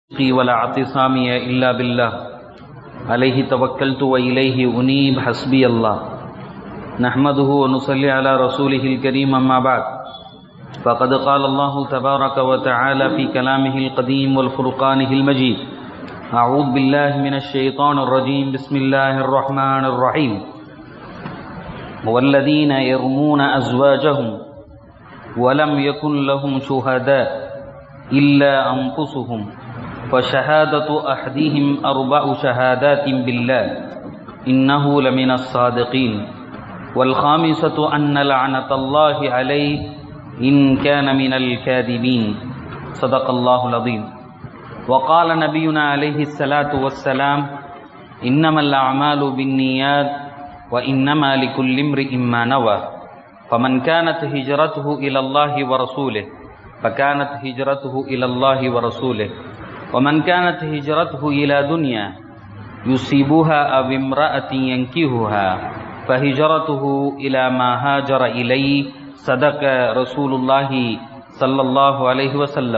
توفيقي ولا اعتصامي إلا بالله عليه توكلت وإليه أنيب حسبي الله نحمده ونصلي على رسوله الكريم أما بعد فقد قال الله تبارك وتعالى في كلامه القديم والفرقانه المجيد أعوذ بالله من الشيطان الرجيم بسم الله الرحمن الرحيم والذين يرمون أزواجهم ولم يكن لهم شهداء إلا أنفسهم فشهادة أحدهم أربع شهادات بالله إنه لمن الصادقين والخامسة أن لعنة الله عليه إن كان من الكاذبين صدق الله العظيم وقال نبينا عليه الصلاة والسلام إنما الأعمال بالنيات وإنما لكل امرئ ما نوى فمن كانت هجرته إلى الله ورسوله فكانت هجرته إلى الله ورسوله ومن كانت هجرته إلى دنيا يصيبها أو امرأة ينكهها فهجرته إلى ما هاجر إليه صدق رسول الله صلى الله عليه وسلم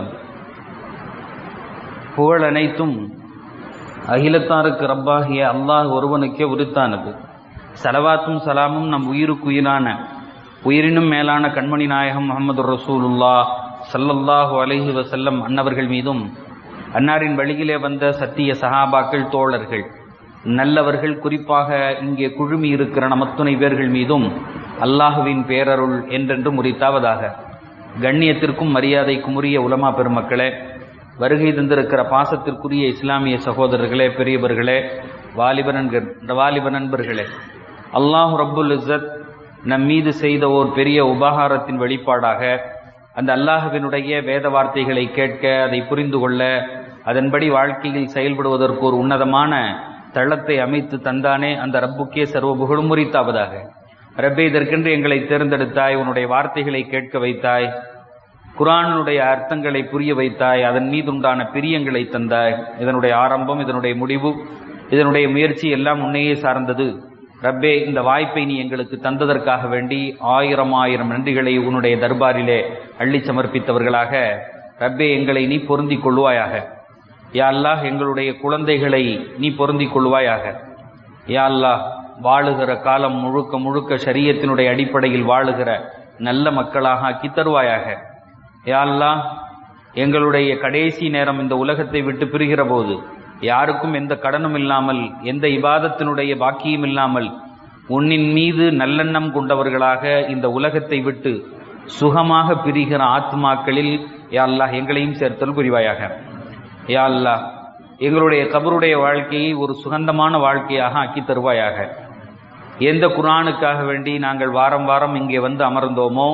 புகழ் அனைத்தும் அகிலத்தாருக்கு ரப்பாகிய அல்லாஹ் ஒருவனுக்கே உரித்தானது சலவாத்தும் சலாமும் நம் உயிருக்குயிரான உயிரினும் மேலான கண்மணி நாயகம் முகமது ரசூலுல்லா சல்லல்லாஹு அலஹி வசல்லம் அன்னவர்கள் மீதும் அன்னாரின் வழியிலே வந்த சத்திய சகாபாக்கள் தோழர்கள் நல்லவர்கள் குறிப்பாக இங்கே குழுமி இருக்கிற நமத்துணை பேர்கள் மீதும் அல்லாஹுவின் பேரருள் என்றென்று முறித்தாவதாக கண்ணியத்திற்கும் மரியாதைக்கும் உரிய உலமா பெருமக்களே வருகை தந்திருக்கிற பாசத்திற்குரிய இஸ்லாமிய சகோதரர்களே பெரியவர்களே வாலிபனன்கள் வாலிப நண்பர்களே அல்லாஹ் ரப்புல் இஸ்ஸத் நம் மீது செய்த ஓர் பெரிய உபகாரத்தின் வெளிப்பாடாக அந்த அல்லாஹுவினுடைய வேத வார்த்தைகளை கேட்க அதை புரிந்து கொள்ள அதன்படி வாழ்க்கையில் செயல்படுவதற்கு ஒரு உன்னதமான தளத்தை அமைத்து தந்தானே அந்த ரப்புக்கே சர்வ புகழும் முறித்தாவதாக ரப்பே இதற்கென்று எங்களை தேர்ந்தெடுத்தாய் உன்னுடைய வார்த்தைகளை கேட்க வைத்தாய் குரானுடைய அர்த்தங்களை புரிய வைத்தாய் அதன் மீது உண்டான பிரியங்களை தந்தாய் இதனுடைய ஆரம்பம் இதனுடைய முடிவு இதனுடைய முயற்சி எல்லாம் உன்னையே சார்ந்தது ரப்பே இந்த வாய்ப்பை நீ எங்களுக்கு தந்ததற்காக வேண்டி ஆயிரம் ஆயிரம் நன்றிகளை உன்னுடைய தர்பாரிலே அள்ளி சமர்ப்பித்தவர்களாக ரப்பே எங்களை நீ பொருந்திக் கொள்வாயாக யா அல்லாஹ் எங்களுடைய குழந்தைகளை நீ பொருந்திக் கொள்வாயாக யா அல்லாஹ் வாழுகிற காலம் முழுக்க முழுக்க சரியத்தினுடைய அடிப்படையில் வாழுகிற நல்ல மக்களாக ஆக்கி தருவாயாக யா அல்லாஹ் எங்களுடைய கடைசி நேரம் இந்த உலகத்தை விட்டு பிரிகிற போது யாருக்கும் எந்த கடனும் இல்லாமல் எந்த இபாதத்தினுடைய பாக்கியம் இல்லாமல் உன்னின் மீது நல்லெண்ணம் கொண்டவர்களாக இந்த உலகத்தை விட்டு சுகமாக பிரிகிற ஆத்மாக்களில் யா அல்லாஹ் எங்களையும் சேர்த்தல் புரிவாயாக யா அல்லாஹ் எங்களுடைய கபருடைய வாழ்க்கையை ஒரு சுகந்தமான வாழ்க்கையாக ஆக்கி தருவாயாக எந்த குரானுக்காக வேண்டி நாங்கள் வாரம் வாரம் இங்கே வந்து அமர்ந்தோமோ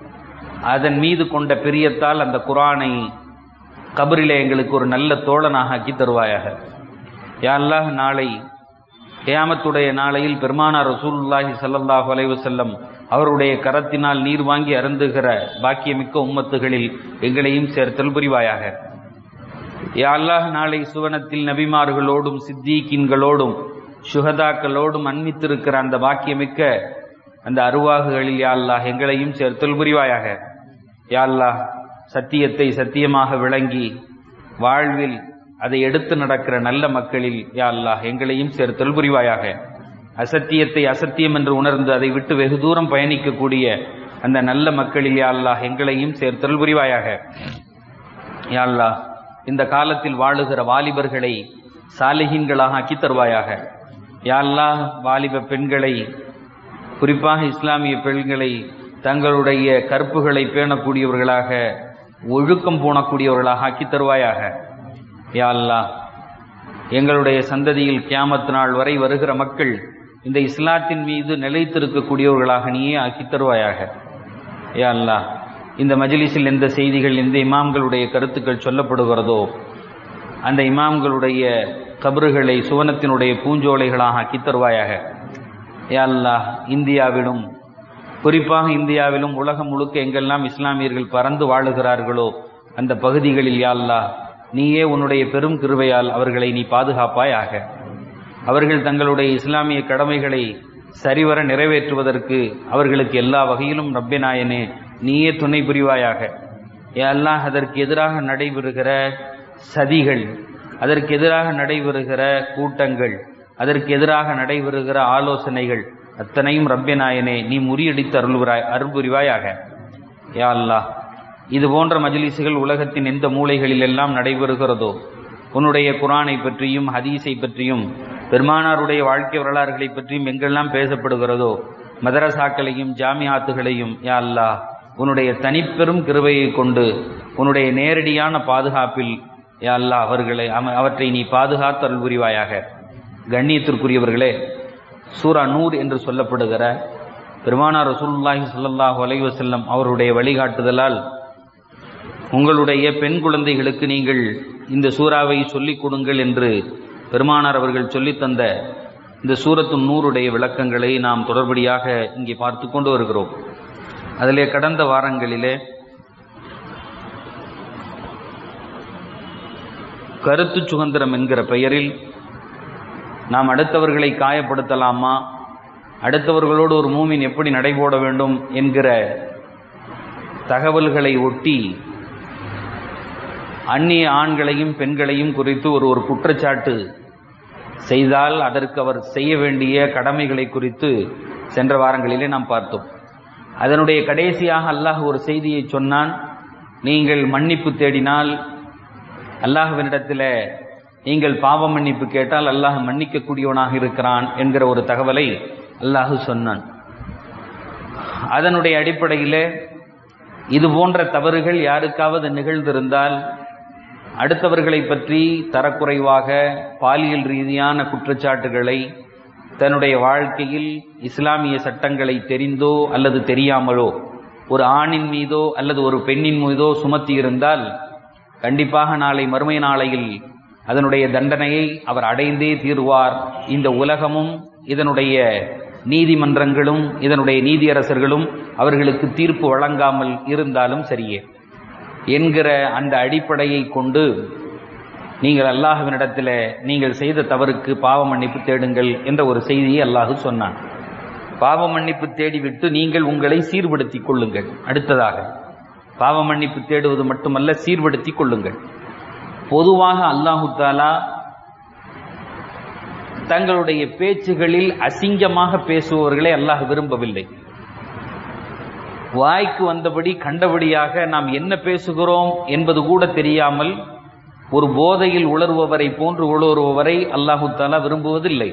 அதன் மீது கொண்ட பிரியத்தால் அந்த குரானை கபரிலே எங்களுக்கு ஒரு நல்ல தோழனாக ஆக்கி தருவாயாக யாழ்லாஹ் நாளை கியாமத்துடைய நாளையில் பெருமானார் ரசூலுல்லாஹி சல்லல்லாஹு அலைவு செல்லம் அவருடைய கரத்தினால் நீர் வாங்கி அருந்துகிற பாக்கியமிக்க உம்மத்துகளில் எங்களையும் சேர்த்தல் புரிவாயாக யாழ்லாஹ் நாளை சுவனத்தில் நபிமார்களோடும் சித்தீக்கின்களோடும் சுகதாக்களோடும் அன்மித்திருக்கிற அந்த பாக்கியமிக்க அந்த அருவாகுகளில் யாழ்லாஹ் எங்களையும் சேர்த்தல் புரிவாயாக யாழ்லாஹ் சத்தியத்தை சத்தியமாக விளங்கி வாழ்வில் அதை எடுத்து நடக்கிற நல்ல மக்களில் யா அல்லாஹ் எங்களையும் சேர்த்தல் புரிவாயாக அசத்தியத்தை அசத்தியம் என்று உணர்ந்து அதை விட்டு வெகு தூரம் பயணிக்கக்கூடிய அந்த நல்ல மக்களில் யா அல்லாஹ் எங்களையும் சேர்த்தல் புரிவாயாக யா அல்லாஹ் இந்த காலத்தில் வாழுகிற வாலிபர்களை சாலிகின்களாக ஆக்கி தருவாயாக யா அல்லாஹ் வாலிப பெண்களை குறிப்பாக இஸ்லாமிய பெண்களை தங்களுடைய கற்புகளை பேணக்கூடியவர்களாக ஒழுக்கம் போனக்கூடியவர்களாக ஆக்கி தருவாயாக யா அல்லா எங்களுடைய சந்ததியில் கியாமத் நாள் வரை வருகிற மக்கள் இந்த இஸ்லாத்தின் மீது நிலைத்திருக்கக்கூடியவர்களாக நீயே ஆக்கி தருவாயாக யா அல்லா இந்த மஜிலிஸில் எந்த செய்திகள் எந்த இமாம்களுடைய கருத்துக்கள் சொல்லப்படுகிறதோ அந்த இமாம்களுடைய கபறுகளை சுவனத்தினுடைய பூஞ்சோலைகளாக ஆக்கி தருவாயாக யா அல்லா இந்தியாவிலும் குறிப்பாக இந்தியாவிலும் உலகம் முழுக்க எங்கெல்லாம் இஸ்லாமியர்கள் பறந்து வாழுகிறார்களோ அந்த பகுதிகளில் யாழ்லா நீயே உன்னுடைய பெரும் கிருவையால் அவர்களை நீ பாதுகாப்பாயாக அவர்கள் தங்களுடைய இஸ்லாமிய கடமைகளை சரிவர நிறைவேற்றுவதற்கு அவர்களுக்கு எல்லா வகையிலும் ரப்பினாயனே நீயே துணை புரிவாயாக யா அல்லாஹ் அதற்கு எதிராக நடைபெறுகிற சதிகள் அதற்கு எதிராக நடைபெறுகிற கூட்டங்கள் அதற்கு எதிராக நடைபெறுகிற ஆலோசனைகள் அத்தனையும் ரப்பியநாயனே நீ முறியடித்து அருள்கிறாய் அருள்புரிவாயாக யா அல்லாஹ் இது போன்ற மஜ்லிஸுகள் உலகத்தின் எந்த மூலைகளில் எல்லாம் நடைபெறுகிறதோ உன்னுடைய குரானை பற்றியும் ஹதீஸை பற்றியும் பெருமானாருடைய வாழ்க்கை வரலாறுகளை பற்றியும் எங்கெல்லாம் பேசப்படுகிறதோ மதரசாக்களையும் ஜாமியாத்துகளையும் யா அல்லாஹ் உன்னுடைய தனிப்பெரும் கிருபையை கொண்டு உன்னுடைய நேரடியான பாதுகாப்பில் யா அல்லாஹ் அவர்களை அவ- அவற்றை நீ பாதுகாத்து அருள் புரிவாயாக கண்ணியத்திற்குரியவர்களே சூரா நூர் என்று சொல்லப்படுகிற பெருமானார் ரசூலுல்லாஹி ஸல்லல்லாஹு அலைஹி வஸல்லம் அவருடைய வழிகாட்டுதலால் உங்களுடைய பெண் குழந்தைகளுக்கு நீங்கள் இந்த சூறாவை சொல்லிக் கொடுங்கள் என்று பெருமானார் அவர்கள் சொல்லித் தந்த இந்த சூரத்து நூறுடைய விளக்கங்களை நாம் தொடர்படியாக இங்கே பார்த்து கொண்டு வருகிறோம் அதிலே கடந்த வாரங்களிலே கருத்து சுதந்திரம் என்கிற பெயரில் நாம் அடுத்தவர்களை காயப்படுத்தலாமா அடுத்தவர்களோடு ஒரு மூமின் எப்படி நடைபோட வேண்டும் என்கிற தகவல்களை ஒட்டி அந்நிய ஆண்களையும் பெண்களையும் குறித்து ஒரு ஒரு குற்றச்சாட்டு செய்தால் அதற்கு அவர் செய்ய வேண்டிய கடமைகளை குறித்து சென்ற வாரங்களிலே நாம் பார்த்தோம் அதனுடைய கடைசியாக அல்லாஹ் ஒரு செய்தியை சொன்னான் நீங்கள் மன்னிப்பு தேடினால் அல்லாஹ்வினிடத்தில் நீங்கள் பாவ மன்னிப்பு கேட்டால் அல்லாஹ் மன்னிக்கக்கூடியவனாக இருக்கிறான் என்கிற ஒரு தகவலை அல்லாஹ் சொன்னான் அதனுடைய அடிப்படையிலே இது போன்ற தவறுகள் யாருக்காவது நிகழ்ந்திருந்தால் அடுத்தவர்களை பற்றி தரக்குறைவாக பாலியல் ரீதியான குற்றச்சாட்டுகளை தன்னுடைய வாழ்க்கையில் இஸ்லாமிய சட்டங்களை தெரிந்தோ அல்லது தெரியாமலோ ஒரு ஆணின் மீதோ அல்லது ஒரு பெண்ணின் மீதோ சுமத்தி இருந்தால் கண்டிப்பாக நாளை மறுமை நாளையில் அதனுடைய தண்டனையை அவர் அடைந்தே தீர்வார் இந்த உலகமும் இதனுடைய நீதிமன்றங்களும் இதனுடைய நீதியரசர்களும் அவர்களுக்கு தீர்ப்பு வழங்காமல் இருந்தாலும் சரியே என்கிற அந்த அடிப்படையை கொண்டு நீங்கள் அல்லாஹ்வினிடத்தில் நீங்கள் செய்த தவறுக்கு பாவ மன்னிப்பு தேடுங்கள் என்ற ஒரு செய்தியை அல்லாஹ் சொன்னான் பாவ மன்னிப்பு தேடிவிட்டு நீங்கள் உங்களை சீர்படுத்திக் கொள்ளுங்கள் அடுத்ததாக பாவ மன்னிப்பு தேடுவது மட்டுமல்ல சீர்படுத்திக் கொள்ளுங்கள் பொதுவாக அல்லாஹு தாலா தங்களுடைய பேச்சுகளில் அசிங்கமாக பேசுபவர்களை அல்லாஹ் விரும்பவில்லை வாய்க்கு வந்தபடி கண்டபடியாக நாம் என்ன பேசுகிறோம் என்பது கூட தெரியாமல் ஒரு போதையில் உளறுபவரை போன்று உளறுபவரை அல்லாஹு தாலா விரும்புவதில்லை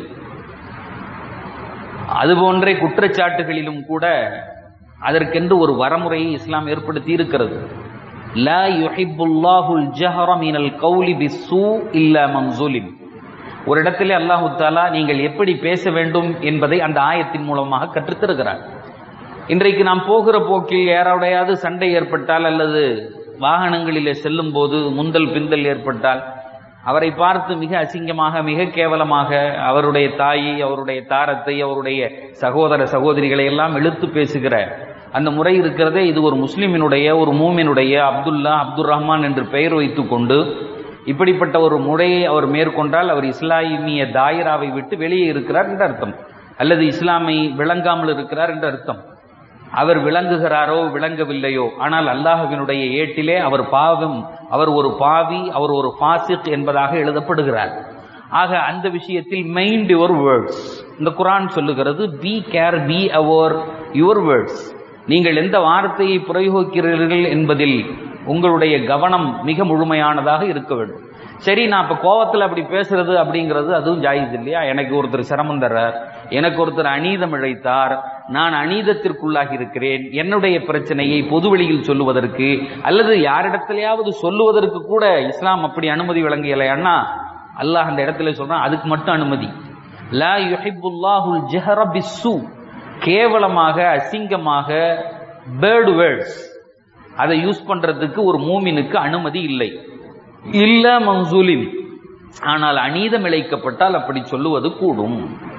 அதுபோன்றே குற்றச்சாட்டுகளிலும் கூட அதற்கென்று ஒரு வரமுறையை இஸ்லாம் ஏற்படுத்தி இருக்கிறது லா யுஹிப்புல்லாஹுல் ஜஹர மினல் கௌலி பிஸ்ஸூ இல்லா மன் ஸுலிம் ஒரு இடத்திலே அல்லாஹு தாலா நீங்கள் எப்படி பேச வேண்டும் என்பதை அந்த ஆயத்தின் மூலமாக கற்றுத்தருகிறார் இன்றைக்கு நாம் போகிற போக்கில் யாரோடையாவது சண்டை ஏற்பட்டால் அல்லது வாகனங்களிலே செல்லும் போது முந்தல் பிந்தல் ஏற்பட்டால் அவரை பார்த்து மிக அசிங்கமாக மிக கேவலமாக அவருடைய தாயை அவருடைய தாரத்தை அவருடைய சகோதர சகோதரிகளை எல்லாம் இழுத்து பேசுகிற அந்த முறை இருக்கிறதே இது ஒரு முஸ்லிமினுடைய ஒரு மூமினுடைய அப்துல்லா அப்துல் ரஹ்மான் என்று பெயர் வைத்துக் கொண்டு இப்படிப்பட்ட ஒரு முறையை அவர் மேற்கொண்டால் அவர் இஸ்லாமிய தாயிராவை விட்டு வெளியே இருக்கிறார் என்று அர்த்தம் அல்லது இஸ்லாமை விளங்காமல் இருக்கிறார் என்று அர்த்தம் அவர் விளங்குகிறாரோ விளங்கவில்லையோ ஆனால் அல்லாஹுவினுடைய ஏட்டிலே அவர் பாவம் அவர் ஒரு பாவி அவர் ஒரு பாசிக் என்பதாக எழுதப்படுகிறார் ஆக அந்த விஷயத்தில் மைண்ட் யுவர் வேர்ட்ஸ் இந்த குரான் சொல்லுகிறது be careful over your words நீங்கள் எந்த வார்த்தையை பிரயோகிக்கிறீர்கள் என்பதில் உங்களுடைய கவனம் மிக முழுமையானதாக இருக்க வேண்டும் சரி நான் இப்ப கோவத்துல அப்படி பேசுறது அப்படிங்கிறது அதுவும் ஜாயிஸ் இல்லையா எனக்கு ஒருத்தர் சிரமம் தர்றார் எனக்கு ஒருத்தர் அநீதம் இழைத்தார் நான் அநீதத்திற்குள்ளாகி இருக்கிறேன் என்னுடைய பிரச்சனையை பொதுவெளியில் சொல்லுவதற்கு அல்லது யாரிடத்திலேயாவது சொல்லுவதற்கு கூட இஸ்லாம் அப்படி அனுமதி வழங்கியலை அண்ணா அல்லாஹ் அந்த இடத்துல சொல்றான் அதுக்கு மட்டும் அனுமதி லா யுஹிப்புல்லாஹுல் ஜஹர பிஸ்ஸு கேவலமாக அசிங்கமாக பேர்டு வேர்ட்ஸ் அதை யூஸ் பண்றதுக்கு ஒரு மூமினுக்கு அனுமதி இல்லை இல்ல மன்சூலின் ஆனால் அநீதம் இழைக்கப்பட்டால் அப்படி சொல்லுவது கூடும்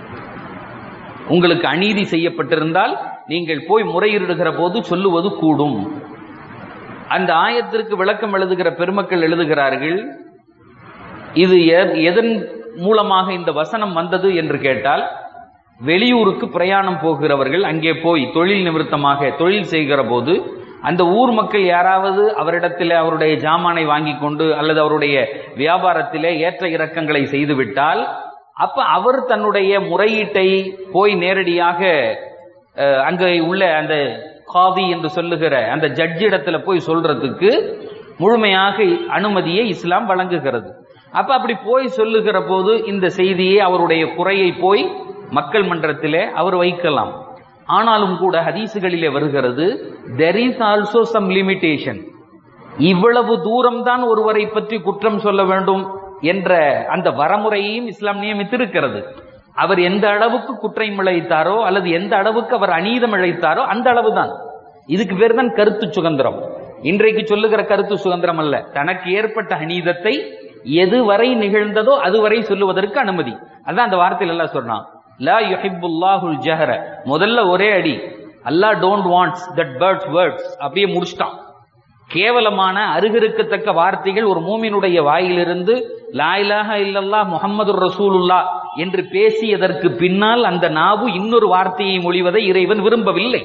உங்களுக்கு அநீதி செய்யப்பட்டிருந்தால் நீங்கள் போய் முறையிடுகிற போது சொல்லுவது கூடும் அந்த ஆயத்திற்கு விளக்கம் எழுதுகிற பெருமக்கள் எழுதுகிறார்கள் இது எ- எதன் மூலமாக இந்த வசனம் வந்தது என்று கேட்டால் வெளியூருக்கு பிரயாணம் போகிறவர்கள் அங்கே போய் தொழில் நிமித்தமாக தொழில் செய்கிற போது அந்த ஊர் மக்கள் யாராவது அவரிடத்தில் அவருடைய ஜாமானை வாங்கி கொண்டு அல்லது அவருடைய வியாபாரத்திலே ஏற்ற இறக்கங்களை செய்துவிட்டால் அப்ப அவர் தன்னுடைய முறையீட்டை போய் நேரடியாக அஹ், அங்கே உள்ள அந்த காதி என்று சொல்லுகிற அந்த ஜட்ஜிடத்துல போய் சொல்றதுக்கு முழுமையாக அனுமதியை இஸ்லாம் வழங்குகிறது அப்ப அப்படி போய் சொல்லுகிற போது இந்த செய்தியை அவருடைய குறையை போய் மக்கள் மன்றத்திலே அவர் வைக்கலாம் ஆனாலும் கூட ஹதீசுகளிலே வருகிறது there is also some limitation இவ்வளவு தூரம்தான் ஒருவரை பற்றி குற்றம் சொல்ல வேண்டும் என்ற அந்த வரமுறையையும் இஸ்லாம் நியமித்திருக்கிறது அவர் எந்த அளவுக்கு குற்றம் இழைத்தாரோ அல்லது எந்த அளவுக்கு அவர் அநீதம் இழைத்தாரோ அந்த அளவுதான் இதுக்கு பேர் தான் கருத்து சுதந்திரம் இன்றைக்கு சொல்லுகிற கருத்து சுதந்திரம் அல்ல தனக்கு ஏற்பட்ட அநீதத்தை எதுவரை நிகழ்ந்ததோ அதுவரை சொல்லுவதற்கு அனுமதி அதான் அந்த வார்த்தையில் எல்லாம் சொன்னான் லா யுஹிப்புல்லாஹுல் ஜஹர முதல்ல ஒரே அடி அல்லாஹ் don't wants that birds words அப்படியே முடிச்சிட்டான் கேவலமான அருகருக்கத்தக்க வார்த்தைகள் ஒரு மூமினுடைய வாயிலிருந்து லா இலாஹ இல்லல்லாஹ் முஹம்மது ரசூலுல்லா என்று பேசியதற்கு பின்னால் அந்த நாவு இன்னொரு வார்த்தையை மொழிவதை இறைவன் விரும்பவில்லை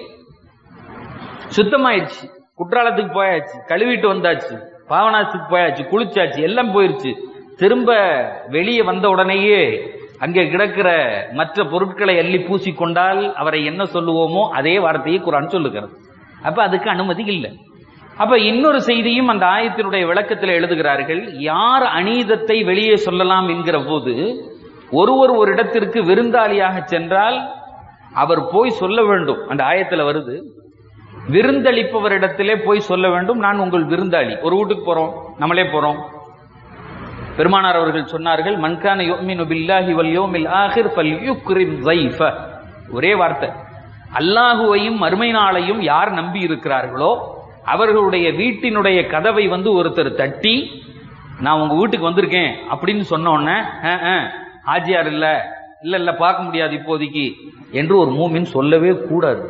சுத்தமாயிடுச்சு குற்றாலத்துக்கு போயாச்சு கழுவிட்டு வந்தாச்சு பாவனாசுக்கு போயாச்சு குளிச்சாச்சு எல்லாம் போயிருச்சு திரும்ப வெளியே வந்த உடனேயே அங்கே கிடக்கிற மற்ற பொருட்களை அள்ளி பூசிக்கொண்டால் அவரை என்ன சொல்லுவோமோ அதே வார்த்தையை குரான் சொல்லுகிறது அப்ப அதுக்கு அனுமதி இல்லை அப்ப இன்னொரு செய்தியும் அந்த ஆயத்தினுடைய விளக்கத்தில் எழுதுகிறார்கள் யார் அநீதத்தை வெளியே சொல்லலாம் என்கிற போது ஒருவர் ஒரு இடத்திற்கு விருந்தாளியாக சென்றால் அவர் போய் சொல்ல வேண்டும் அந்த ஆயத்துல வருது விருந்தளிப்பவரிடத்திலே போய் சொல்ல வேண்டும் நான் உங்கள் விருந்தாளி ஒரு வீட்டுக்கு போறோம் நம்மளே போறோம் பெருமானார் அவர்கள் சொன்னார்கள் மன்கான யுமினு பில்லாஹி வல் யௌமில் ஆகிர் ஃபல்யுக்ரிம் ஸைஃப ஒரே வார்த்தை அல்லாஹுவையும் மறுமை நாளையும் யார் நம்பி இருக்கிறார்களோ அவர்களுடைய வீட்டினுடைய கதவை வந்து ஒருத்தர் தட்டி நான் உங்க வீட்டுக்கு வந்திருக்கேன் அப்படின்னு சொன்ன உடனே "அஹ், அஹ், ஆஜியார் இல்ல இல்ல இல்ல பார்க்க முடியாது இப்போதைக்கு என்று ஒரு மூமின் சொல்லவே கூடாது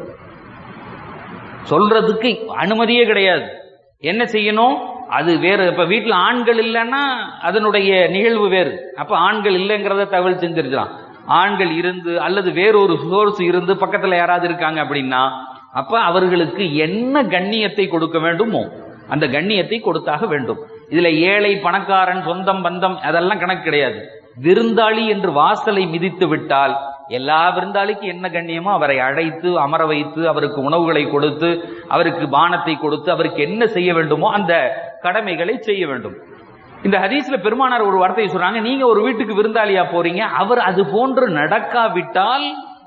சொல்றதுக்கு அனுமதியே கிடையாது என்ன செய்யணும் அது வேறு இப்ப வீட்டுல ஆண்கள் இல்லைன்னா அதனுடைய நிகழ்வு வேறு அப்ப ஆண்கள் இல்லைங்கிறத தகவல் செஞ்சிருக்கலாம் ஆண்கள் இருந்து அல்லது வேறொரு சோர்ஸ் இருந்து பக்கத்துல யாராவது இருக்காங்க அப்படின்னா அப்ப அவர்களுக்கு என்ன கண்ணியத்தை கொடுக்க வேண்டுமோ அந்த கண்ணியத்தை கொடுத்தாக வேண்டும் இதுல ஏழை பணக்காரன் சொந்தம் பந்தம் அதெல்லாம் கணக்கு கிடையாது விருந்தாளி என்று வாசலை மிதித்து விட்டால் எல்லா விருந்தாளிக்கு என்ன கண்ணியமோ அவரை அழைத்து அமர வைத்து அவருக்கு உணவுகளை கொடுத்து அவருக்கு பானத்தை கொடுத்து அவருக்கு என்ன செய்ய வேண்டுமோ அந்த கடமைகளை செய்ய வேண்டும் இந்த ஹதீஸ்ல பெருமானார் ஒரு வார்த்தையை சொல்றாங்க நீங்க ஒரு வீட்டுக்கு விருந்தாளியா போறீங்க அவர் அது போன்று நடக்காவிட்டால்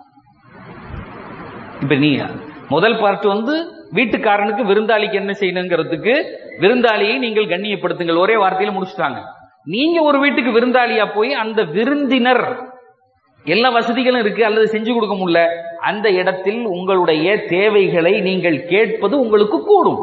இப்ப நீ முதல் பார்ட் வந்து வீட்டுக்காரனுக்கு விருந்தாளிக்கு என்ன செய்யணுங்கிறதுக்கு விருந்தாளியை நீங்கள் கண்ணியப்படுத்துங்கள் ஒரே வார்த்தையில முடிச்சுட்டாங்க நீங்க ஒரு வீட்டுக்கு விருந்தாளியா போய் அந்த விருந்தினர் எல்லா வசதிகளும் இருக்கு அல்லது செஞ்சு கொடுக்க முடியல அந்த இடத்தில் உங்களுடைய தேவைகளை நீங்கள் கேட்பது உங்களுக்கு கூடும்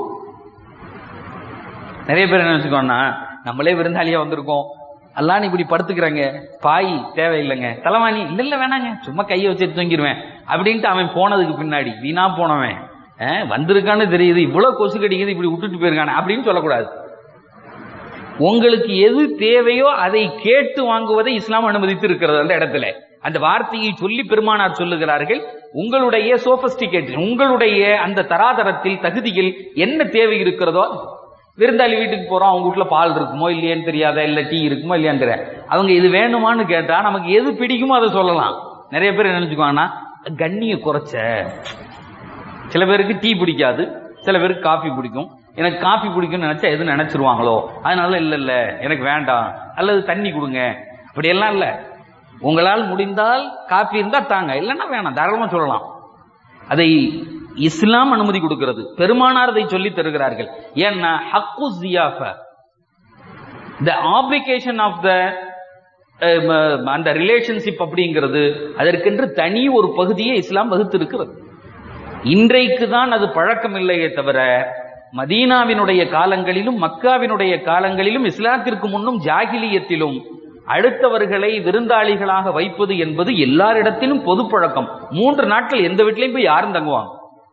நிறைய பேர் என்ன நினைச்சுக்கோன்னா நம்மளே விருந்தாளியா வந்திருக்கோம் அல்லான்னு இப்படி படுத்துக்கிறாங்க பாய் தேவையில்லைங்க தலைவாணி இல்ல இல்ல வேணாங்க சும்மா கையை வச்சு தூங்கிடுவேன் அப்படின்ட்டு அவன் போனதுக்கு பின்னாடி வீணா போனவன் அஹ், வந்திருக்கான்னு தெரியுது இவ்வளவு கொசு கடிக்குது இப்படி விட்டுட்டு போயிருக்கானே அப்படின்னு சொல்லக்கூடாது உங்களுக்கு எது தேவையோ அதை கேட்டு வாங்குவதை இஸ்லாம் அனுமதித்து இருக்கிறது அந்த இடத்துல அந்த வார்த்தையை சொல்லி பெருமானார் சொல்லுகிறார்கள் உங்களுடைய சோபஸ்டிகேட் உங்களுடைய அந்த தராதரத்தில் தகுதியில் என்ன தேவை இருக்கிறதோ விருந்தாளி வீட்டுக்கு போறோம் அவங்க வீட்டுல பால் இருக்குமோ இல்லையான்னு தெரியாத இல்ல டீ இருக்குமோ இல்லையான்னு தெரியாது அவங்க இது வேணுமான்னு கேட்டா நமக்கு எது பிடிக்குமோ அதை சொல்லலாம் நிறைய பேர் என்ன நினைச்சுக்குவாங்கன்னா கண்ணிய குறைச்ச சில பேருக்கு டீ பிடிக்காது சில பேருக்கு காஃபி பிடிக்கும் எனக்கு காஃபி பிடிக்கும்னு நினைச்சா எது நினைச்சிருவாங்களோ அதனால இல்ல இல்ல எனக்கு வேண்டாம் அல்லது தண்ணி கொடுங்க அப்படியெல்லாம் இல்ல உங்களால் முடிந்தால் காஃபி இருந்தா தாங்க இல்லைன்னா வேணாம் தாராளமா சொல்லலாம் அதை இஸ்லாம் அனுமதி கொடுக்கிறது பெருமானார் அதை சொல்லி தருகிறார்கள் ஏன்னா ஹக்கு ஜியாஃப த ஆப்ளிகேஷன் ஆஃப் த அந்த ரிலேஷன்ஷிப் அப்படிங்கிறது அதற்கென்று தனி ஒரு பகுதியை இஸ்லாம் வகுத்திருக்கிறது இன்றைக்கு தான் அது பழக்கம் இல்லையே தவிர மதீனாவினுடைய காலங்களிலும் மக்காவினுடைய காலங்களிலும் இஸ்லாத்திற்கு முன்னும் ஜாகிலியத்திலும் அடுத்தவர்களை விருந்தாளிகளாக வைப்பது என்பது எல்லாரிடத்திலும் பொது பழக்கம் மூன்று நாட்கள் எந்த வீட்லயும் போய் யாரும் தங்குவாங்க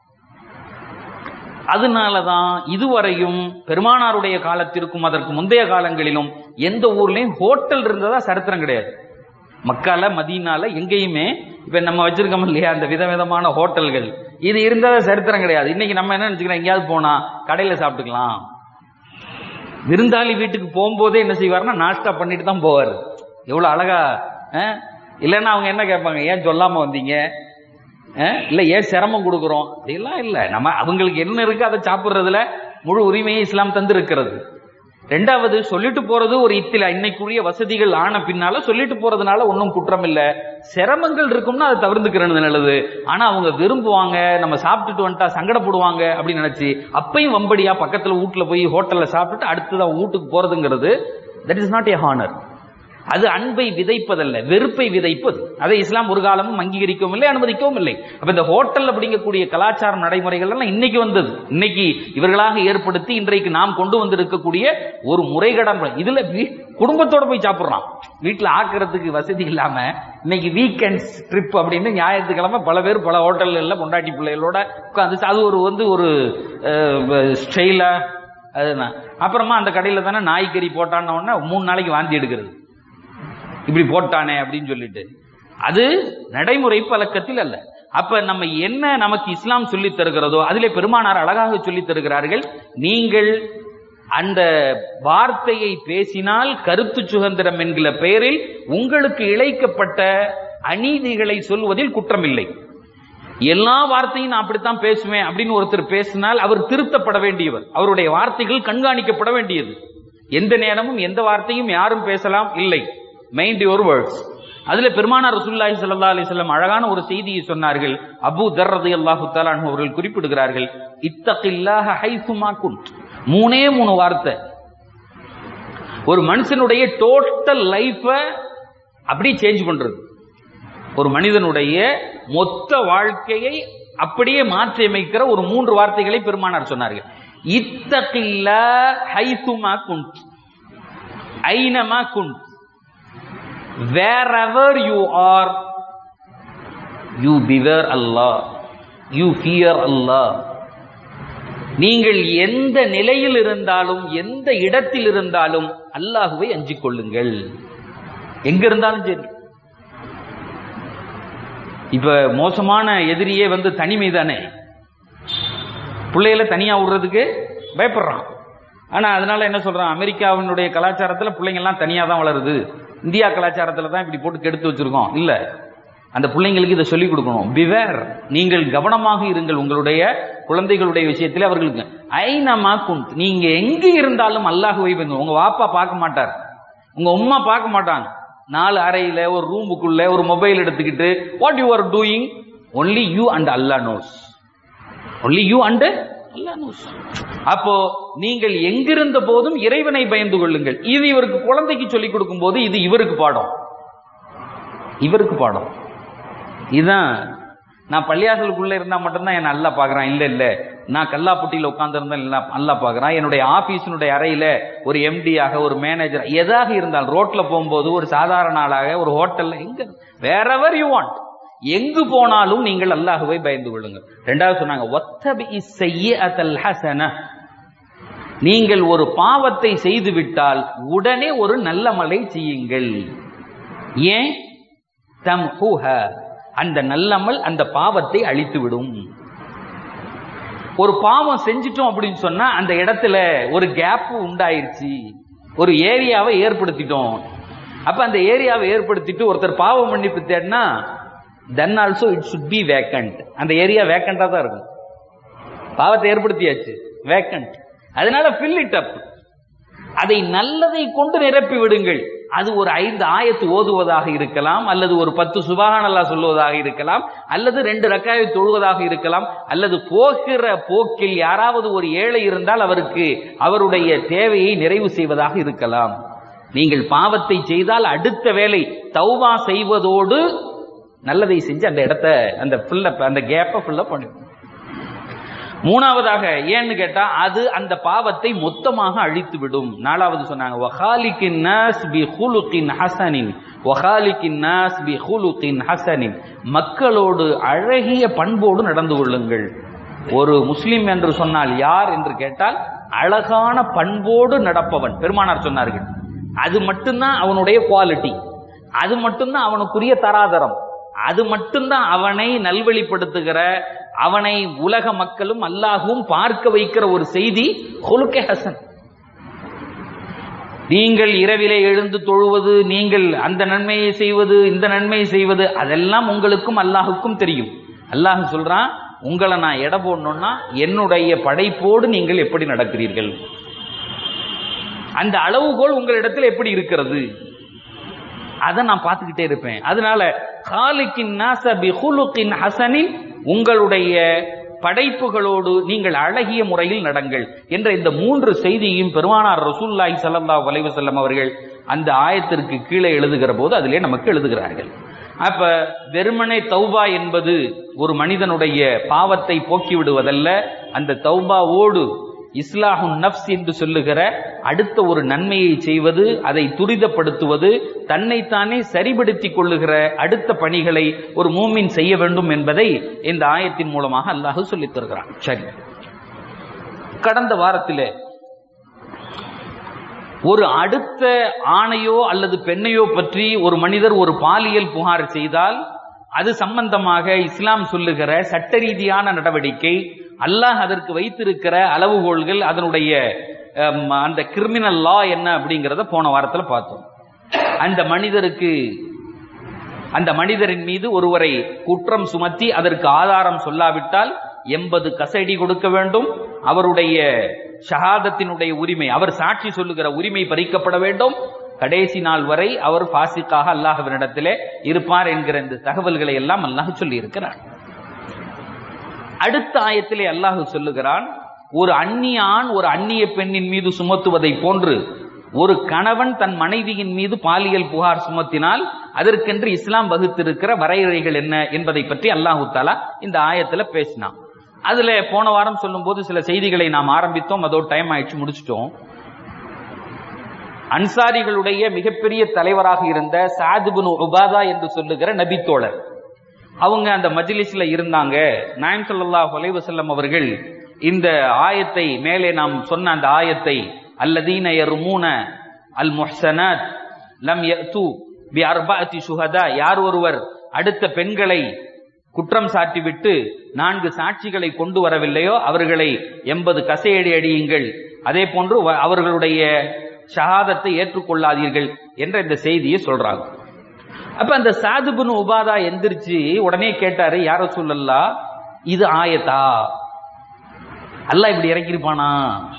அதனாலதான் இதுவரையும் பெருமானாருடைய காலத்திற்கும் அதற்கு முந்தைய காலங்களிலும் எந்த ஊர்லயும் ஹோட்டல் இருந்ததா சரித்திரம் கிடையாது மக்கால மதீனால எங்கேயுமே இப்ப நம்ம வச்சிருக்கோம் இல்லையா அந்த விதவிதமான ஹோட்டல்கள் இது இருந்தத சரித்திரம் கிடையாது இன்னைக்கு நம்ம என்ன நினைச்சுக்கிறோம் எங்கேயாவது போனா கடையில சாப்பிட்டுக்கலாம் விருந்தாளி வீட்டுக்கு போகும்போதே என்ன செய்வாருன்னா நாஷ்டா பண்ணிட்டு தான் போவார் எவ்வளவு அழகா அஹ்? இல்லைன்னா அவங்க என்ன கேட்பாங்க ஏன் சொல்லாம வந்தீங்க அஹ்? இல்ல ஏன் சிரமம் கொடுக்குறோம் அப்படிலாம் இல்ல நம்ம அவங்களுக்கு என்ன இருக்கு அதை சாப்பிடுறதுல முழு உரிமையை இஸ்லாம் தந்து இருக்கிறது ரெண்டாவது சொல்லிட்டு போறது ஒரு இத்தில இன்னைக்குரிய வசதிகள் ஆன பின்னால சொல்லிட்டு போறதுனால ஒன்றும் குற்றம் இல்ல சிரமங்கள் இருக்கும்னா அதை தவிர்த்துக்கிறது நல்லது ஆனா அவங்க விரும்புவாங்க நம்ம சாப்பிட்டுட்டு வந்துட்டா சங்கடப்படுவாங்க அப்படின்னு நினைச்சு அப்பையும் வம்படியா பக்கத்துல வீட்டுல போய் ஹோட்டல்ல சாப்பிட்டுட்டு அடுத்ததான் வீட்டுக்கு போறதுங்கிறது that is not a honour அது அன்பை விதைப்பதல்ல வெறுப்பை விதைப்பது அதை இஸ்லாம் ஒரு காலமும் அங்கீகரிக்கவும் இல்லை அனுமதிக்கவும் இல்லை அப்ப இந்த ஹோட்டல் அப்படிங்கக்கூடிய கலாச்சார நடைமுறைகள் எல்லாம் இன்னைக்கு வந்தது இன்னைக்கு இவர்களாக ஏற்படுத்தி இன்றைக்கு நாம் கொண்டு வந்திருக்கக்கூடிய ஒரு முறைகடன் இதுல வீ- குடும்பத்தோட போய் சாப்பிடுறான் வீட்டுல ஆக்குறதுக்கு வசதி இல்லாம இன்னைக்கு வீக்கெண்ட்ஸ் ட்ரிப் அப்படின்னு ஞாயிற்றுக்கிழமை பல பேர் பல ஹோட்டல்கள்ல பொண்டாட்டி பிள்ளைகளோட உட்காந்து அது ஒரு வந்து ஒரு ஸ்டைலா அதுதான் அப்புறமா அந்த கடையில தானே நாய்க்கறி போட்டான்னு உடனே மூணு நாளைக்கு வாந்தி எடுக்கிறது இப்படி போட்டானே அப்படின்னு சொல்லிட்டு அது நடைமுறை பழக்கத்தில் அல்ல அப்ப நம்ம என்ன நமக்கு இஸ்லாம் சொல்லித் தருகிறதோ அதிலே பெருமானார் அழகாக சொல்லித் தருகிறார்கள் நீங்கள் அந்த வார்த்தையை பேசினால் கருத்து சுதந்திரம் என்கிற பெயரில் உங்களுக்கு இழைக்கப்பட்ட அநீதிகளை சொல்வதில் குற்றமில்லை எல்லா வார்த்தையும் நான் அப்படித்தான் பேசுவேன் அப்படின்னு ஒருத்தர் பேசினால் அவர் திருத்தப்பட வேண்டியவர் அவருடைய வார்த்தைகள் கண்காணிக்கப்பட வேண்டியது எந்த நேரமும் எந்த வார்த்தையும் யாரும் பேசலாம் இல்லை மைண்ட் யுவர் வேர்ட்ஸ் அதுல பெருமானார் ரசூலுல்லாஹி ஸல்லல்லாஹு அலைஹி வஸல்லம் அழகான ஒரு செய்தியை சொன்னார்கள் அபூ தர் ரலியல்லாஹு தஆலா அன்ஹு அவர்கள் குறிப்பிடுகிறார்கள் இத்தகில்லாஹ ஹைசுமா குன்ட் மூணே மூணு வார்த்தை ஒரு மனுஷனுடைய டோட்டல் லைஃப அப்படியே சேஞ்ச் பண்றது ஒரு மனிதனுடைய மொத்த வாழ்க்கையை அப்படியே மாற்றி அமைக்கிற ஒரு மூன்று வார்த்தைகளை பெருமானார் சொன்னார்கள் இத்தகில்லா ஹைசுமா குன்ட் ஐனமா குன்ட் wherever you are you beware Allah you fear Allah நீங்கள் எந்த நிலையில் இருந்தாலும் எந்த இடத்தில் இருந்தாலும் அல்லாஹுவை அஞ்சிக் கொள்ளுங்கள் எங்க இருந்தாலும் சரி இப்ப மோசமான எதிரியே வந்து தனிமை தானே பிள்ளைகளை தனியா விடுறதுக்கு பயப்படுறான் ஆனா அதனால என்ன சொல்றான் அமெரிக்காவினுடைய கலாச்சாரத்துல பிள்ளைங்க எல்லாம் தனியா தான் வளருது இந்தியா கலாச்சாரத்துல தான் இப்படி போட்டு கெடுத்து வச்சிருக்கோம் இல்ல அந்த பிள்ளைங்களுக்கு இதை சொல்லிக் கொடுக்கணும் பிவேர் நீங்கள் கவனமாக இருங்கள் உங்களுடைய குழந்தைகளுடைய விஷயத்தில் அவர்களுக்கு ஐநமா குந்த் நீங்க எங்க இருந்தாலும் அல்லாஹுவை வந்து உங்க வாப்பா பார்க்க மாட்டார் உங்க உம்மா பார்க்க மாட்டாங்க நாலு அறையில ஒரு ரூமுக்குள்ள ஒரு மொபைல் எடுத்துக்கிட்டு what you are doing only you and அல்லா நோஸ் ஒன்லி யூ அண்ட் அல்லா நோஸ் அப்போ நீங்கள் எங்கிருந்த போதும் இறைவனை பயந்து கொள்ளுங்கள் இது இவருக்கு குழந்தைக்கு சொல்லிக் கொடுக்கும் போது இது இவருக்கு பாடம் இவருக்கு பாடம் இதுதான் நான் பள்ளியாசலுக்குள்ள இருந்தா மட்டும்தான் என்ன நல்லா பாக்குறான் இல்ல இல்ல நான் கல்லாப்புட்டியில உட்கார்ந்து இருந்தா நல்லா பாக்குறான் என்னுடைய ஆபீஸினுடைய அறையில ஒரு எம்டியாக ஒரு மேனேஜர் எதாக இருந்தால் ரோட்ல போகும்போது ஒரு சாதாரண ஆளாக ஒரு ஹோட்டல்ல எங்க வேறவர் யூ வாண்ட் எங்கு போனாலும் நீங்கள் அல்லாஹுவை பயந்து கொள்ளுங்கள் ரெண்டாவது சொன்னாங்க ஒத்தபி செய்யத்தல் ஹசன நீங்கள் ஒரு பாவத்தை செய்து விட்டால் உடனே ஒரு நல்ல மலை செய்யுங்கள் ஏன் தம் அந்த நல்லமல் அந்த பாவத்தை அழித்து விடும் ஒரு பாவம் செஞ்சிட்டோம் அப்படின்னு சொன்னா அந்த இடத்துல ஒரு கேப் உண்டாயிருச்சு ஒரு ஏரியாவை ஏற்படுத்திட்டோம் அப்ப அந்த ஏரியாவை ஏற்படுத்திட்டு ஒருத்தர் பாவம் மன்னிப்பு தேடினா then also it should be vacant அந்த ஏரியா வேக்கண்டா தான் இருக்கும் பாவத்தை ஏற்படுத்தியாச்சு வேக்கண்ட் அதனால ஃபில் இட் அப் அதை நல்லதை கொண்டு நிரப்பி விடுங்கள் அது ஒரு ஐந்து ஆயத்து ஓதுவதாக இருக்கலாம் அல்லது ஒரு பத்து சுபானல்லா சொல்லுவதாக இருக்கலாம் அல்லது ரெண்டு ரக்காயை தொழுவதாக இருக்கலாம் அல்லது போகிற போக்கில் யாராவது ஒரு ஏழை இருந்தால் அவருக்கு அவருடைய தேவையை நிறைவு செய்வதாக இருக்கலாம் நீங்கள் பாவத்தை செய்தால் அடுத்த வேலை தௌபா செய்வதோடு நல்லதை செஞ்சு அந்த இடத்த அந்த ஃபில்லப் அந்த கேப்பை ஃபில்லப் பண்ணி மூணாவதாக ஏன்னு கேட்டா அது அந்த பாவத்தை மொத்தமாக அழித்து விடும் நாலாவது சொன்னாங்க வஹாலிக்கின் நாஸ் பி ஹுலுக்கின் ஹசனின் வஹாலிக்கின் நாஸ் பி ஹுலுக்கின் ஹசனின் மக்களோடு அழகிய பண்போடு நடந்து கொள்ளுங்கள் ஒரு முஸ்லிம் என்று சொன்னால் யார் என்று கேட்டால் அழகான பண்போடு நடப்பவன் பெருமானார் சொன்னார்கள் அது மட்டும்தான் அவனுடைய குவாலிட்டி அது மட்டும்தான் அவனுக்குரிய தராதரம் அது மட்டும்தான் அவனை நல்வழிப்படுத்துகிற அவனை உலக மக்களும் அல்லாஹும் பார்க்க வைக்கிற ஒரு செய்தி ஹொலுக்கே ஹசன் நீங்கள் இரவிலே எழுந்து தொழுவது நீங்கள் அந்த நன்மையை செய்வது இந்த நன்மையை செய்வது அதெல்லாம் உங்களுக்கும் அல்லாஹுக்கும் தெரியும் அல்லாஹ் சொல்றான் உங்களை நான் எடை போடணும்னா என்னுடைய படைப்போடு நீங்கள் எப்படி நடக்கிறீர்கள் அந்த அளவுகோல் உங்களிடத்தில் எப்படி இருக்கிறது அதை நான் பார்த்துக்கிட்டே இருப்பேன் அதனால காலிக்கின் நாச பிஹுலுக்கின் ஹசனின் உங்களுடைய படைப்புகளோடு நீங்கள் அழகிய முறையில் நடங்கள் என்ற இந்த மூன்று செய்தியும் பெருமானார் ரசூல்லாய் சல்லா வலைவசல்லம் அவர்கள் அந்த ஆயத்திற்கு கீழே எழுதுகிற போது அதிலே நமக்கு எழுதுகிறார்கள் அப்ப வெறுமனே தௌபா என்பது ஒரு மனிதனுடைய பாவத்தை போக்கி விடுவதல்ல அந்த தௌபாவோடு இஸ்லாஹுன் நப்ஸ் என்று சொல்லுகிற அடுத்த ஒரு நன்மையை செய்வது அதை துரிதப்படுத்துவது தன்னைத்தானே சரிபடுத்திக் கொள்ளுகிற அடுத்த பணிகளை ஒரு மூமின் செய்ய வேண்டும் என்பதை இந்த ஆயத்தின் மூலமாக அல்லாஹ் சொல்லித் தருகிறான் சரி கடந்த வாரத்திலே ஒரு அடுத்த ஆணையோ அல்லது பெண்ணையோ பற்றி ஒரு மனிதர் ஒரு பாலியல் புகார் செய்தால் அது சம்பந்தமாக இஸ்லாம் சொல்லுகிற சட்ட ரீதியான நடவடிக்கை அல்லாஹ் அதற்கு வைத்திருக்கிற அளவுகோல்கள் அதனுடைய அம், அந்த கிரிமினல் லா என்ன அப்படிங்கிறத போன வாரத்தில் பார்த்தோம் அந்த மனிதருக்கு அந்த மனிதரின் மீது ஒருவரை குற்றம் சுமத்தி அதற்கு ஆதாரம் சொல்லாவிட்டால் எண்பது கசடி கொடுக்க வேண்டும் அவருடைய ஷஹாதத்தினுடைய உரிமை அவர் சாட்சி சொல்லுகிற உரிமை பறிக்கப்பட வேண்டும் கடைசி நாள் வரை அவர் பாசிக்காக அல்லாஹ்வினிடத்திலே இருப்பார் என்கிற இந்த தகவல்களை எல்லாம் அல்லாஹ் சொல்லி இருக்கிறார் அடுத்த ஆயத்திலே அல்லாஹ் சொல்லுகிறான் ஒரு அந்நிய ஆண் ஒரு அந்நிய பெண்ணின் மீது சுமத்துவதை போன்று ஒரு கணவன் தன் மனைவியின் மீது பாலியல் புகார் சுமத்தினால் அதற்கென்று இஸ்லாம் வகுத்திருக்கிற வரையறைகள் என்ன என்பதை பற்றி அல்லாஹு தாலா இந்த ஆயத்துல பேசினான் அதுல போன வாரம் சொல்லும்போது சில செய்திகளை நாம் ஆரம்பித்தோம் அதோட டைம் ஆயிடுச்சு முடிச்சிட்டோம் அன்சாரிகளுடைய மிகப்பெரிய தலைவராக இருந்த சாதுபுன் உபாதா என்று சொல்லுகிற நபித்தோழர் அவங்க அந்த மஜ்லிஸ்ல இருந்தாங்க நாயம் ஸல்லல்லாஹு அலைஹி வஸல்லம் அவர்கள் இந்த ஆயத்தை மேலே நாம் சொன்ன அந்த ஆயத்தை அல்லதீன யர்மூன அல் முஹ்சனாத் லம் யஅது பி அர்பஅத்தி ஷுஹதா யார் ஒருவர் அடுத்த பெண்களை குற்றம் சாட்டிவிட்டு நான்கு சாட்சிகளை கொண்டு வரவில்லையோ அவர்களை எண்பது கசையடி அடியுங்கள் அதே போன்று வ- அவர்களுடைய ஷஹாதத்தை ஏற்றுக்கொள்ளாதீர்கள் என்ற இந்த செய்தியை சொல்றாங்க அப்ப அந்த சாதுபுன் உபாதா எந்திரிச்சு உடனே கேட்டாரு யார சொல்லல்லா இது ஆயத்தா அல்லாஹ் இப்படி இறக்கிருப்பானா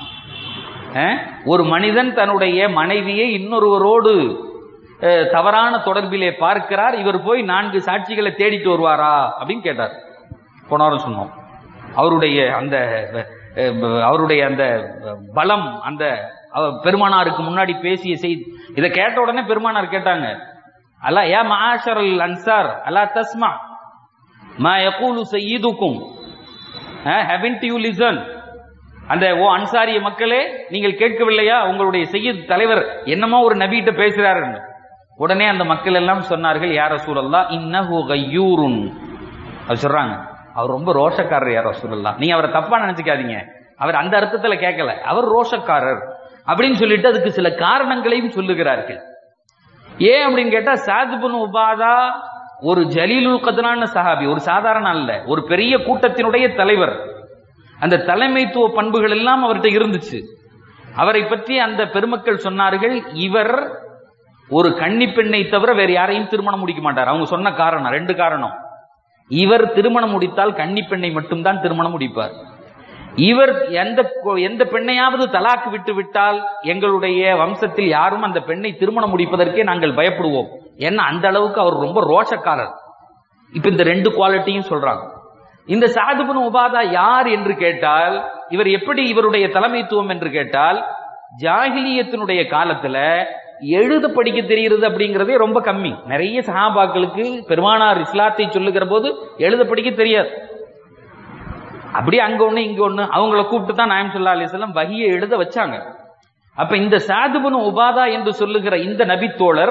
அஹ்? ஒரு மனிதன் தன்னுடைய மனைவியை இன்னொருவரோடு அஹ், தவறான தொடர்பிலே பார்க்கிறார் இவர் போய் நான்கு சாட்சிகளை தேடிட்டு வருவாரா அப்படின்னு கேட்டார் போன வாரம் சொன்னோம் அவருடைய அந்த அஹ், அவருடைய அந்த பலம் அந்த அவ- பெருமானாருக்கு முன்னாடி பேசிய செய்தி இதை கேட்ட உடனே பெருமானார் கேட்டாங்க அல்லா யா மாஷரல் அன்சார் அல்லா தஸ்மா மா யகூலு சையீதுக்கும் ஹேவன்ட் யூ லிசன் அந்த ஓ அன்சாரிய மக்களே நீங்கள் கேட்கவில்லையா உங்களுடைய செய்யத் தலைவர் என்னமோ ஒரு நபிகிட்ட பேசுறாருன்னு உடனே அந்த மக்கள் எல்லாம் சொன்னார்கள் யார சூழல்லா இன்னஹு கையூருன் அது சொல்றாங்க அவர் ரொம்ப ரோஷக்காரர் யார் ரசூலல்லா நீங்க அவரை தப்பா நினைச்சுக்காதீங்க அவர் அந்த அர்த்தத்துல கேட்கல அவர் ரோஷக்காரர் அப்படின்னு சொல்லிட்டு அதுக்கு சில காரணங்களையும் சொல்லுகிறார்கள் ஏன் அப்படின்னு கேட்டா சாதுபுன் உபாதா ஒரு ஜலீலுல் கத்ரான சஹாபி ஒரு சாதாரண அல்ல ஒரு பெரிய கூட்டத்தினுடைய தலைவர் அந்த தலைமைத்துவ பண்புகள் எல்லாம் அவர்கிட்ட இருந்துச்சு அவரை பற்றி அந்த பெருமக்கள் சொன்னார்கள் இவர் ஒரு கன்னி பெண்ணை தவிர வேற யாரையும் திருமணம் முடிக்க மாட்டார் அவங்க சொன்ன காரணம் ரெண்டு காரணம் இவர் திருமணம் முடித்தால் கன்னி பெண்ணை மட்டும்தான் திருமணம் முடிப்பார் இவர் எந்த கொ- எந்த பெண்ணையாவது தலாக்கு விட்டு விட்டால் எங்களுடைய வம்சத்தில் யாரும் அந்த பெண்ணை திருமணம் முடிப்பதற்கே நாங்கள் பயப்படுவோம் ஏன்னா அந்த அளவுக்கு அவர் ரொம்ப ரோஷக்காரர் இப்ப இந்த ரெண்டு குவாலிட்டியும் சொல்றாங்க இந்த சாதுபுன் உபாதா யார் என்று கேட்டால் இவர் எப்படி இவருடைய தலைமைத்துவம் என்று கேட்டால் ஜாகிலியத்தினுடைய காலத்துல எழுத படிக்க தெரிகிறது அப்படிங்கறதே ரொம்ப கம்மி நிறைய சஹாபாக்களுக்கு பெருமானார் இஸ்லாத்தை சொல்லுகிற போது எழுத படிக்க தெரியாது அப்படியே அங்க ஒண்ணு இங்க ஒண்ணு அவங்கள கூப்பிட்டு தான் நாயம் சொல்லா அலிஸ்லாம் வகியை எழுத வச்சாங்க அப்ப இந்த சாதுபுன் உபாதா என்று சொல்லுகிற இந்த நபித்தோழர்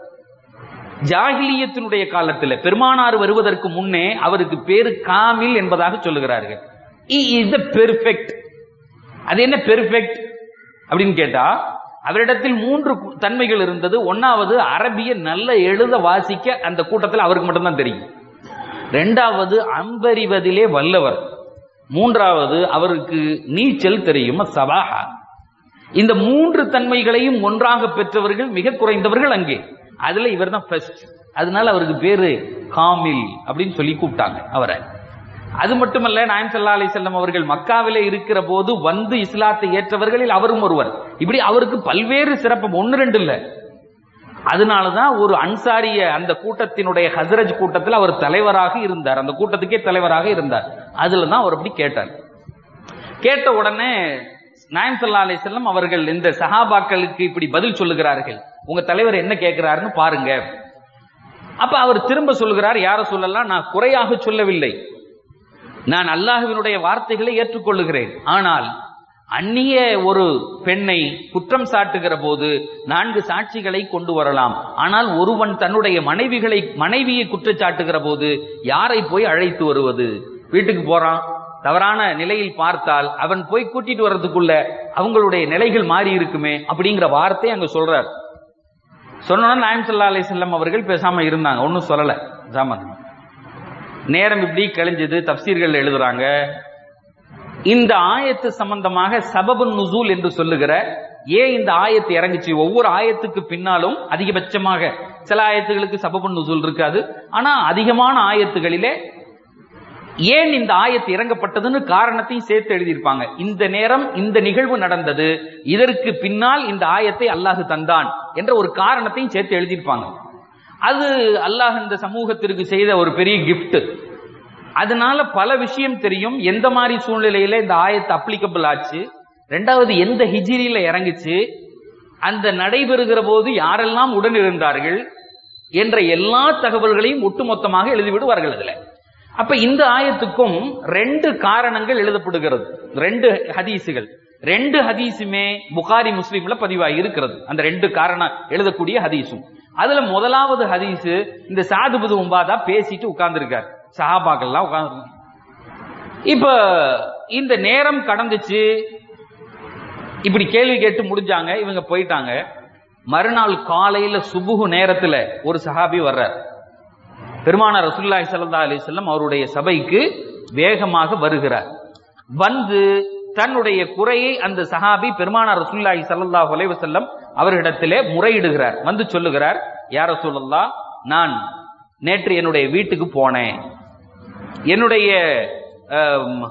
ஜாகிலியத்தினுடைய காலத்தில் பெருமானார் வருவதற்கு முன்னே அவருக்கு பேரு காமில் என்பதாக சொல்லுகிறார்கள் இஸ் பெர்ஃபெக்ட் அது என்ன பெர்ஃபெக்ட் அப்படின்னு கேட்டா அவரிடத்தில் மூன்று கு- தன்மைகள் இருந்தது ஒன்னாவது அரபிய நல்ல எழுத வாசிக்க அந்த கூட்டத்தில் அவருக்கு மட்டும்தான் தெரியும் ரெண்டாவது அம்பறிவதிலே வல்லவர் மூன்றாவது அவருக்கு நீச்சல் தெரியும் சபாஹா இந்த மூன்று தன்மைகளையும் ஒன்றாக பெற்றவர்கள் மிக குறைந்தவர்கள் அங்கே அதுல இவர் தான் ஃபர்ஸ்ட் அதனால அவருக்கு பேரு காமில் அப்படின்னு சொல்லி கூப்பிட்டாங்க அவரை அது மட்டுமல்ல நாயம் சல்லா அலி செல்லம் அவர்கள் மக்காவிலே இருக்கிற போது வந்து இஸ்லாத்தை ஏற்றவர்களில் அவரும் ஒருவர் இப்படி அவருக்கு பல்வேறு சிறப்பு ஒன்னு ரெண்டு இல்ல அதனாலதான் ஒரு அன்சாரிய அந்த கூட்டத்தினுடைய ஹசரஜ் கூட்டத்தில் அவர் தலைவராக இருந்தார் அந்த கூட்டத்துக்கே தலைவராக இருந்தார் அதுல தான் அவர் அப்படி கேட்டார் கேட்ட உடனே நாயம் சல்லா அலி செல்லம் அவர்கள் இந்த சஹாபாக்களுக்கு இப்படி பதில் சொல்லுகிறார்கள் உங்க தலைவர் என்ன கேட்கிறாருன்னு பாருங்க அப்ப அவர் திரும்ப சொல்லுகிறார் யார சொல்லலாம் நான் குறையாக சொல்லவில்லை நான் அல்லாஹுவினுடைய வார்த்தைகளை ஏற்றுக்கொள்ளுகிறேன் ஆனால் அந்நிய ஒரு பெண்ணை குற்றம் சாட்டுகிற போது நான்கு சாட்சிகளை கொண்டு வரலாம் ஆனால் ஒருவன் தன்னுடைய மனைவிகளை மனைவியை குற்றச்சாட்டுகிற போது யாரை போய் அழைத்து வருவது வீட்டுக்கு போறான் தவறான நிலையில் பார்த்தால் அவன் போய் கூட்டிட்டு வர்றதுக்குள்ள அவங்களுடைய நிலைகள் மாறி இருக்குமே அப்படிங்கிற வார்த்தை அங்க சொல்றார் சொன்னா நாயம் சல்லா அலி செல்லம் அவர்கள் பேசாம இருந்தாங்க ஒன்னும் சொல்லல ஜாமன் நேரம் இப்படி கழிஞ்சது தப்சீர்கள் எழுதுறாங்க இந்த ஆயத்து சம்பந்தமாக சபபு நுசூல் என்று சொல்லுகிற ஏன் இந்த ஆயத்து இறங்குச்சு ஒவ்வொரு ஆயத்துக்கு பின்னாலும் அதிகபட்சமாக சில ஆயத்துகளுக்கு சபபு நுசூல் இருக்காது ஆனா அதிகமான ஆயத்துகளிலே ஏன் இந்த ஆயத்து இறங்கப்பட்டதுன்னு காரணத்தையும் சேர்த்து எழுதியிருப்பாங்க இந்த நேரம் இந்த நிகழ்வு நடந்தது இதற்கு பின்னால் இந்த ஆயத்தை அல்லாஹு தந்தான் என்ற ஒரு காரணத்தையும் சேர்த்து எழுதியிருப்பாங்க அது அல்லாஹ் இந்த சமூகத்திற்கு செய்த ஒரு பெரிய கிஃப்ட் அதனால பல விஷயம் தெரியும் எந்த மாதிரி சூழ்நிலையில இந்த ஆயத்து அப்ளிகபிள் ஆச்சு ரெண்டாவது எந்த ஹிஜிரியில இறங்குச்சு அந்த நடைபெறுகிற போது யாரெல்லாம் உடன் இருந்தார்கள் என்ற எல்லா தகவல்களையும் ஒட்டுமொத்தமாக எழுதிவிடுவார்கள் அதுல அப்ப இந்த ஆயத்துக்கும் ரெண்டு காரணங்கள் எழுதப்படுகிறது ரெண்டு ஹதீசுகள் ரெண்டு ஹதீஸுமே புகாரி முஸ்லீம்ல பதிவாகி இருக்கிறது அந்த ரெண்டு காரணம் எழுதக்கூடிய ஹதீஸும் அதுல முதலாவது ஹதீஸ் இந்த சாதுபுது உம்பாதா பேசிட்டு உட்கார்ந்துருக்காரு சஹாபாக்கள்லாம் உட்கார்ந்து இப்ப இந்த நேரம் கடந்துச்சு இப்படி கேள்வி கேட்டு முடிஞ்சாங்க இவங்க போயிட்டாங்க மறுநாள் காலையில சுபுகு நேரத்துல ஒரு சஹாபி வர்றார் பெருமானார் ரசூல்லாய் சல்லா அலி செல்லம் அவருடைய சபைக்கு வேகமாக வருகிறார் வந்து தன்னுடைய குறையை அந்த சஹாபி பெருமானார் ரசூல்லாய் சல்லல்லாஹு அலைஹி வஸல்லம் அவரிடத்திலே முறையிடுகிறார் வந்து சொல்லுகிறார் யார சொல்லல்லா நான் நேற்று என்னுடைய வீட்டுக்கு போனேன் என்னுடைய ஆம்,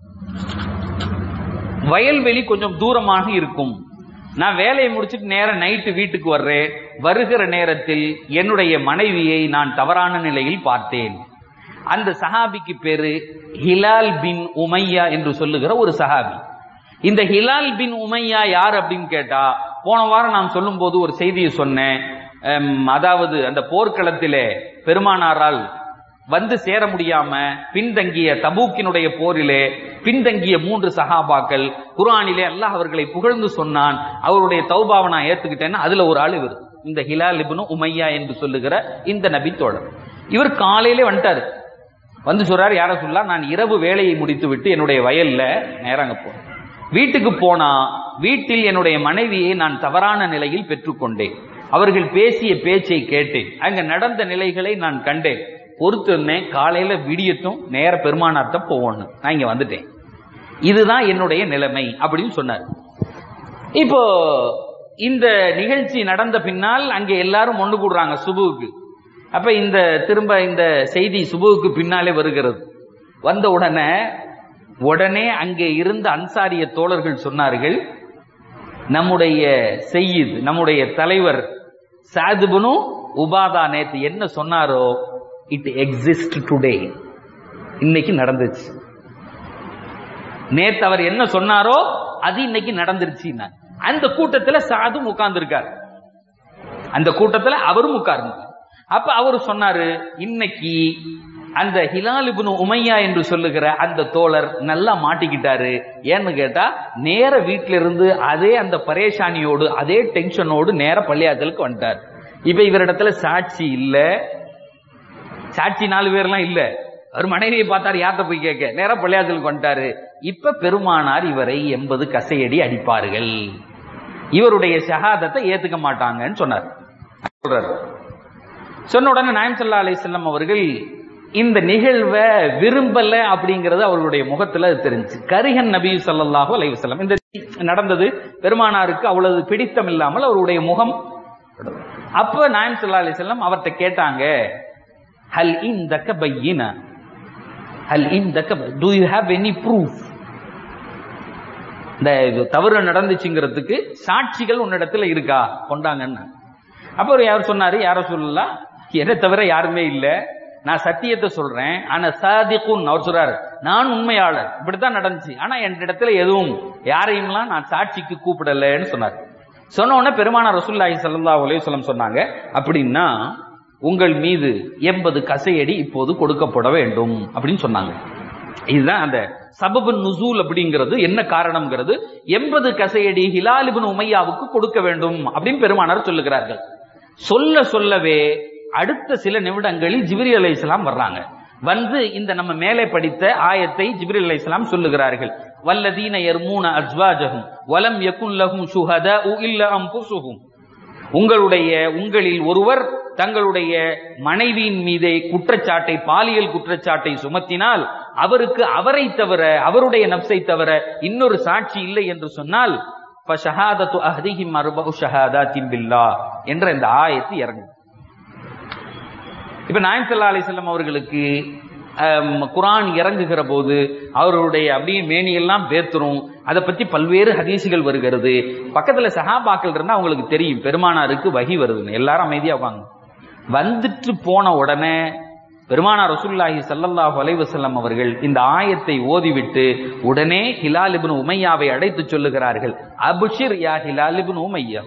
வயல்வெளி கொஞ்சம் தூரமாக இருக்கும் நான் வேலையை முடிச்சுட்டு நேரம் நைட்டு வீட்டுக்கு வர்றேன் வருகிற நேரத்தில் என்னுடைய மனைவியை நான் தவறான நிலையில் பார்த்தேன் அந்த சஹாபிக்கு பேரு ஹிலால் பின் உமையா என்று சொல்லுகிற ஒரு சஹாபி இந்த ஹிலால் பின் உமையா யார் அப்படின்னு கேட்டா போன வாரம் நான் சொல்லும்போது ஒரு செய்தியை சொன்னேன் அம், அதாவது அந்த போர்க்களத்திலே பெருமானாரால் வந்து சேர முடியாம பின்தங்கிய தபூக்கினுடைய போரிலே பின்தங்கிய மூன்று சஹாபாக்கள் குர்ஆனிலே அல்லாஹ் அவர்களை புகழ்ந்து சொன்னான் அவருடைய தௌபாவை நான் ஏத்துக்கிட்டேன்னா அதுல ஒரு ஆள் இவர் இந்த ஹிலால் இப்னு உமையா என்று சொல்லுகிற இந்த நபி தோழர் இவர் காலையிலே வந்துட்டாரு வந்து சொல்றாரு யார சொல்லா நான் இரவு வேலையை முடித்து விட்டு என்னுடைய வயல்ல நேராங்க போறேன் வீட்டுக்கு போனா வீட்டில் என்னுடைய மனைவியை நான் தவறான நிலையில் பெற்றுக்கொண்டேன் அவர்கள் பேசிய பேச்சை கேட்டேன் அங்க நடந்த நிலைகளை நான் கண்டேன் பொறுத்திருந்தேன் காலையில விடியட்டும் நேர பெருமானார்ட்ட போவோன்னு நான் இங்க வந்துட்டேன் இதுதான் என்னுடைய நிலைமை அப்படின்னு சொன்னார் இப்போ இந்த நிகழ்ச்சி நடந்த பின்னால் அங்கே எல்லாரும் ஒண்ணு கூடுறாங்க சுபுவுக்கு அப்ப இந்த திரும்ப இந்த செய்தி சுபுவுக்கு பின்னாலே வருகிறது வந்த உடனே உடனே அங்கே இருந்த அன்சாரிய தோழர்கள் சொன்னார்கள் நம்முடைய செய்யுத் நம்முடைய தலைவர் சாதுபனு உபாதா நேத்து என்ன சொன்னாரோ இட் எக்ஸிஸ்ட் டுடே இன்னைக்கு நடந்துச்சு நேத்து அவர் என்ன சொன்னாரோ அது இன்னைக்கு நடந்துருச்சு அந்த கூட்டத்துல சாதும் உட்கார்ந்து அந்த கூட்டத்துல அவரும் உட்கார்ந்து அப்ப அவர் சொன்னாரு இன்னைக்கு அந்த ஹிலால் இப்னு உமையா என்று சொல்லுகிற அந்த தோழர் நல்லா மாட்டிக்கிட்டாரு ஏன்னு கேட்டா நேர வீட்டில இருந்து அதே அந்த பரேஷானியோடு அதே டென்ஷனோடு நேர பள்ளியாத்தலுக்கு வந்துட்டார் இப்ப இவரிடத்துல சாட்சி இல்ல சாட்சி நாலு பேர்லாம் இல்ல அவர் மனைவியை பார்த்தாரு யார்கிட்ட போய் கேட்க நேரா பள்ளியாத்தலுக்கு வந்துட்டாரு இப்ப பெருமானார் இவரை எண்பது கசையடி அடிப்பார்கள் இவருடைய ஷஹாதத்தை ஏத்துக்க மாட்டாங்கன்னு சொன்னார் சொல்றாரு சொன்ன உடனே நாயம் சல்லா அலிஸ்லாம் அவர்கள் இந்த நிகழ்வை விரும்பல அப்படிங்கிறது அவர்களுடைய முகத்துல அது தெரிஞ்சு கரிகன் நபி ஸல்லல்லாஹு அலைஹி வஸல்லம் இந்த நடந்தது பெருமானாருக்கு அவ்வளவு பிடித்தம் இல்லாமல் அவருடைய முகம் அப்ப நாயம் ஸல்லல்லாஹு அலைஹி வஸல்லம் அவர்கிட்ட கேட்டாங்க ஹல் இந்தக பையின ஹல் இந்தக do you have any proof இந்த இது தவறு நடந்துச்சுங்கிறதுக்கு சாட்சிகள் உன்னிடத்துல இருக்கா கொண்டாங்கன்னு அப்ப அவர் யார் சொன்னாரு யார சொல்லலாம் என்னை தவிர யாருமே இல்ல நான் சத்தியத்தை சொல்றேன் ஆனா சாதிக்குன் அவர் சொல்றாரு நான் உண்மையாளர் இப்படித்தான் நடந்துச்சு ஆனா என் இடத்துல எதுவும் யாரையும்லாம் நான் சாட்சிக்கு கூப்பிடலன்னு சொன்னார் சொன்ன உடனே பெருமானார் ரசூலுல்லாஹி ஸல்லல்லாஹு அலைஹி வஸல்லம் சொன்னாங்க அப்படின்னா உங்கள் மீது எண்பது கசையடி இப்போது கொடுக்கப்பட வேண்டும் அப்படின்னு சொன்னாங்க இதுதான் அந்த சபபு நுசூல் அப்படிங்கிறது என்ன காரணம்ங்கிறது எண்பது கசையடி ஹிலாலிபின் உமையாவுக்கு கொடுக்க வேண்டும் அப்படின்னு பெருமானார் சொல்லுகிறார்கள் சொல்ல சொல்லவே அடுத்த சில நிமிடங்களில் ஜிபிரி அலை இஸ்லாம் வர்றாங்க வந்து இந்த நம்ம மேலே படித்த ஆயத்தை ஜிப்ரி அலை இஸ்லாம் சொல்லுகிறார்கள் வல்லதீன யர்மூன அஸ்வாஜஹும் வலம் யகுன் லஹும் ஷுஹதா இல்ல அம்புசுஹும் உங்களுடைய உங்களில் ஒருவர் தங்களுடைய மனைவியின் மீதே குற்றச்சாட்டை பாலியல் குற்றச்சாட்டை சுமத்தினால் அவருக்கு அவரை தவிர அவருடைய நப்சை தவிர இன்னொரு சாட்சி இல்லை என்று சொன்னால் ஃபஷஹாதத்து அஹ்திஹிம் அர்பஉ ஷஹாதாத்தின் பில்லா என்ற இந்த ஆயத்து இறங்கும் இப்ப நாயம் சல்லா அலிசல்லம் அவர்களுக்கு ஆம், குர்ஆன் இறங்குகிற போது அவருடைய அப்படியே மேனியெல்லாம் வேத்துரும் அதை பத்தி பல்வேறு ஹதீசுகள் வருகிறது பக்கத்துல சஹாபாக்கள் இருந்தா அவங்களுக்கு தெரியும் பெருமானாருக்கு வகி வருதுன்னு எல்லாரும் அமைதியா உட்காங்க வந்துட்டு போன உடனே பெருமானார் ரசூலுல்லாஹி ஸல்லல்லாஹு அலைஹி வஸல்லம் அவர்கள் இந்த ஆயத்தை ஓதிவிட்டு உடனே ஹிலால் இப்னு உமையாவை அழைத்து சொல்லுகிறார்கள் அபுஷிர் யா ஹிலால் இப்னு உமையா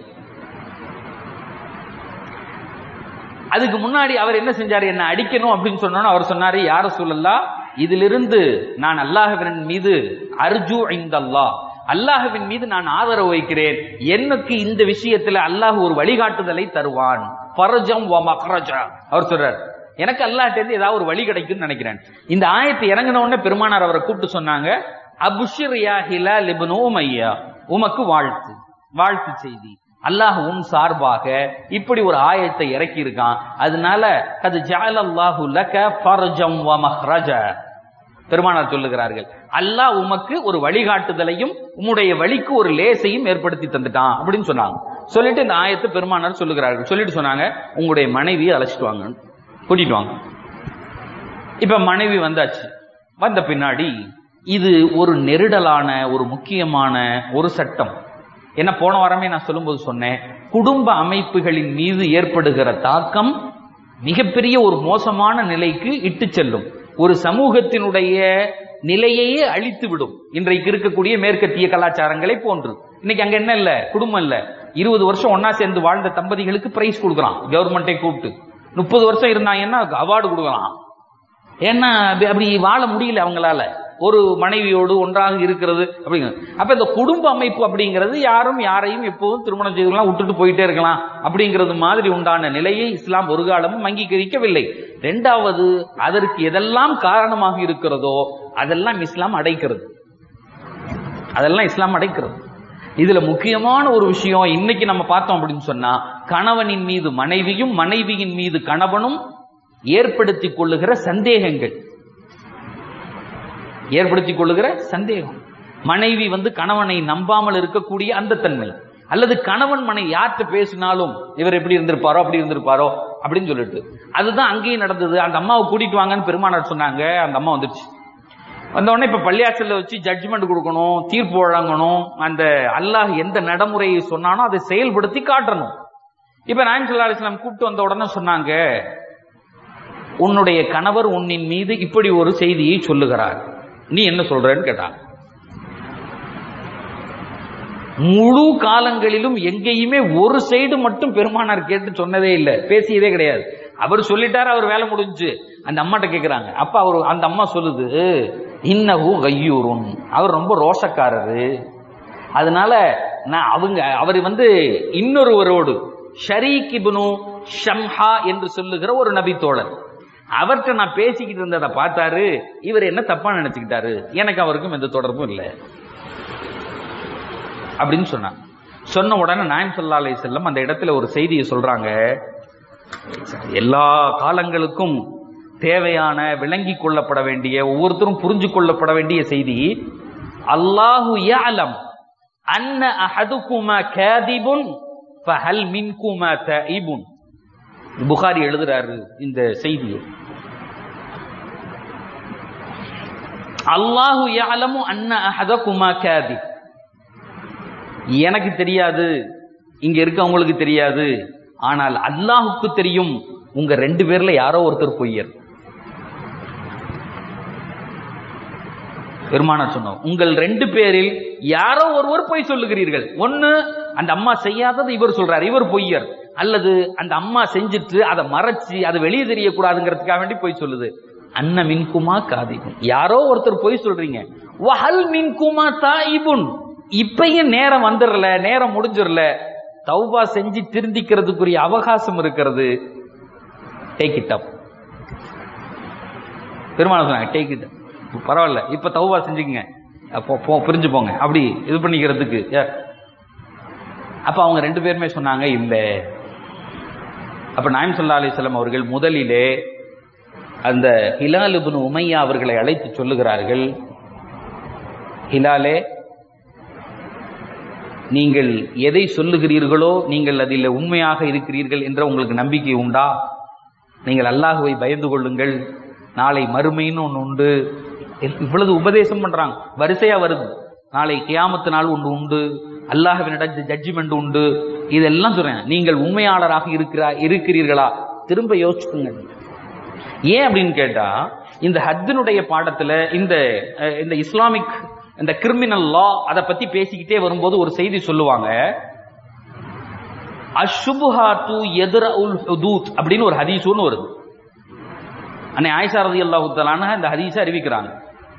அதுக்கு முன்னாடி அவர் என்ன செஞ்சாரு என்ன அடிக்கணும் அப்படின்னு சொன்னோன்னு அவர் சொன்னாரு யார சொல்லலா இதிலிருந்து நான் அல்லாஹ்வின் மீது அர்ஜு இந்தல்லாஹ் அல்லாஹ்வின் மீது நான் ஆதரவு வைக்கிறேன் எனக்கு இந்த விஷயத்துல அல்லாஹ் ஒரு வழிகாட்டுதலை தருவான் ஃபர்ஜம் வ மக்ரஜா அவர் சொல்றார் எனக்கு அல்லாஹ்ட்ட இருந்து ஏதாவது ஒரு வழி கிடைக்கும்னு நினைக்கிறேன் இந்த ஆயத்தை இறங்கின உடனே பெருமானார் அவரை கூப்பிட்டு சொன்னாங்க அபுஷிர் யா ஹிலால் இப்னு உமையா உமக்கு வாழ்த்து வாழ்த்து செய்தி அல்லாஹ் உன் சார்பாக இப்படி ஒரு ஆயத்தை இறக்கி இருக்கான் அதனால அது ஜஅலல்லாஹு லக ஃபர்ஜம் வ மஹ்ரஜ பெருமானார் சொல்லுகிறார்கள் அல்லாஹ் உமக்கு ஒரு வழிகாட்டுதலையும் உம்முடைய வழிக்கு ஒரு லேசையும் ஏற்படுத்தி தந்துட்டான் அப்படின்னு சொன்னாங்க சொல்லிட்டு இந்த ஆயத்தை பெருமானார் சொல்லுகிறார்கள் சொல்லிட்டு சொன்னாங்க உங்களுடைய மனைவியை அழைச்சிட்டு வாங்க கூட்டிட்டு வாங்க இப்ப மனைவி வந்தாச்சு வந்த பின்னாடி இது ஒரு நெருடலான ஒரு முக்கியமான ஒரு சட்டம் என்ன போன வாரமே நான் சொல்லும்போது சொன்னேன் குடும்ப அமைப்புகளின் மீது ஏற்படுகிற தாக்கம் மிகப்பெரிய ஒரு மோசமான நிலைக்கு இட்டு செல்லும் ஒரு சமூகத்தினுடைய நிலையையே அழித்து விடும் இன்றைக்கு இருக்கக்கூடிய மேற்கத்திய கலாச்சாரங்களை போன்று இன்னைக்கு அங்க என்ன இல்ல குடும்பம் இல்ல இருபது வருஷம் ஒன்னா சேர்ந்து வாழ்ந்த தம்பதிகளுக்கு பிரைஸ் கொடுக்குறான் கவர்மெண்டை கூப்பிட்டு முப்பது வருஷம் இருந்தாங்கன்னா அவார்டு கொடுக்குறான் ஏன்னா அப்படி- அப்படி வாழ முடியல அவங்களால ஒரு மனைவியோடு ஒன்றாக இருக்கிறது அப்படிங்கிறது அப்ப இந்த குடும்ப அமைப்பு அப்படிங்கிறது யாரும் யாரையும் எப்போதும் திருமணம் செய்துலாம் விட்டுட்டு போயிட்டே இருக்கலாம் அப்படிங்கிறது மாதிரி உண்டான நிலையை இஸ்லாம் ஒரு காலமும் அங்கீகரிக்கவில்லை ரெண்டாவது அதற்கு எதெல்லாம் காரணமாக இருக்கிறதோ அதெல்லாம் இஸ்லாம் அடைக்கிறது அதெல்லாம் இஸ்லாம் அடைக்கிறது இதுல முக்கியமான ஒரு விஷயம் இன்னைக்கு நம்ம பார்த்தோம் அப்படின்னு சொன்னா கணவனின் மீது மனைவியும் மனைவியின் மீது கணவனும் ஏற்படுத்திக் கொள்ளுகிற சந்தேகங்கள் ஏற்படுத்திக் கொள்ளுகிற சந்தேகம் மனைவி வந்து கணவனை நம்பாமல் இருக்கக்கூடிய அந்த தன்மை அல்லது கணவன் மனை யார்கிட்ட பேசினாலும் இவர் எப்படி இருந்திருப்பாரோ அப்படி இருந்திருப்பாரோ அப்படின்னு சொல்லிட்டு அதுதான் அங்கேயும் நடந்தது அந்த அம்மாவை கூட்டிட்டு வாங்கன்னு பெருமானார் சொன்னாங்க அந்த அம்மா வந்துருச்சு வந்த உடனே இப்ப பள்ளியாசல்ல வச்சு ஜட்ஜ்மெண்ட் கொடுக்கணும் தீர்ப்பு வழங்கணும் அந்த அல்லாஹ் எந்த நடைமுறையை சொன்னானோ அதை செயல்படுத்தி காட்டணும் இப்ப நாயம் சல்லா அலிஸ்லாம் கூப்பிட்டு வந்த உடனே சொன்னாங்க உன்னுடைய கணவர் உன்னின் மீது இப்படி ஒரு செய்தியை சொல்லுகிறார் நீ என்ன சொல்றன்னு கேட்டாங்க முழு காலங்களிலும் எங்கேயுமே ஒரு சைடு மட்டும் பெருமானார் கேட்டு சொன்னதே இல்லை பேசியதே கிடையாது அவர் சொல்லிட்டாரு அவர் வேலை முடிஞ்சு அந்த அம்மாட்ட கேக்குறாங்க அப்ப அவர் அந்த அம்மா சொல்லுது இன்னஹு கையூரும் அவர் ரொம்ப ரோஷக்காரரு அதனால நான் அவங்க அவர் வந்து இன்னொருவரோடு ஷரீக் இப்னு ஷம்ஹா என்று சொல்லுகிற ஒரு நபி தோழர் அவர்கிட்ட நான் பேசிக்கிட்டு இருந்ததை பார்த்தாரு இவர் என்ன தப்பா நினைச்சுக்கிட்டாரு எனக்கு அவருக்கும் எந்த தொடர்பும் இல்லை அப்படின்னு சொன்னாங்க சொன்ன உடனே நாயம் சல்லா அலை செல்லம் அந்த இடத்துல ஒரு செய்தியை சொல்றாங்க எல்லா காலங்களுக்கும் தேவையான விளங்கி கொள்ளப்பட வேண்டிய ஒவ்வொருத்தரும் புரிஞ்சு கொள்ளப்பட வேண்டிய செய்தி அல்லாஹு யஅலம் அன்ன அஹதுகுமா காதிபுன் ஃபஹல் மின்குமா தஇபுன் புகாரி எழுதுறாரு இந்த செய்தியை அல்லாஹு யஅலமு அன்ன அஹதகுமா காதிப் எனக்கு தெரியாது இங்க இருக்கவங்களுக்கு தெரியாது ஆனால் அல்லாஹுக்கு தெரியும் உங்க ரெண்டு பேர்ல யாரோ ஒருத்தர் பொய்யர் பெருமானார் சொன்னோம் உங்கள் ரெண்டு பேரில் யாரோ ஒருவர் பொய் சொல்லுகிறீர்கள் ஒன்னு அந்த அம்மா செய்யாதது இவர் சொல்றார் இவர் பொய்யர் அல்லது அந்த அம்மா செஞ்சுட்டு அதை மறைச்சு அதை வெளியே தெரியக்கூடாதுங்கிறதுக்காக வேண்டி பொய் சொல்லுது அன்ன மின்குமா காதிக்கும் யாரோ ஒருத்தர் பொய் சொல்றீங்க வஹல் மின்குமா தாயிபுன் இப்பயும் நேரம் வந்துடல நேரம் முடிஞ்சிடல தௌபா செஞ்சு திருந்திக்கிறதுக்குரிய அவகாசம் இருக்கிறது டேக் இட் அப் பெருமாள் சொன்னாங்க டேக் இட் பரவாயில்ல இப்ப தௌபா செஞ்சுக்கங்க அப்போ போ பிரிஞ்சு போங்க அப்படி இது பண்ணிக்கிறதுக்கு ஏ. அப்ப அவங்க ரெண்டு பேருமே சொன்னாங்க இல்ல அப்ப நாயம் சொல்லா அலிஸ்லாம் அவர்கள் முதலிலே அந்த ஹிலால் இப்னு உமையா அவர்களை அழைத்து சொல்லுகிறார்கள் ஹிலாலே நீங்கள் எதை சொல்லுகிறீர்களோ நீங்கள் அதில் உண்மையாக இருக்கிறீர்கள் என்ற உங்களுக்கு நம்பிக்கை உண்டா நீங்கள் அல்லாஹுவை பயந்து கொள்ளுங்கள் நாளை மறுமைன்னு ஒன்று உண்டு இவ்வளவு உபதேசம் பண்றாங்க வரிசையா வருது நாளை கியாமத்து நாள் ஒன்று உண்டு அல்லாஹ்வினிடம் ஜட்ஜ்மெண்ட் உண்டு இதெல்லாம் சொல்றேன் நீங்கள் உண்மையாளராக இருக்கிறா இருக்கிறீர்களா திரும்ப யோசிச்சுக்குங்க ஏன் அப்படின்னு கேட்டா இந்த ஹத்தினுடைய பாடத்துல இந்த அஹ், இந்த இஸ்லாமிக் இந்த கிரிமினல் லா அதை பத்தி பேசிக்கிட்டே வரும்போது ஒரு செய்தி சொல்லுவாங்க அஷுபுஹாத்து எதிர உல் ஹுதூத் அப்படின்னு ஒரு ஹதீஸ் ஒன்று வருது அன்னை ஆயிஷா ரதி அல்லாஹுத்தலான இந்த ஹதீஸை அறிவிக்கிறாங்க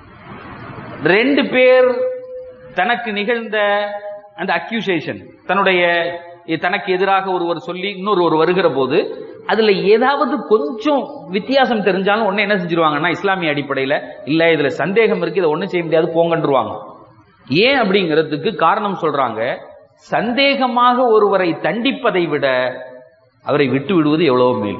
ரெண்டு பேர் தனக்கு நிகழ்ந்த அந்த அக்யூசேஷன் தன்னுடைய தனக்கு எதிராக ஒருவர் சொல்லி இன்னொரு ஒரு வருகிற போது அதுல ஏதாவது கொஞ்சம் வித்தியாசம் தெரிஞ்சாலும் ஒண்ணு என்ன செஞ்சிருவாங்கன்னா இஸ்லாமிய அடிப்படையில இல்ல இதுல சந்தேகம் இருக்கு இதை ஒண்ணும் செய்ய முடியாது போங்கன்றுவாங்க ஏன் அப்படிங்கிறதுக்கு காரணம் சொல்றாங்க சந்தேகமாக ஒருவரை தண்டிப்பதை விட அவரை விட்டு விடுவது எவ்வளவு மேல்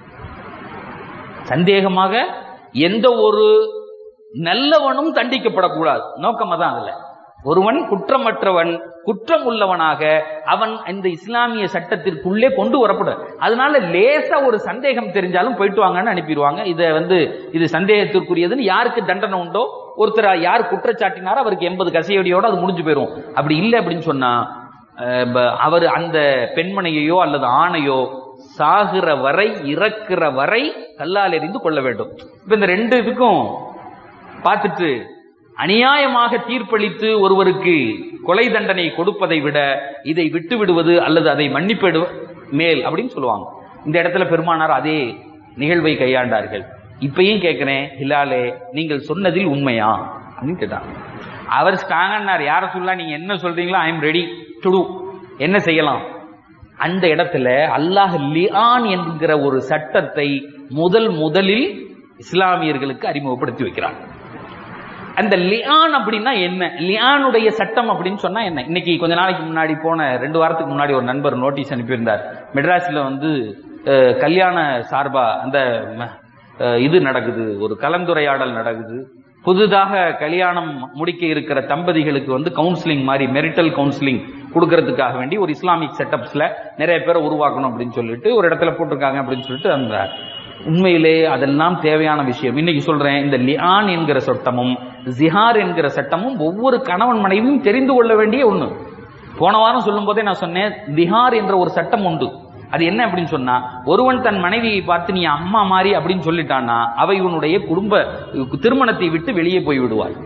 சந்தேகமாக எந்த ஒரு நல்லவனும் தண்டிக்கப்படக்கூடாது நோக்கமா தான் அதுல ஒருவன் குற்றமற்றவன் குற்றம் உள்ளவனாக அவன் இந்த இஸ்லாமிய சட்டத்திற்குள்ளே கொண்டு வரப்படும் அதனால லேசா ஒரு சந்தேகம் தெரிஞ்சாலும் போயிட்டு வாங்கன்னு அனுப்பிடுவாங்க இதை வந்து இது சந்தேகத்திற்குரியதுன்னு யாருக்கு தண்டனை உண்டோ ஒருத்தர் யார் குற்றச்சாட்டினாரோ அவருக்கு எண்பது கசையடியோட அது முடிஞ்சு போயிடும் அப்படி இல்லை அப்படின்னு சொன்னா அஹ், ப- அவர் அந்த பெண்மணியையோ அல்லது ஆணையோ சாகிற வரை இறக்குற வரை கல்லால் எறிந்து கொள்ள வேண்டும் இப்ப இந்த ரெண்டு இதுக்கும் பார்த்துட்டு அநியாயமாக தீர்ப்பளித்து ஒருவருக்கு கொலை தண்டனை கொடுப்பதை விட இதை விட்டு விடுவது அல்லது அதை மன்னிப்பிடு மேல் அப்படின்னு சொல்லுவாங்க இந்த இடத்துல பெருமானார் அதே நிகழ்வை கையாண்டார்கள் இப்பயும் கேட்கிறேன் ஹிலாலே நீங்கள் சொன்னதில் உண்மையா அப்படின்னு கேட்டாங்க அவர் ஸ்ட்ராங்கன்னார் யார சொல்லலாம் நீங்க என்ன சொல்றீங்களோ I am ready to do என்ன செய்யலாம் அந்த இடத்துல அல்லாஹ் லிஆன் என்கிற ஒரு சட்டத்தை முதல் முதலில் இஸ்லாமியர்களுக்கு அறிமுகப்படுத்தி வைக்கிறான் அந்த லியான் அப்படின்னா என்ன லியானுடைய சட்டம் அப்படின்னு சொன்னா என்ன இன்னைக்கு கொஞ்ச நாளைக்கு முன்னாடி போன ரெண்டு வாரத்துக்கு முன்னாடி ஒரு நண்பர் நோட்டீஸ் அனுப்பியிருந்தார் மெட்ராஸ்ல வந்து அஹ், கல்யாண சார்பா அந்த ம, அஹ், இது நடக்குது ஒரு கலந்துரையாடல் நடக்குது புதிதாக கல்யாணம் முடிக்க இருக்கிற தம்பதிகளுக்கு வந்து கவுன்சிலிங் மாதிரி மெரிட்டல் கவுன்சிலிங் கொடுக்கறதுக்காக வேண்டி ஒரு இஸ்லாமிக் செட்டப்ஸ்ல நிறைய பேரை உருவாக்கணும் அப்படின்னு சொல்லிட்டு ஒரு இடத்துல போட்டிருக்காங்க அப்படின்னு சொல்லிட்டு அந்த உண்மையிலே அதெல்லாம் தேவையான விஷயம் இன்னைக்கு சொல்றேன் இந்த லியான் என்கிற சட்டமும் ஜிஹார் என்கிற சட்டமும் ஒவ்வொரு கணவன் மனைவியும் தெரிந்து கொள்ள வேண்டிய ஒண்ணு போன வாரம் சொல்லும் போதே நான் சொன்னேன் திஹார் என்ற ஒரு சட்டம் உண்டு அது என்ன அப்படின்னு சொன்னா ஒருவன் தன் மனைவியை பார்த்து நீ அம்மா மாதிரி அப்படின்னு சொல்லிட்டான்னா அவ இவனுடைய குடும்ப திருமணத்தை விட்டு வெளியே போய் விடுவாள்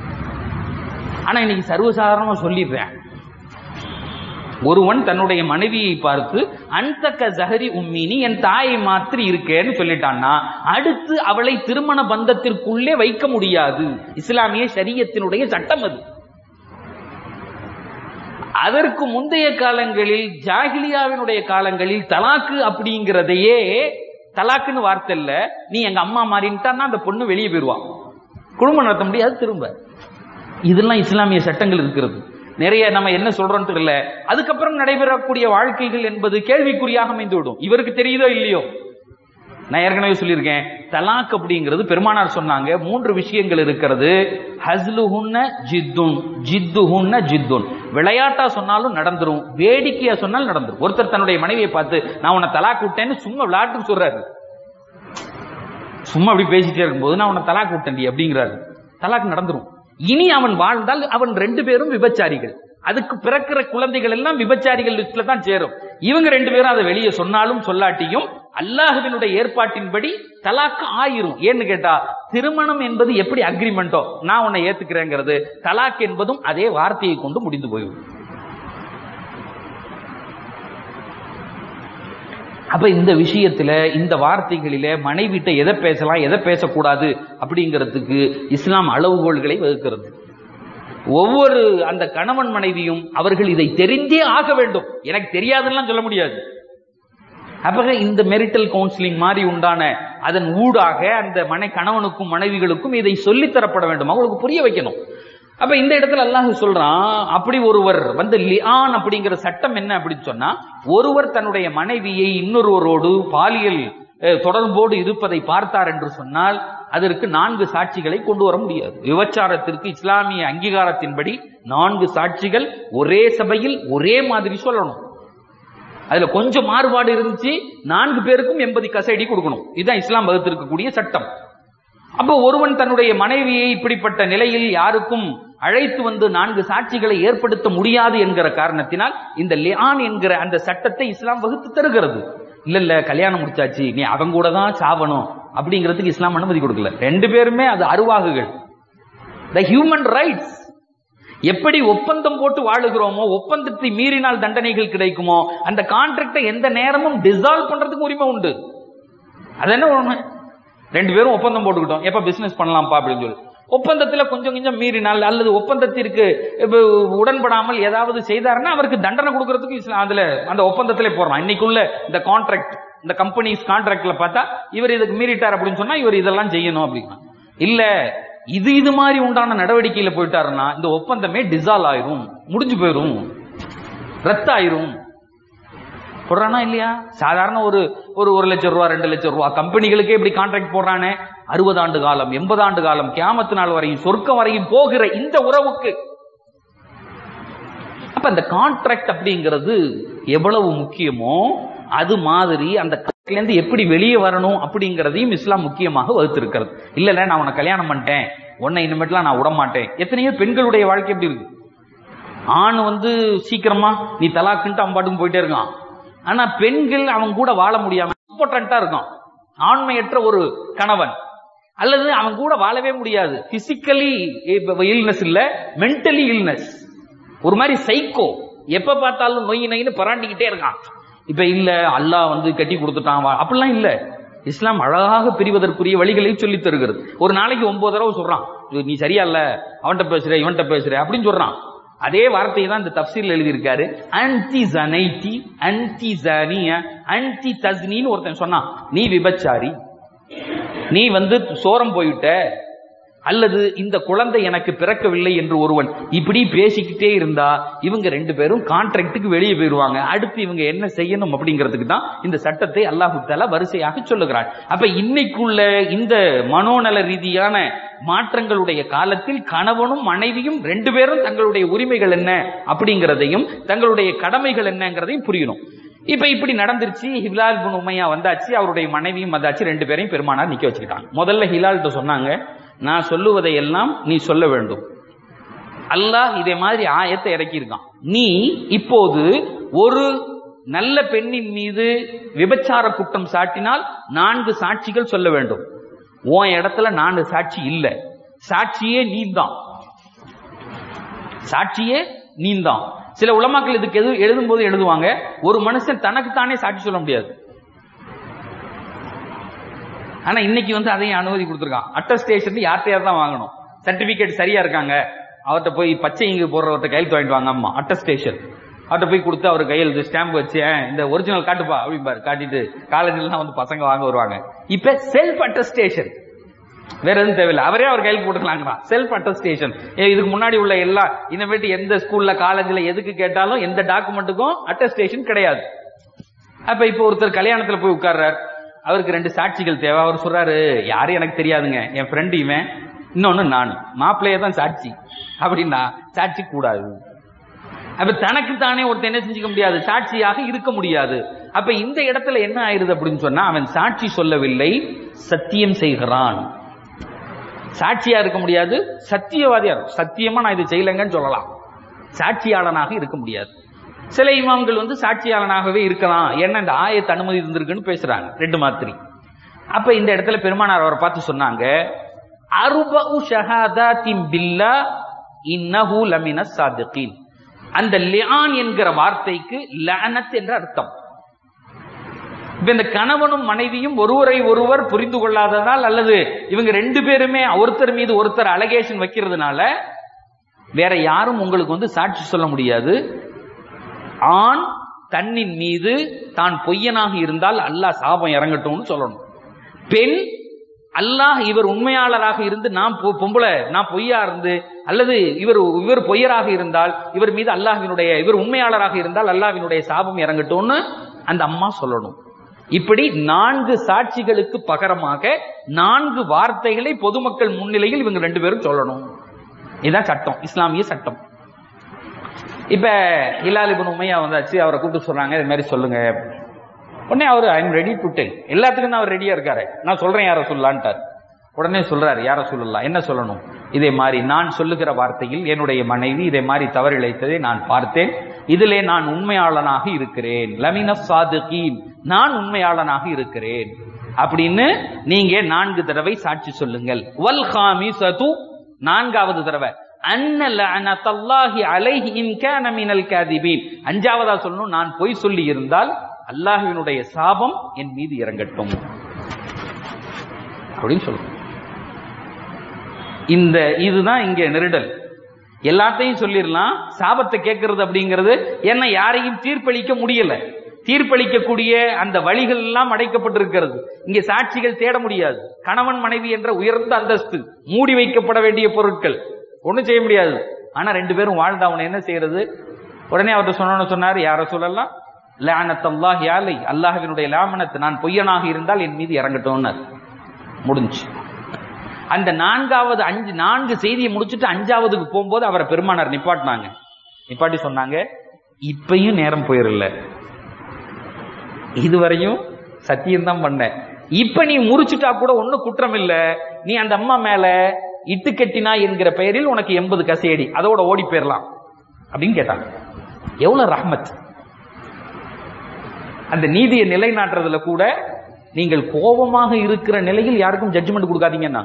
ஆனா இன்னைக்கு சர்வசாதாரணமா சொல்லிடுறேன் ஒருவன் தன்னுடைய மனைவியை பார்த்து அன்தக்க ஜஹரி உம்மீனி என் தாயை மாத்திரி இருக்கேன்னு சொல்லிட்டான்னா அடுத்து அவளை திருமண பந்தத்திற்குள்ளே வைக்க முடியாது இஸ்லாமிய ஷரியத்தினுடைய சட்டம் அது அதற்கு முந்தைய காலங்களில் ஜாகிலியாவினுடைய காலங்களில் தலாக்கு அப்படிங்கிறதையே தலாக்குன்னு வார்த்தை இல்ல நீ எங்க அம்மா மாறின்ட்டான்னா அந்த பொண்ணு வெளியே போயிருவா குடும்பம் நடத்த முடியாது திரும்ப இதெல்லாம் இஸ்லாமிய சட்டங்கள் இருக்கிறது நிறைய நம்ம என்ன சொல்றோம் தெரியல அதுக்கப்புறம் நடைபெறக்கூடிய வாழ்க்கைகள் என்பது கேள்விக்குறியாக அமைந்து விடும் இவருக்கு தெரியுதோ இல்லையோ நான் ஏற்கனவே சொல்லியிருக்கேன் தலாக் அப்படிங்கிறது பெருமானார் சொன்னாங்க மூன்று விஷயங்கள் இருக்கிறது ஹஸ்லுஹுன்ன ஜித்துன் ஜித்துஹுன்ன ஜித்துன் விளையாட்டா சொன்னாலும் நடந்துரும் வேடிக்கையா சொன்னாலும் நடந்துரும் ஒருத்தர் தன்னுடைய மனைவியை பார்த்து நான் உன்னை தலாக் விட்டேன்னு சும்மா விளையாட்டுக்கு சொல்றாரு சும்மா அப்படி பேசிட்டே இருக்கும்போது நான் உன்னை தலாக் விட்டேன்டி அப்படிங்கிறாரு தலாக் நடந்துரும் இனி அவன் வாழ்ந்தால் அவன் ரெண்டு பேரும் விபச்சாரிகள் அதுக்கு பிறக்கிற குழந்தைகள் எல்லாம் விபச்சாரிகள் லிஸ்ட்ல தான் சேரும் இவங்க ரெண்டு பேரும் அதை வெளியே சொன்னாலும் சொல்லாட்டியும் அல்லாஹுவினுடைய ஏற்பாட்டின்படி தலாக்கு ஆயிரும் ஏன்னு கேட்டா திருமணம் என்பது எப்படி அக்ரிமெண்டோ நான் உன்னை ஏத்துக்கிறேங்கிறது தலாக் என்பதும் அதே வார்த்தையை கொண்டு முடிந்து போய்விடும் அப்ப இந்த விஷயத்துல இந்த வார்த்தைகளில மனைவிட்ட எதை பேசலாம் எதை பேசக்கூடாது அப்படிங்கிறதுக்கு இஸ்லாம் அளவுகோல்களை வகுக்கிறது ஒவ்வொரு அந்த கணவன் மனைவியும் அவர்கள் இதை தெரிந்தே ஆக வேண்டும் எனக்கு தெரியாதுன்னு சொல்ல முடியாது அப்ப இந்த மெரிட்டல் கவுன்சிலிங் மாதிரி உண்டான அதன் ஊடாக அந்த மனை கணவனுக்கும் மனைவிகளுக்கும் இதை சொல்லித் தரப்பட வேண்டும் அவங்களுக்கு புரிய வைக்கணும் அப்ப இந்த இடத்துல அல்லாஹ் சொல்றான் அப்படி ஒருவர் வந்து லிஆன் அப்படிங்கிற சட்டம் என்ன அப்படின்னு சொன்னா ஒருவர் தன்னுடைய மனைவியை இன்னொருவரோடு பாலியல் அஹ், தொடர்போடு இருப்பதை பார்த்தார் என்று சொன்னால் அதற்கு நான்கு சாட்சிகளை கொண்டு வர முடியாது விபச்சாரத்திற்கு இஸ்லாமிய அங்கீகாரத்தின்படி நான்கு சாட்சிகள் ஒரே சபையில் ஒரே மாதிரி சொல்லணும் அதுல கொஞ்சம் மாறுபாடு இருந்துச்சு நான்கு பேருக்கும் எண்பது கசைடி கொடுக்கணும் இதுதான் இஸ்லாம் வகுத்திருக்கக்கூடிய சட்டம் அப்போ ஒருவன் தன்னுடைய மனைவியை இப்படிப்பட்ட நிலையில் யாருக்கும் அழைத்து வந்து நான்கு சாட்சிகளை ஏற்படுத்த முடியாது என்கிற காரணத்தினால் இந்த லியான் என்கிற அந்த சட்டத்தை இஸ்லாம் வகுத்து தருகிறது இல்ல இல்ல கல்யாணம் முடிச்சாச்சு நீ அவங்க கூட தான் சாவணும் அப்படிங்கிறதுக்கு இஸ்லாம் அனுமதி கொடுக்கல ரெண்டு பேருமே அது அருவாகுகள் த ஹியூமன் ரைட்ஸ் எப்படி ஒப்பந்தம் போட்டு வாழுகிறோமோ ஒப்பந்தத்தை மீறினால் தண்டனைகள் கிடைக்குமோ அந்த கான்ட்ராக்டை எந்த நேரமும் டிசால்வ் பண்றதுக்கு உரிமை உண்டு அது என்ன உண்மை ரெண்டு பேரும் ஒப்பந்தம் போட்டுக்கிட்டோம் எப்ப பிசினஸ் பண்ணலாம்ப்பா அப்படின்னு சொல்லி ஒப்பந்தத்துல கொஞ்சம் கொஞ்சம் மீறினால் அல்லது ஒப்பந்தத்திற்கு இப்ப உடன்படாமல் ஏதாவது செய்தாருன்னா அவருக்கு தண்டனை கொடுக்கறதுக்கு இஸ்லாம் அதுல அந்த ஒப்பந்தத்திலே போடுறான் இன்னைக்குள்ள இந்த கான்ட்ராக்ட் இந்த கம்பெனிஸ் கான்ட்ராக்ட்ல பார்த்தா இவர் இதுக்கு மீறிட்டார் அப்படின்னு சொன்னா இவர் இதெல்லாம் செய்யணும் அப்படின்னா இல்ல இது இது மாதிரி உண்டான நடவடிக்கையில போயிட்டாருன்னா இந்த ஒப்பந்தமே டிசால்வ் ஆயிரும் முடிஞ்சு போயிரும் ரத்தாயிரும் போடுறானா இல்லையா சாதாரண ஒரு ஒரு ஒரு லட்சம் ரூபா ரெண்டு லட்சம் ரூபா கம்பெனிகளுக்கே இப்படி கான்ட்ராக்ட் போடுறானே அறுபது ஆண்டு காலம் எண்பது ஆண்டு காலம் கியாமத்து நாள் வரையும் சொர்க்கம் வரையும் போகிற இந்த உறவுக்கு அப்ப அந்த கான்ட்ராக்ட் அப்படிங்கிறது எவ்வளவு முக்கியமோ அது மாதிரி அந்த கணக்குல இருந்து எப்படி வெளியே வரணும் அப்படிங்கிறதையும் இஸ்லாம் முக்கியமாக வகுத்திருக்கிறது இல்ல இல்ல நான் உன்னை கல்யாணம் பண்ணிட்டேன் உன்னை இனிமேட்லாம் நான் விட மாட்டேன் எத்தனையோ பெண்களுடைய வாழ்க்கை எப்படி இருக்கு ஆண் வந்து சீக்கிரமா நீ தலாக்குன்ட்டு அவன் பாட்டுக்கு போயிட்டே இருக்கான் ஆனா பெண்கள் அவன் கூட வாழ முடியாம இம்பார்ட்டண்டா இருக்கான் ஆண்மையற்ற ஒரு கணவன் அல்லது அவன் கூட வாழவே முடியாது பிசிக்கலி இல்னஸ் இல்ல மென்டலி இல்னஸ் ஒரு மாதிரி சைக்கோ எப்ப பார்த்தாலும் நொய் நொயின்னு பராண்டிக்கிட்டே இருக்கான் இப்ப இல்ல அல்லாஹ் வந்து கட்டி கொடுத்துட்டான் வா- அப்படிலாம் இல்ல இஸ்லாம் அழகாக பிரிவதற்குரிய வழிகளை சொல்லி தருகிறது ஒரு நாளைக்கு ஒன்பது தடவை சொல்றான் இது நீ சரியா இல்ல அவன்கிட்ட பேசுற இவன்கிட்ட பேசுற அப்படின்னு சொல்றான் அதே வார்த்தையை தான் இந்த தப்சீர்ல எழுதியிருக்காரு அன்டி ஜனைட்டி அன்டி ஜனிய அன்டி தஸ்னின்னு ஒருத்தன் சொன்னான் நீ விபச்சாரி நீ வந்து சோரம் போயிட்ட அல்லது இந்த குழந்தை எனக்கு பிறக்கவில்லை என்று ஒருவன் இப்படி பேசிக்கிட்டே இருந்தா இவங்க ரெண்டு பேரும் கான்ட்ராக்டுக்கு வெளியே போயிருவாங்க அடுத்து இவங்க என்ன செய்யணும் அப்படிங்கிறதுக்கு தான் இந்த சட்டத்தை அல்லாஹு தாலா வரிசையாக சொல்லுகிறான் அப்ப இன்னைக்குள்ள இந்த மனோநல ரீதியான மாற்றங்களுடைய காலத்தில் கணவனும் மனைவியும் ரெண்டு பேரும் தங்களுடைய உரிமைகள் என்ன அப்படிங்கிறதையும் தங்களுடைய கடமைகள் என்னங்கிறதையும் புரியணும் இப்ப இப்படி நடந்துருச்சு ஹிலால் பின் உமையா வந்தாச்சு அவருடைய மனைவியும் வந்தாச்சு ரெண்டு பேரையும் பெருமானார் நிக்க வச்சுக்கிட்டாங்க முதல்ல ஹிலால்கிட்ட சொன்னாங்க நான் சொல்லுவதை எல்லாம் நீ சொல்ல வேண்டும் அல்லாஹ் இதே மாதிரி ஆயத்தை இறக்கியிருக்கான் நீ இப்போது ஒரு நல்ல பெண்ணின் மீது விபச்சார குற்றம் சாட்டினால் நான்கு சாட்சிகள் சொல்ல வேண்டும் உன் இடத்துல நான்கு சாட்சி இல்ல சாட்சியே நீதான் சாட்சியே நீந்தான் சில உலமாக்கள் இதுக்கு எது எழுதும்போது எழுதுவாங்க ஒரு மனுஷன் தனக்கு தானே சாட்சி சொல்ல முடியாது ஆனா இன்னைக்கு வந்து அதையும் அனுமதி கொடுத்துருக்கான் அட்டஸ்டேஷன் யார்கிட்டயாவது தான் வாங்கணும் சர்டிபிகேட் சரியா இருக்காங்க அவர்கிட்ட போய் பச்சை இங்கு போடுறவர்கிட்ட கையெழுத்து வாங்கிட்டு வாங்க அம்மா அட்டஸ்டேஷன் அவர்கிட்ட போய் கொடுத்து அவர் கையெழுத்து ஸ்டாம்ப் வச்சு "ஆ, இந்த ஒரிஜினல் காட்டுப்பா அப்படிம்பாரு காட்டிட்டு காலேஜ்லாம் வந்து பசங்க வாங்க வருவாங்க இப்ப செல்ஃப் அட்டஸ்டேஷன் வேற எதுவும் தேவையில்லை அவரே அவர் கையில் போட்டுக்கலாங்கிறான் செல்ஃப் அட்டஸ்டேஷன் இதுக்கு முன்னாடி உள்ள எல்லா இனிமேட்டு எந்த ஸ்கூல்ல காலேஜ்ல எதுக்கு கேட்டாலும் எந்த டாக்குமெண்ட்டுக்கும் அட்டஸ்டேஷன் கிடையாது அப்ப இப்ப ஒருத்தர் கல்யாணத்துல போய் உட்கார்றார் அவருக்கு ரெண்டு சாட்சிகள் தேவை அவர் சொல்றாரு யாரும் எனக்கு தெரியாதுங்க என் ஃப்ரெண்டு இவன் இன்னொன்னு நான் மாப்பிள்ளையே தான் சாட்சி அப்படின்னா சாட்சி கூடாது அப்ப தனக்கு தானே ஒருத்தன் என்ன செஞ்சுக்க முடியாது சாட்சியாக இருக்க முடியாது அப்ப இந்த இடத்துல என்ன ஆயிருது அப்படின்னு சொன்னா அவன் சாட்சி சொல்லவில்லை சத்தியம் செய்கிறான் சாட்சியா இருக்க முடியாது சத்தியவாதியா இருக்கும். சத்தியமா நான் இது செய்யலைங்கன்னு சொல்லலாம் சாட்சியாளனாக இருக்க முடியாது சில இமாம்கள் வந்து சாட்சியாளனாகவே இருக்கலாம் ஏன்னா இந்த ஆயத்தை அனுமதி இருந்திருக்குன்னு பேசுறாங்க ரெண்டு மாத்திரி அப்ப இந்த இடத்துல பெருமானார் அவரை பார்த்து சொன்னாங்க அருபு ஷஹாதாத்தின் பில்லா இன்னஹு லமின சாதிகீன் அந்த லியான் என்கிற வார்த்தைக்கு லஅனத் என்ற அர்த்தம் இப்ப இந்த கணவனும் மனைவியும் ஒருவரை ஒருவர் புரிந்து கொள்ளாததால் அல்லது இவங்க ரெண்டு பேருமே ஒருத்தர் மீது ஒருத்தர் அலகேஷன் வைக்கிறதுனால வேற யாரும் உங்களுக்கு வந்து சாட்சி சொல்ல முடியாது ஆண் தன்னின் மீது தான் பொய்யனாக இருந்தால் அல்லாஹ் சாபம் இறங்கட்டும்னு சொல்லணும் பெண் அல்லாஹ் இவர் உண்மையாளராக இருந்து நான் பொ- பொம்பளை நான் பொய்யா இருந்து அல்லது இவர் இவர் பொய்யராக இருந்தால் இவர் மீது அல்லாஹ்வினுடைய இவர் உண்மையாளராக இருந்தால் அல்லாஹ்வினுடைய சாபம் இறங்கட்டும்னு அந்த அம்மா சொல்லணும் இப்படி நான்கு சாட்சிகளுக்கு பகரமாக நான்கு வார்த்தைகளை பொதுமக்கள் முன்னிலையில் இவங்க ரெண்டு பேரும் சொல்லணும் இதுதான் சட்டம் இஸ்லாமிய சட்டம் இப்ப ஹிலால் இப்னு உமையா வந்தாச்சு அவரை கூப்பிட்டு சொல்றாங்க இது மாதிரி சொல்லுங்க உடனே அவர் I am ready to tell எல்லாத்துக்கும் தான் அவர் ரெடியா இருக்காரு நான் சொல்றேன் யார சொல்லலான்ட்டார் உடனே சொல்றாரு யார சொல்லலாம் என்ன சொல்லணும் இதே மாதிரி நான் சொல்லுகிற வார்த்தையில் என்னுடைய மனைவி இதே மாதிரி தவறிழைத்ததை நான் பார்த்தேன் இதிலே நான் உண்மையாளனாக இருக்கிறேன் லமின சாதுகீன் நான் உண்மையாளனாக இருக்கிறேன் அப்படின்னு நீங்க நான்கு தடவை சாட்சி சொல்லுங்கள் வல் ஹாமிசது நான்காவது தடவை அன்ன லஅனத்தல்லாஹி அலைஹி இன் கான மினல் காதிபீன் அஞ்சாவதா சொல்லணும் நான் பொய் சொல்லி இருந்தால் அல்லாஹ்வினுடைய சாபம் என் மீது இறங்கட்டும் அப்படின்னு சொல்லணும் இந்த இதுதான் இங்க நெருடல் எல்லாத்தையும் சொல்லிடலாம் சாபத்தை கேட்கறது அப்படிங்கிறது என்ன யாரையும் தீர்ப்பளிக்க முடியல தீர்ப்பளிக்கக்கூடிய அந்த வழிகள் எல்லாம் அடைக்கப்பட்டிருக்கிறது இங்கே சாட்சிகள் தேட முடியாது கணவன் மனைவி என்ற உயர்ந்த அந்தஸ்து மூடி வைக்கப்பட வேண்டிய பொருட்கள் ஒண்ணும் செய்ய முடியாது ஆனா ரெண்டு பேரும் வாழ்ந்தா அவனை என்ன செய்யறது உடனே அவர்கிட்ட சொன்னோன்னு சொன்னாரு யார சொல்லலாம் லானத்தல்லாஹ் யாலை அல்லாஹ்வினுடைய லாமனத்து நான் பொய்யனாக இருந்தால் என் மீது இறங்கட்டும்னார் முடிஞ்சு அந்த நான்காவது அஞ்சு நான்கு செய்தியை முடிச்சுட்டு அஞ்சாவதுக்கு போகும்போது அவரை பெருமானார் நிப்பாட்டினாங்க நிப்பாட்டி சொன்னாங்க இப்பயும் நேரம் போயிடல இதுவரையும் சத்தியம்தான் பண்ண இப்ப நீ முறிச்சுட்டா கூட ஒண்ணும் குற்றம் இல்ல நீ அந்த அம்மா மேல இட்டு கட்டினா என்கிற பெயரில் உனக்கு எண்பது கசையடி அதோட ஓடி போயிடலாம் அப்படின்னு கேட்டாங்க எவ்வளவு ரஹ்மத் அந்த நீதியை நிலைநாட்டுறதுல கூட நீங்கள் கோபமாக இருக்கிற நிலையில் யாருக்கும் ஜட்ஜ்மெண்ட் கொடுக்காதீங்கன்னா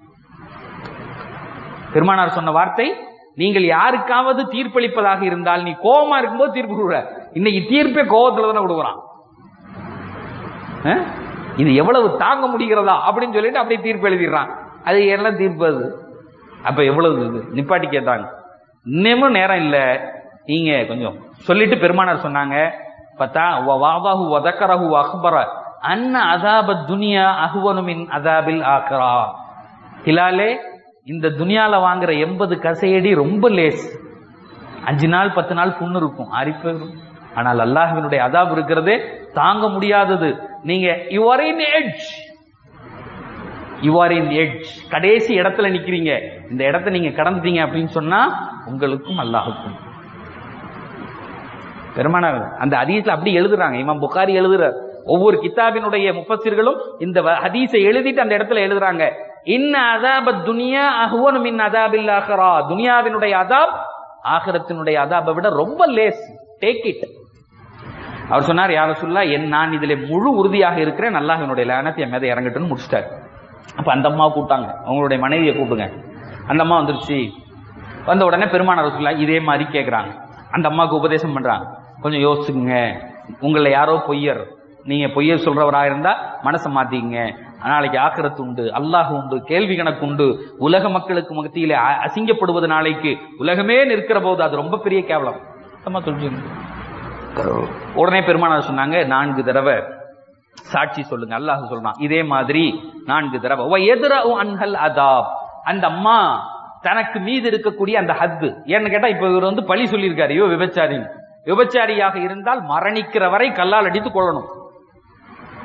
பெருமானார் சொன்ன வார்த்தை நீங்கள் யாருக்காவது தீர்ப்பளிப்பதாக இருந்தால் நீ கோபமா இருக்கும்போது தீர்ப்பு கொடுக்குற இன்னைக்கு தீர்ப்பே கோபத்துல தானே கொடுக்குறான் அஹ்? இது எவ்வளவு தாங்க முடிகிறதா அப்படின்னு சொல்லிட்டு அப்படியே தீர்ப்பு எழுதிடுறான் அது எல்லாம் தீர்ப்பு அது அப்ப எவ்வளவு இது நிப்பாட்டி கேட்டாங்க இன்னமும் நேரம் இல்ல நீங்க கொஞ்சம் சொல்லிட்டு பெருமானார் சொன்னாங்க பார்த்தா வாவாஹு வதக்கரஹு அக்பர அன்ன அதாப துனியா அஹ்வனு மின் அதாபில் ஆக்ரா ஹிலாலே இந்த துனியால வாங்குற எண்பது கசையடி ரொம்ப லேஸ் அஞ்சு நாள் பத்து நாள் புண்ணு இருக்கும் அரிப்பு இருக்கும். ஆனால் அல்லாஹ்வினுடைய அதாப் இருக்கிறதே தாங்க முடியாதது நீங்க you are in edge you are in edge கடைசி இடத்துல நிக்கிறீங்க இந்த இடத்தை நீங்க கடந்துட்டீங்க அப்படின்னு சொன்னா உங்களுக்கும் அல்லாஹுக்கும் பெருமானார் அந்த ஹதீஸ்ல அப்படி எழுதுறாங்க இமாம் புகாரி எழுதுறார் ஒவ்வொரு கிதாபினுடைய முஃபஸிர்களும் இந்த வ- ஹதீஸை எழுதிட்டு அந்த இடத்துல எழுதுறாங்க இன்ன அதாப துனியா அஹ்வனு மின் அதாபில் ஆஹரா துனியாவினுடைய அதாப் ஆகிரத்தினுடைய அதாபை விட ரொம்ப லேஸ் டேக் இட் அவர் சொன்னார் யார சொல்லா என் நான் இதுல முழு உறுதியாக இருக்கிறேன் அல்லாஹ்வினுடைய லானத் என் மேத இறங்கட்டும்னு முடிச்சிட்டாரு அப்ப அந்த அம்மா கூப்பிட்டாங்க அவங்களுடைய மனைவியை கூப்பிடுங்க அந்த அம்மா வந்துருச்சு வந்த உடனே பெருமானார் சொல்லா இதே மாதிரி கேக்குறாங்க அந்த அம்மாவுக்கு உபதேசம் பண்றாங்க கொஞ்சம் யோசிச்சுங்க உங்களை யாரோ பொய்யர் நீங்க பொய்யர் சொல்றவரா இருந்தா மனசை மாத்திக்கங்க நாளைக்கு ஆக்கிரத்து உண்டு அல்லாஹ் உண்டு கேள்வி கணக்கு உண்டு உலக மக்களுக்கு மத்தியிலே அ- அசிங்கப்படுவது நாளைக்கு உலகமே நிற்கிற போது அது ரொம்ப பெரிய கேவலம் அம்மா சொல்றீங்க உடனே பெருமானார் சொன்னாங்க நான்கு தடவை சாட்சி சொல்லுங்க அல்லாஹ் சொல்றான் இதே மாதிரி நான்கு தடவை "வ எதிரவு அன்ஹல் அதாப் அந்த அம்மா தனக்கு மீது இருக்கக்கூடிய அந்த ஹத்து ஏன்னு கேட்டா இப்ப இவர் வந்து பழி சொல்லியிருக்காரு இவ விபச்சாரி விபச்சாரியாக இருந்தால் மரணிக்கிற வரை கல்லால் அடித்து கொள்ளணும்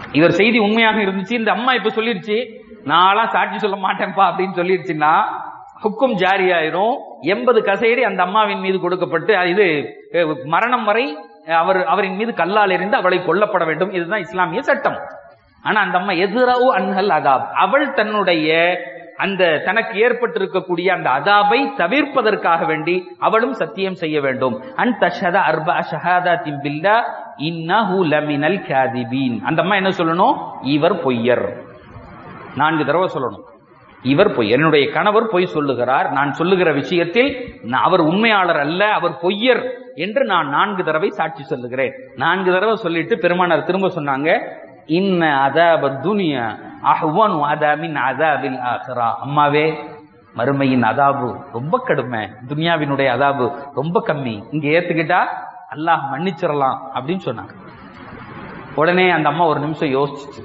இவர் செய்தி உண்மையாக இருந்துச்சு இந்த அம்மா இப்ப சொல்லிருச்சு நான்லாம் சாட்சி சொல்ல மாட்டேன்ப்பா அப்படின்னு சொல்லிருச்சுன்னா ஹுக்கும் ஜாரி ஆயிரும் எண்பது கசையடி அந்த அம்மாவின் மீது கொடுக்கப்பட்டு அது இது அஹ், மரணம் வரை அவர் அவரின் மீது கல்லால் எறிந்து அவளை கொல்லப்பட வேண்டும் இதுதான் இஸ்லாமிய சட்டம் ஆனா அந்த அம்மா எதிராவு அன்ஹல் அதாப் அவள் தன்னுடைய அந்த தனக்கு ஏற்பட்டிருக்கக்கூடிய அந்த அதாபை தவிர்ப்பதற்காக வேண்டி அவளும் சத்தியம் செய்ய வேண்டும் அன் தஷத அர்பா ஷஹாதா திம்பில்லா இன்னஹு லமினல் காதிபீன் அந்த அம்மா என்ன சொல்லணும் இவர் பொய்யர் நான்கு தடவை சொல்லணும் இவர் பொய் என்னுடைய கணவர் பொய் சொல்லுகிறார் நான் சொல்லுகிற விஷயத்தில் நான் அவர் உண்மையாளர் அல்ல அவர் பொய்யர் என்று நான் நான்கு தடவை சாட்சி சொல்லுகிறேன் நான்கு தடவை சொல்லிட்டு பெருமானார் திரும்ப சொன்னாங்க இன்ன அதாப துனியா அஹ்வன் அதாமின் அதாபில் ஆஹ்ரா அம்மாவே மறுமையின் அதாபு ரொம்ப கடுமை துனியாவினுடைய அதாபு ரொம்ப கம்மி இங்க ஏத்துக்கிட்டா அல்லாஹ் மன்னிச்சிடலாம் அப்படின்னு சொன்னாங்க உடனே அந்த அம்மா ஒரு நிமிஷம் யோசிச்சு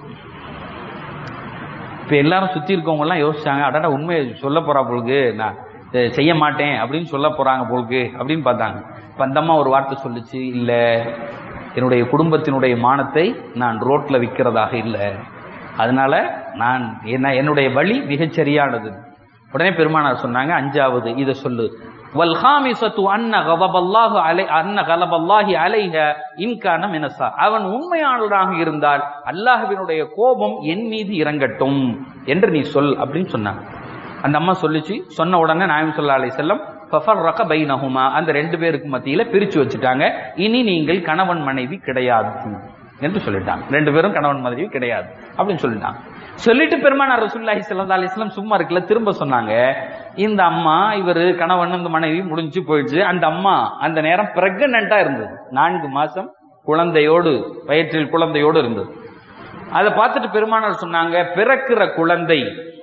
இப்ப எல்லாரும் சுத்தி இருக்கவங்க எல்லாம் யோசிச்சாங்க அடடா உண்மையை சொல்ல போறா போலுக்கு நான் இதை செய்ய மாட்டேன் அப்படின்னு சொல்ல போறாங்க போலுக்கு அப்படின்னு பார்த்தாங்க இப்ப அந்த அம்மா ஒரு வார்த்தை சொல்லுச்சு இல்ல என்னுடைய குடும்பத்தினுடைய மானத்தை நான் ரோட்ல விற்கிறதாக இல்லை அதனால நான் என்ன என்னுடைய வழி மிகச் சரியானது உடனே பெருமானார் சொன்னாங்க அஞ்சாவது இதை சொல்லு வல்ஹாமிசத்து அன்ன கலபல்லாஹு அலை அன்ன கலபல்லாஹி அலைஹ இன்கான மினசா அவன் உண்மையாளராக இருந்தால் அல்லாஹ்வினுடைய கோபம் என் மீது இறங்கட்டும் என்று நீ சொல் அப்படின்னு சொன்னாங்க அந்த அம்மா சொல்லிச்சு சொன்ன உடனே நாயம் சொல்லா அலை செல்லம் ஃபஃபர்ரக பைனஹுமா அந்த ரெண்டு பேருக்கு மத்தியில பிரிச்சு வச்சுட்டாங்க இனி நீங்கள் கணவன் மனைவி கிடையாது என்று சொல்லிட்டாங்க ரெண்டு பேரும் கணவன் மனைவி கிடையாது அப்படின்னு சொல்லிட்டாங்க சொல்லிட்டு பெருமானார் ரசூலுல்லாஹி ஸல்லல்லாஹு அலைஹி வஸல்லம் சும்மா இருக்கல திரும்ப சொன்னாங்க இந்த அம்மா இவர் கணவன் இந்த மனைவி முடிஞ்சு போயிடுச்சு அந்த அம்மா அந்த நேரம் பிரெக்னண்டா இருந்தது நான்கு மாசம் குழந்தையோடு வயிற்றில் குழந்தையோடு இருந்தது அதை பார்த்துட்டு பெருமானார் சொன்னாங்க பிறக்கிற குழந்தை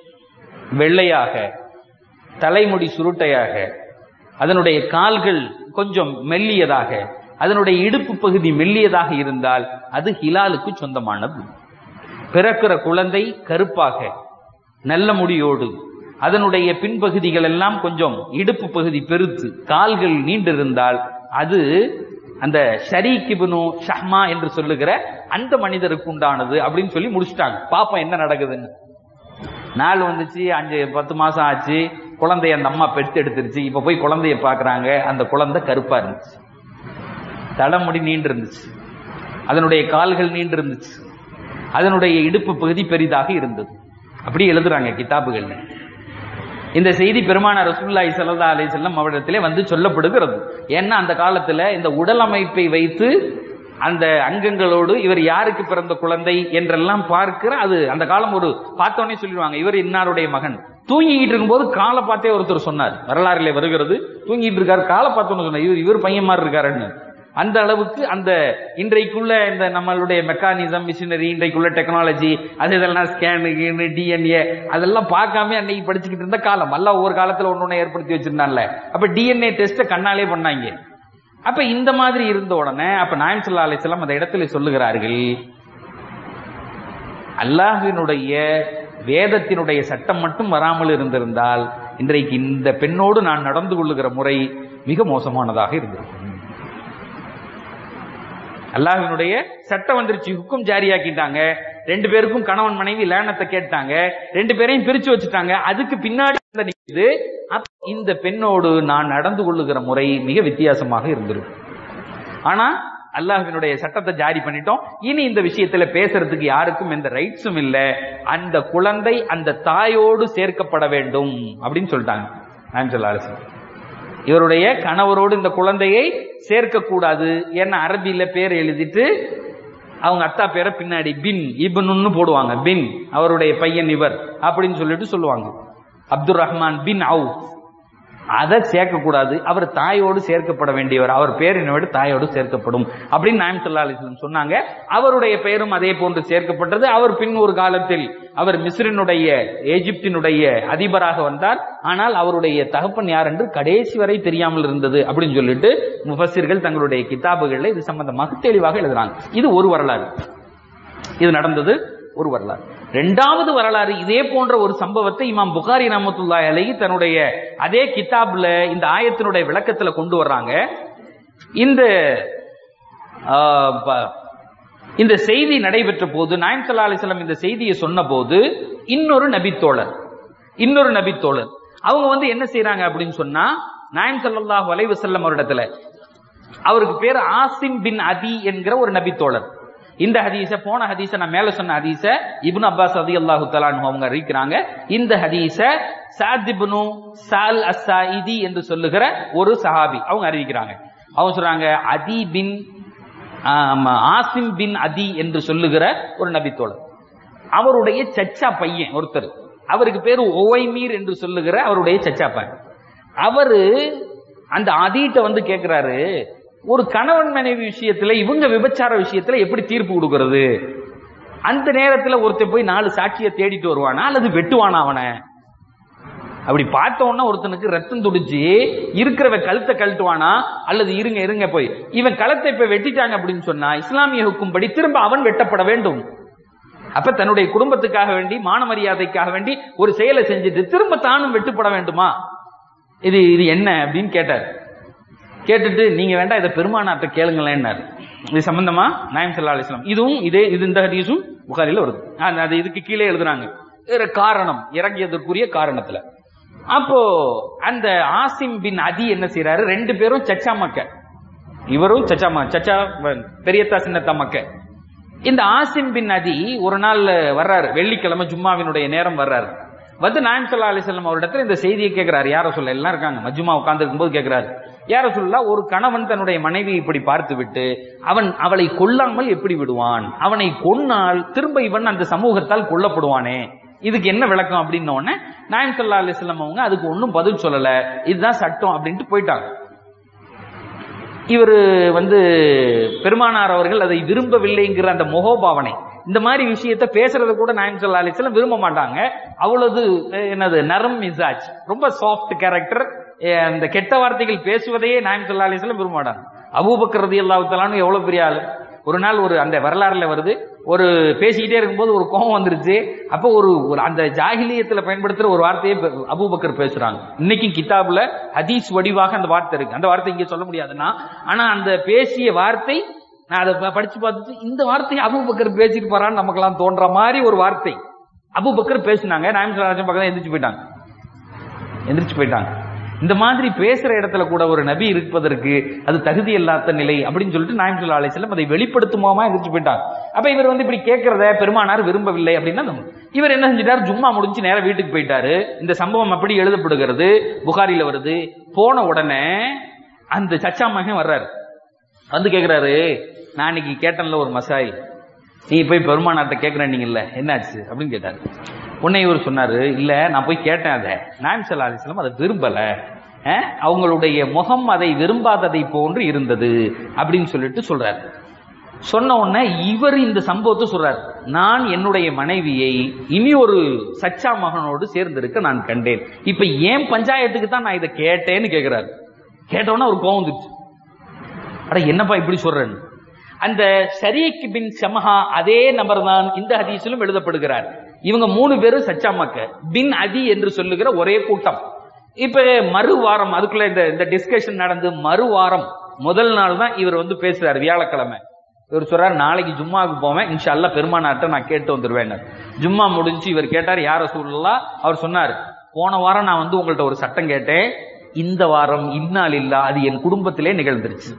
வெள்ளையாக தலைமுடி சுருட்டையாக அதனுடைய கால்கள் கொஞ்சம் மெல்லியதாக அதனுடைய இடுப்பு பகுதி மெல்லியதாக இருந்தால் அது ஹிலாலுக்கு சொந்தமானது பிறக்கிற குழந்தை கருப்பாக நல்ல முடியோடு அதனுடைய பின்பகுதிகள் எல்லாம் கொஞ்சம் இடுப்பு பகுதி பெருத்து கால்கள் நீண்டிருந்தால் அது அந்த ஷரீகிபுனு ஷஹ்மா என்று சொல்லுகிற அந்த மனிதருக்கு உண்டானது அப்படின்னு சொல்லி முடிச்சிட்டாங்க பாப்போம் என்ன நடக்குதுன்னு நாள் வந்துச்சு அஞ்சு பத்து மாசம் ஆச்சு குழந்தைய அந்த அம்மா பெற்று எடுத்துருச்சு இப்ப போய் குழந்தைய பாக்குறாங்க அந்த குழந்தை கருப்பா இருந்துச்சு தலைமுடி நீண்டு இருந்துச்சு அதனுடைய கால்கள் நீண்டு இருந்துச்சு அதனுடைய இடுப்பு பகுதி பெரிதாக இருந்தது அப்படி எழுதுறாங்க கிதாபுகள்ல இந்த செய்தி பெருமான ரசூல்லாய் சல்லா அலி செல்லம் அவரிடத்திலே வந்து சொல்லப்படுகிறது ஏன்னா அந்த காலத்துல இந்த உடல் அமைப்பை வைத்து அந்த அங்கங்களோடு இவர் யாருக்கு பிறந்த குழந்தை என்றெல்லாம் பார்க்கிற அது அந்த காலம் ஒரு பார்த்தோன்னே சொல்லிடுவாங்க இவர் இன்னாருடைய மகன் தூங்கிக்கிட்டு இருக்கும்போது காலை பார்த்தே ஒருத்தர் சொன்னார் வரலாறுல வருகிறது தூங்கிட்டு இருக்காரு காலை பார்த்தோன்னு சொன்னார் இவர் இவர் பையன் மாதிரி இருக்காருன்னு அந்த அளவுக்கு அந்த இன்றைக்குள்ள இந்த நம்மளுடைய மெக்கானிசம் மிஷினரி இன்றைக்குள்ள டெக்னாலஜி அது இதெல்லாம் ஸ்கேனு டிஎன்ஏ அதெல்லாம் பார்க்காம அன்னைக்கு படிச்சுக்கிட்டு இருந்த காலம் எல்லாம் ஒவ்வொரு காலத்துல ஒன்று ஒன்று ஏற்படுத்தி வச்சிருந்தான்ல அப்ப டிஎன்ஏ டெஸ்ட்டை கண்ணாலே பண்ணாங்க அப்ப இந்த மாதிரி இருந்த உடனே அப்ப நாயம் சொல்லா அலிஸ்லாம் அந்த இடத்துல சொல்லுகிறார்கள் அல்லாஹினுடைய வேதத்தினுடைய சட்டம் மட்டும் வராமல் இருந்திருந்தால் இன்றைக்கு இந்த பெண்ணோடு நான் நடந்து கொள்ளுகிற முறை மிக மோசமானதாக இருந்திருக்கும் அல்லாஹினுடைய சட்டம் வந்துருச்சு ஹுக்கும் ஜாரியாக்கிட்டாங்க ரெண்டு பேருக்கும் கணவன் மனைவி லேனத்தை கேட்டாங்க ரெண்டு பேரையும் பிரிச்சு வச்சுட்டாங்க அதுக்கு பின்னாடி வந்து நிக்குது அப்ப இந்த பெண்ணோடு நான் நடந்து கொள்ளுகிற முறை மிக வித்தியாசமாக இருந்திருக்கும் ஆனா அல்லாஹினுடைய சட்டத்தை ஜாரி பண்ணிட்டோம் இனி இந்த விஷயத்துல பேசுறதுக்கு யாருக்கும் எந்த ரைட்ஸும் இல்ல அந்த குழந்தை அந்த தாயோடு சேர்க்கப்பட வேண்டும் அப்படின்னு சொல்லிட்டாங்க நான் சொல்ல அரசு இவருடைய கணவரோடு இந்த குழந்தையை சேர்க்க கூடாது ஏன்னா அரபியில பேர் எழுதிட்டு அவங்க அத்தா பேரை பின்னாடி பின் இபனுன்னு போடுவாங்க பின் அவருடைய பையன் இவர் அப்படின்னு சொல்லிட்டு சொல்லுவாங்க அப்துல் ரஹ்மான் பின் அவு அதை சேர்க்க கூடாது அவர் தாயோடு சேர்க்கப்பட வேண்டியவர் அவர் பேரினை விட தாயோடு சேர்க்கப்படும் அப்படின்னு நாயம் சல்லா அலிஸ்லம் சொன்னாங்க அவருடைய பெயரும் அதே போன்று சேர்க்கப்பட்டது அவர் பின் ஒரு காலத்தில் அவர் மிஸ்ரினுடைய எகிப்தினுடைய அதிபராக வந்தார் ஆனால் அவருடைய தகப்பன் யார் என்று கடைசி வரை தெரியாமல் இருந்தது அப்படின்னு சொல்லிட்டு முஃபசிர்கள் தங்களுடைய கிதாபுகளில் இது சம்பந்தமாக தெளிவாக எழுதுறாங்க இது ஒரு வரலாறு இது நடந்தது ஒரு வரலாறு இரண்டாவது வரலாறு இதே போன்ற ஒரு சம்பவத்தை இமாம் புகாரி ரஹமத்துல்லாஹி அலைஹி தன்னுடைய அதே கிதாப்ல இந்த ஆயத்தினுடைய விளக்கத்துல கொண்டு வர்றாங்க இந்த ஆ, ப- இந்த செய்தி நடைபெற்ற போது நாயம் சல்லா அலிஸ்லாம் இந்த செய்தியை சொன்ன போது இன்னொரு நபித்தோழர் இன்னொரு நபித்தோழர் அவங்க வந்து என்ன செய்யறாங்க அப்படின்னு சொன்னா நாயம் சல்லாஹ் வலைவு செல்லம் அவரிடத்துல அவருக்கு பேர் ஆசிம் பின் அதி என்கிற ஒரு நபித்தோழர் இந்த ஹதீஸ போன ஹதீஸ நான் மேல சொன்ன ஹதீஸ இப்னு அப்பாஸ் ரதி அல்லாஹு தலான் அவங்க அறிவிக்கிறாங்க இந்த ஹதீஸ சாதிப்னு சால் அஸ்ஸாயிதி என்று சொல்லுகிற ஒரு சஹாபி அவங்க அறிவிக்கிறாங்க அவங்க சொல்றாங்க அதி பின் ஆமா, ஆசிம் பின் அதி என்று சொல்லுகிற ஒரு நபித்தோழர் அவருடைய சச்சா பையன் ஒருத்தர் அவருக்கு பேரு ஒவைமீர் என்று சொல்லுகிற அவருடைய சச்சா பையன் அவரு அந்த அதீட்ட வந்து கேக்குறாரு ஒரு கணவன் மனைவி விஷயத்துல இவங்க விபச்சார விஷயத்துல எப்படி தீர்ப்பு கொடுக்கறது அந்த நேரத்துல ஒருத்தன் போய் நாலு சாட்சியை தேடிட்டு வருவானா அல்லது வெட்டுவானா அவனை அப்படி பார்த்த உடனே ஒருத்தனுக்கு ரத்தம் துடிச்சு இருக்கிறவன் கழுத்தை கழட்டுவானா அல்லது இருங்க இருங்க போய் இவன் கழுத்தை இப்ப வெட்டிட்டாங்க அப்படின்னு சொன்னா இஸ்லாமிய ஹுக்கும்படி திரும்ப அவன் வெட்டப்பட வேண்டும் அப்ப தன்னுடைய குடும்பத்துக்காக வேண்டி மான மரியாதைக்காக வேண்டி ஒரு செயலை செஞ்சுட்டு திரும்ப தானும் வெட்டுப்பட வேண்டுமா இது இது என்ன அப்படின்னு கேட்டார் கேட்டுட்டு நீங்க வேண்டாம் இதை பெருமானாட்ட கேளுங்களேன்னாரு இது சம்பந்தமா நாயம் சல்லா அலிஸ்லாம் இதுவும் இதே இது இந்த ஹதீஸும் புகாரில வருது அந்த- அது இதுக்கு கீழே எழுதுறாங்க வேற காரணம் இறங்கியதற்குரிய காரணத்துல அப்போ அந்த ஆசிம் பின் அதி என்ன செய்யறாரு ரெண்டு பேரும் சச்சா மக்க இவரும் சச்சா ம- சச்சா வ- பெரியத்தா சின்னத்தா மக்க இந்த ஆசிம் பின் அதி ஒரு நாள் வர்றாரு வெள்ளிக்கிழமை ஜும்மாவினுடைய நேரம் வர்றாரு வந்து நாயம் சல்லா அலிசல்லம் அவரிடத்துல இந்த செய்தியை கேட்கிறாரு யார சொல்ல எல்லாம் இருக்காங்க மஜ்மா உட்கார்ந்து போது கேட்கிறாரு யார சொல்ல ஒரு கணவன் தன்னுடைய மனைவி இப்படி பார்த்து விட்டு அவன் அவளை கொல்லாமல் எப்படி விடுவான் அவனை கொன்னால் திரும்ப இவன் அந்த சமூகத்தால் கொல்லப்படுவானே இதுக்கு என்ன விளக்கம் அப்படின்ன உடனே நாயம் சல்லா அலிஸ்லாம் அவங்க அதுக்கு ஒன்றும் பதில் சொல்லல இதுதான் சட்டம் அப்படின்ட்டு போயிட்டாங்க இவர் வந்து பெருமானார் அவர்கள் அதை விரும்பவில்லைங்கிற அந்த முகோபாவனை இந்த மாதிரி விஷயத்த பேசுறத கூட நாயம் சல்லா அலிஸ்லாம் விரும்ப மாட்டாங்க அவ்வளவு அஹ், என்னது நரம் மிசாஜ் ரொம்ப சாஃப்ட் கேரக்டர் அந்த கெட்ட வார்த்தைகள் பேசுவதையே நாயம் சல்லா அலிஸ்லாம் விரும்ப மாட்டாங்க அபூபக்கர் ரதி அல்லாஹாலும் எவ்வளவு பெரிய ஆளு ஒரு நாள் ஒரு அந்த வரலாறுல வருது ஒரு பேசிக்கிட்டே இருக்கும்போது ஒரு கோபம் வந்துருச்சு அப்போ ஒரு ஒரு அந்த ஜாகிலியத்துல பயன்படுத்துற ஒரு வார்த்தையை பெ- அபூபக்கர் பேசுறாங்க இன்னைக்கும் கிதாபுல ஹதீஸ் வடிவாக அந்த வார்த்தை இருக்கு அந்த வார்த்தை இங்க சொல்ல முடியாதுன்னா ஆனா அந்த பேசிய வார்த்தை நான் அதை ப- படிச்சு பார்த்துட்டு இந்த வார்த்தையை அபூபக்கர் பேசிட்டு போறான்னு நமக்கெல்லாம் தோன்ற மாதிரி ஒரு வார்த்தை அபூபக்கர் பேசினாங்க நாயம் சலாஜம் பக்கம் எந்திரிச்சு போயிட்டாங்க எந்திரிச்சு போயிட்டாங்க இந்த மாதிரி பேசுற இடத்துல கூட ஒரு நபி இருப்பதற்கு அது தகுதி இல்லாத நிலை அப்படின்னு சொல்லிட்டு நாயம் சொல்லா அலிஸ்லாம் அதை வெளிப்படுத்துமாமா எந்திரிச்சு போயிட்டாங்க அப்ப இவர் வந்து இப்படி கேட்கறத பெருமானார் விரும்பவில்லை அப்படின்னா நம்ம- இவர் என்ன செஞ்சிட்டார் ஜும்மா முடிஞ்சு நேரா வீட்டுக்கு போயிட்டாரு இந்த சம்பவம் அப்படி எழுதப்படுகிறது புகாரில வருது போன உடனே அந்த சச்சா மகன் வர்றாரு வந்து கேக்குறாரு நான் இன்னைக்கு கேட்டேன்ல ஒரு மசாயில் நீ போய் பெருமானார்ட்ட கேட்கிறேன்னீங்கல்ல என்னாச்சு அப்படின்னு கேட்டாரு உன்னை இவர் சொன்னாரு இல்ல நான் போய் கேட்டேன் அதை நாயம் சல்லா அலிஸ்லாம் அதை விரும்பல அஹ், அவங்களுடைய முகம் அதை விரும்பாததை போன்று இருந்தது அப்படின்னு சொல்லிட்டு சொல்றாரு சொன்ன உடனே இவர் இந்த சம்பவத்தை சொல்றார் நான் என்னுடைய மனைவியை இனி ஒரு சச்சா மகனோடு சேர்ந்திருக்க நான் கண்டேன் இப்ப ஏன் பஞ்சாயத்துக்கு தான் நான் இதை கேட்டேன்னு கேக்குறாரு கேட்டவுடனே ஒரு கோவம் வந்துருச்சு அட என்னப்பா இப்படி சொல்றேன்னு அந்த ஷரீக் பின் ஷமஹா அதே நபர் தான் இந்த ஹதீஸிலும் எழுதப்படுகிறார் இவங்க மூணு பேரும் சச்சாமக்க பின் அதி என்று சொல்லுகிற ஒரே கூட்டம் இப்ப மறு வாரம் அதுக்குள்ள இந்த இந்த டிஸ்கஷன் நடந்து மறு வாரம் முதல் நாள் தான் இவர் வந்து பேசுறாரு வியாழக்கிழமை இவர் சொல்றாரு நாளைக்கு ஜும்மாவுக்கு போவேன் இன்ஷா அல்லாஹ் பெருமானார்ட்ட நான் கேட்டு வந்துருவேன் ஜும்மா முடிஞ்சு இவர் கேட்டார் யார சூழலா அவர் சொன்னார் போன வாரம் நான் வந்து உங்கள்ட்ட ஒரு சட்டம் கேட்டேன் இந்த வாரம் இன்னால் இல்லா அது என் குடும்பத்திலே நிகழ்ந்துருச்சு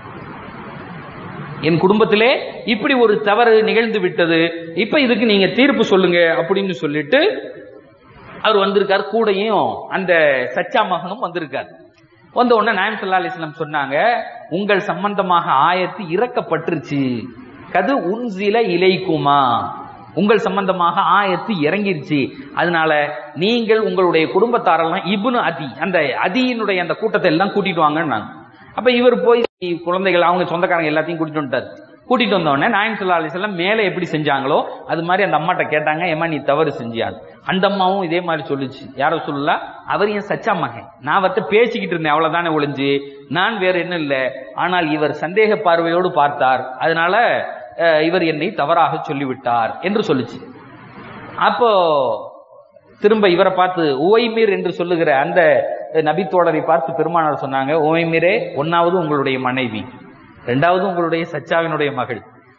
என் குடும்பத்திலே இப்படி ஒரு தவறு நிகழ்ந்து விட்டது இப்ப இதுக்கு நீங்க தீர்ப்பு சொல்லுங்க அப்படின்னு சொல்லிட்டு அவர் வந்திருக்கார் கூடையும் அந்த சச்சா மகனும் வந்திருக்கார் வந்த உடனே நாயம் சல்லா அலிஸ்லாம் சொன்னாங்க உங்கள் சம்பந்தமாக ஆயத்து இறக்கப்பட்டுருச்சு கது உன்சில இலைக்குமா உங்கள் சம்பந்தமாக ஆயத்து இறங்கிருச்சு அதனால நீங்கள் உங்களுடைய குடும்பத்தாரெல்லாம் இப்னு அதி அந்த அதியினுடைய அந்த கூட்டத்தை எல்லாம் கூட்டிட்டு வாங்கன்னாங்க அப்ப இவர் போய் குழந்தைகள் அவங்க சொந்தக்காரங்க எல்லாத்தையும் கூட்டிட்டு வந்துட்டார் கூட்டிட்டு வந்த உடனே நாயம் சல்லா அலிஸ்லாம் மேலே எப்படி செஞ்சாங்களோ அது மாதிரி அந்த அம்மாட்ட கேட்டாங்க ஏமா நீ தவறு செஞ்சியான் அந்த அம்மாவும் இதே மாதிரி சொல்லுச்சு யாரோ சொல்லல அவர் என் சச்சா மகன் நான் அவர்கிட்ட பேசிக்கிட்டு இருந்தேன் அவ்வளவுதானே ஒளிஞ்சு நான் வேற என்ன இல்லை ஆனால் இவர் சந்தேக பார்வையோடு பார்த்தார் அதனால அஹ், இவர் என்னை தவறாக சொல்லிவிட்டார் என்று சொல்லுச்சு அப்போ திரும்ப இவரை பார்த்து உவைமீர் என்று சொல்லுகிற அந்த நபித்தோழரை பார்த்து பெருமானார் சொன்னாங்க உவைமீரே ஒன்னாவது உங்களுடைய மனைவி ரெண்டாவது உங்களுடைய சச்சாவினுடைய மகள்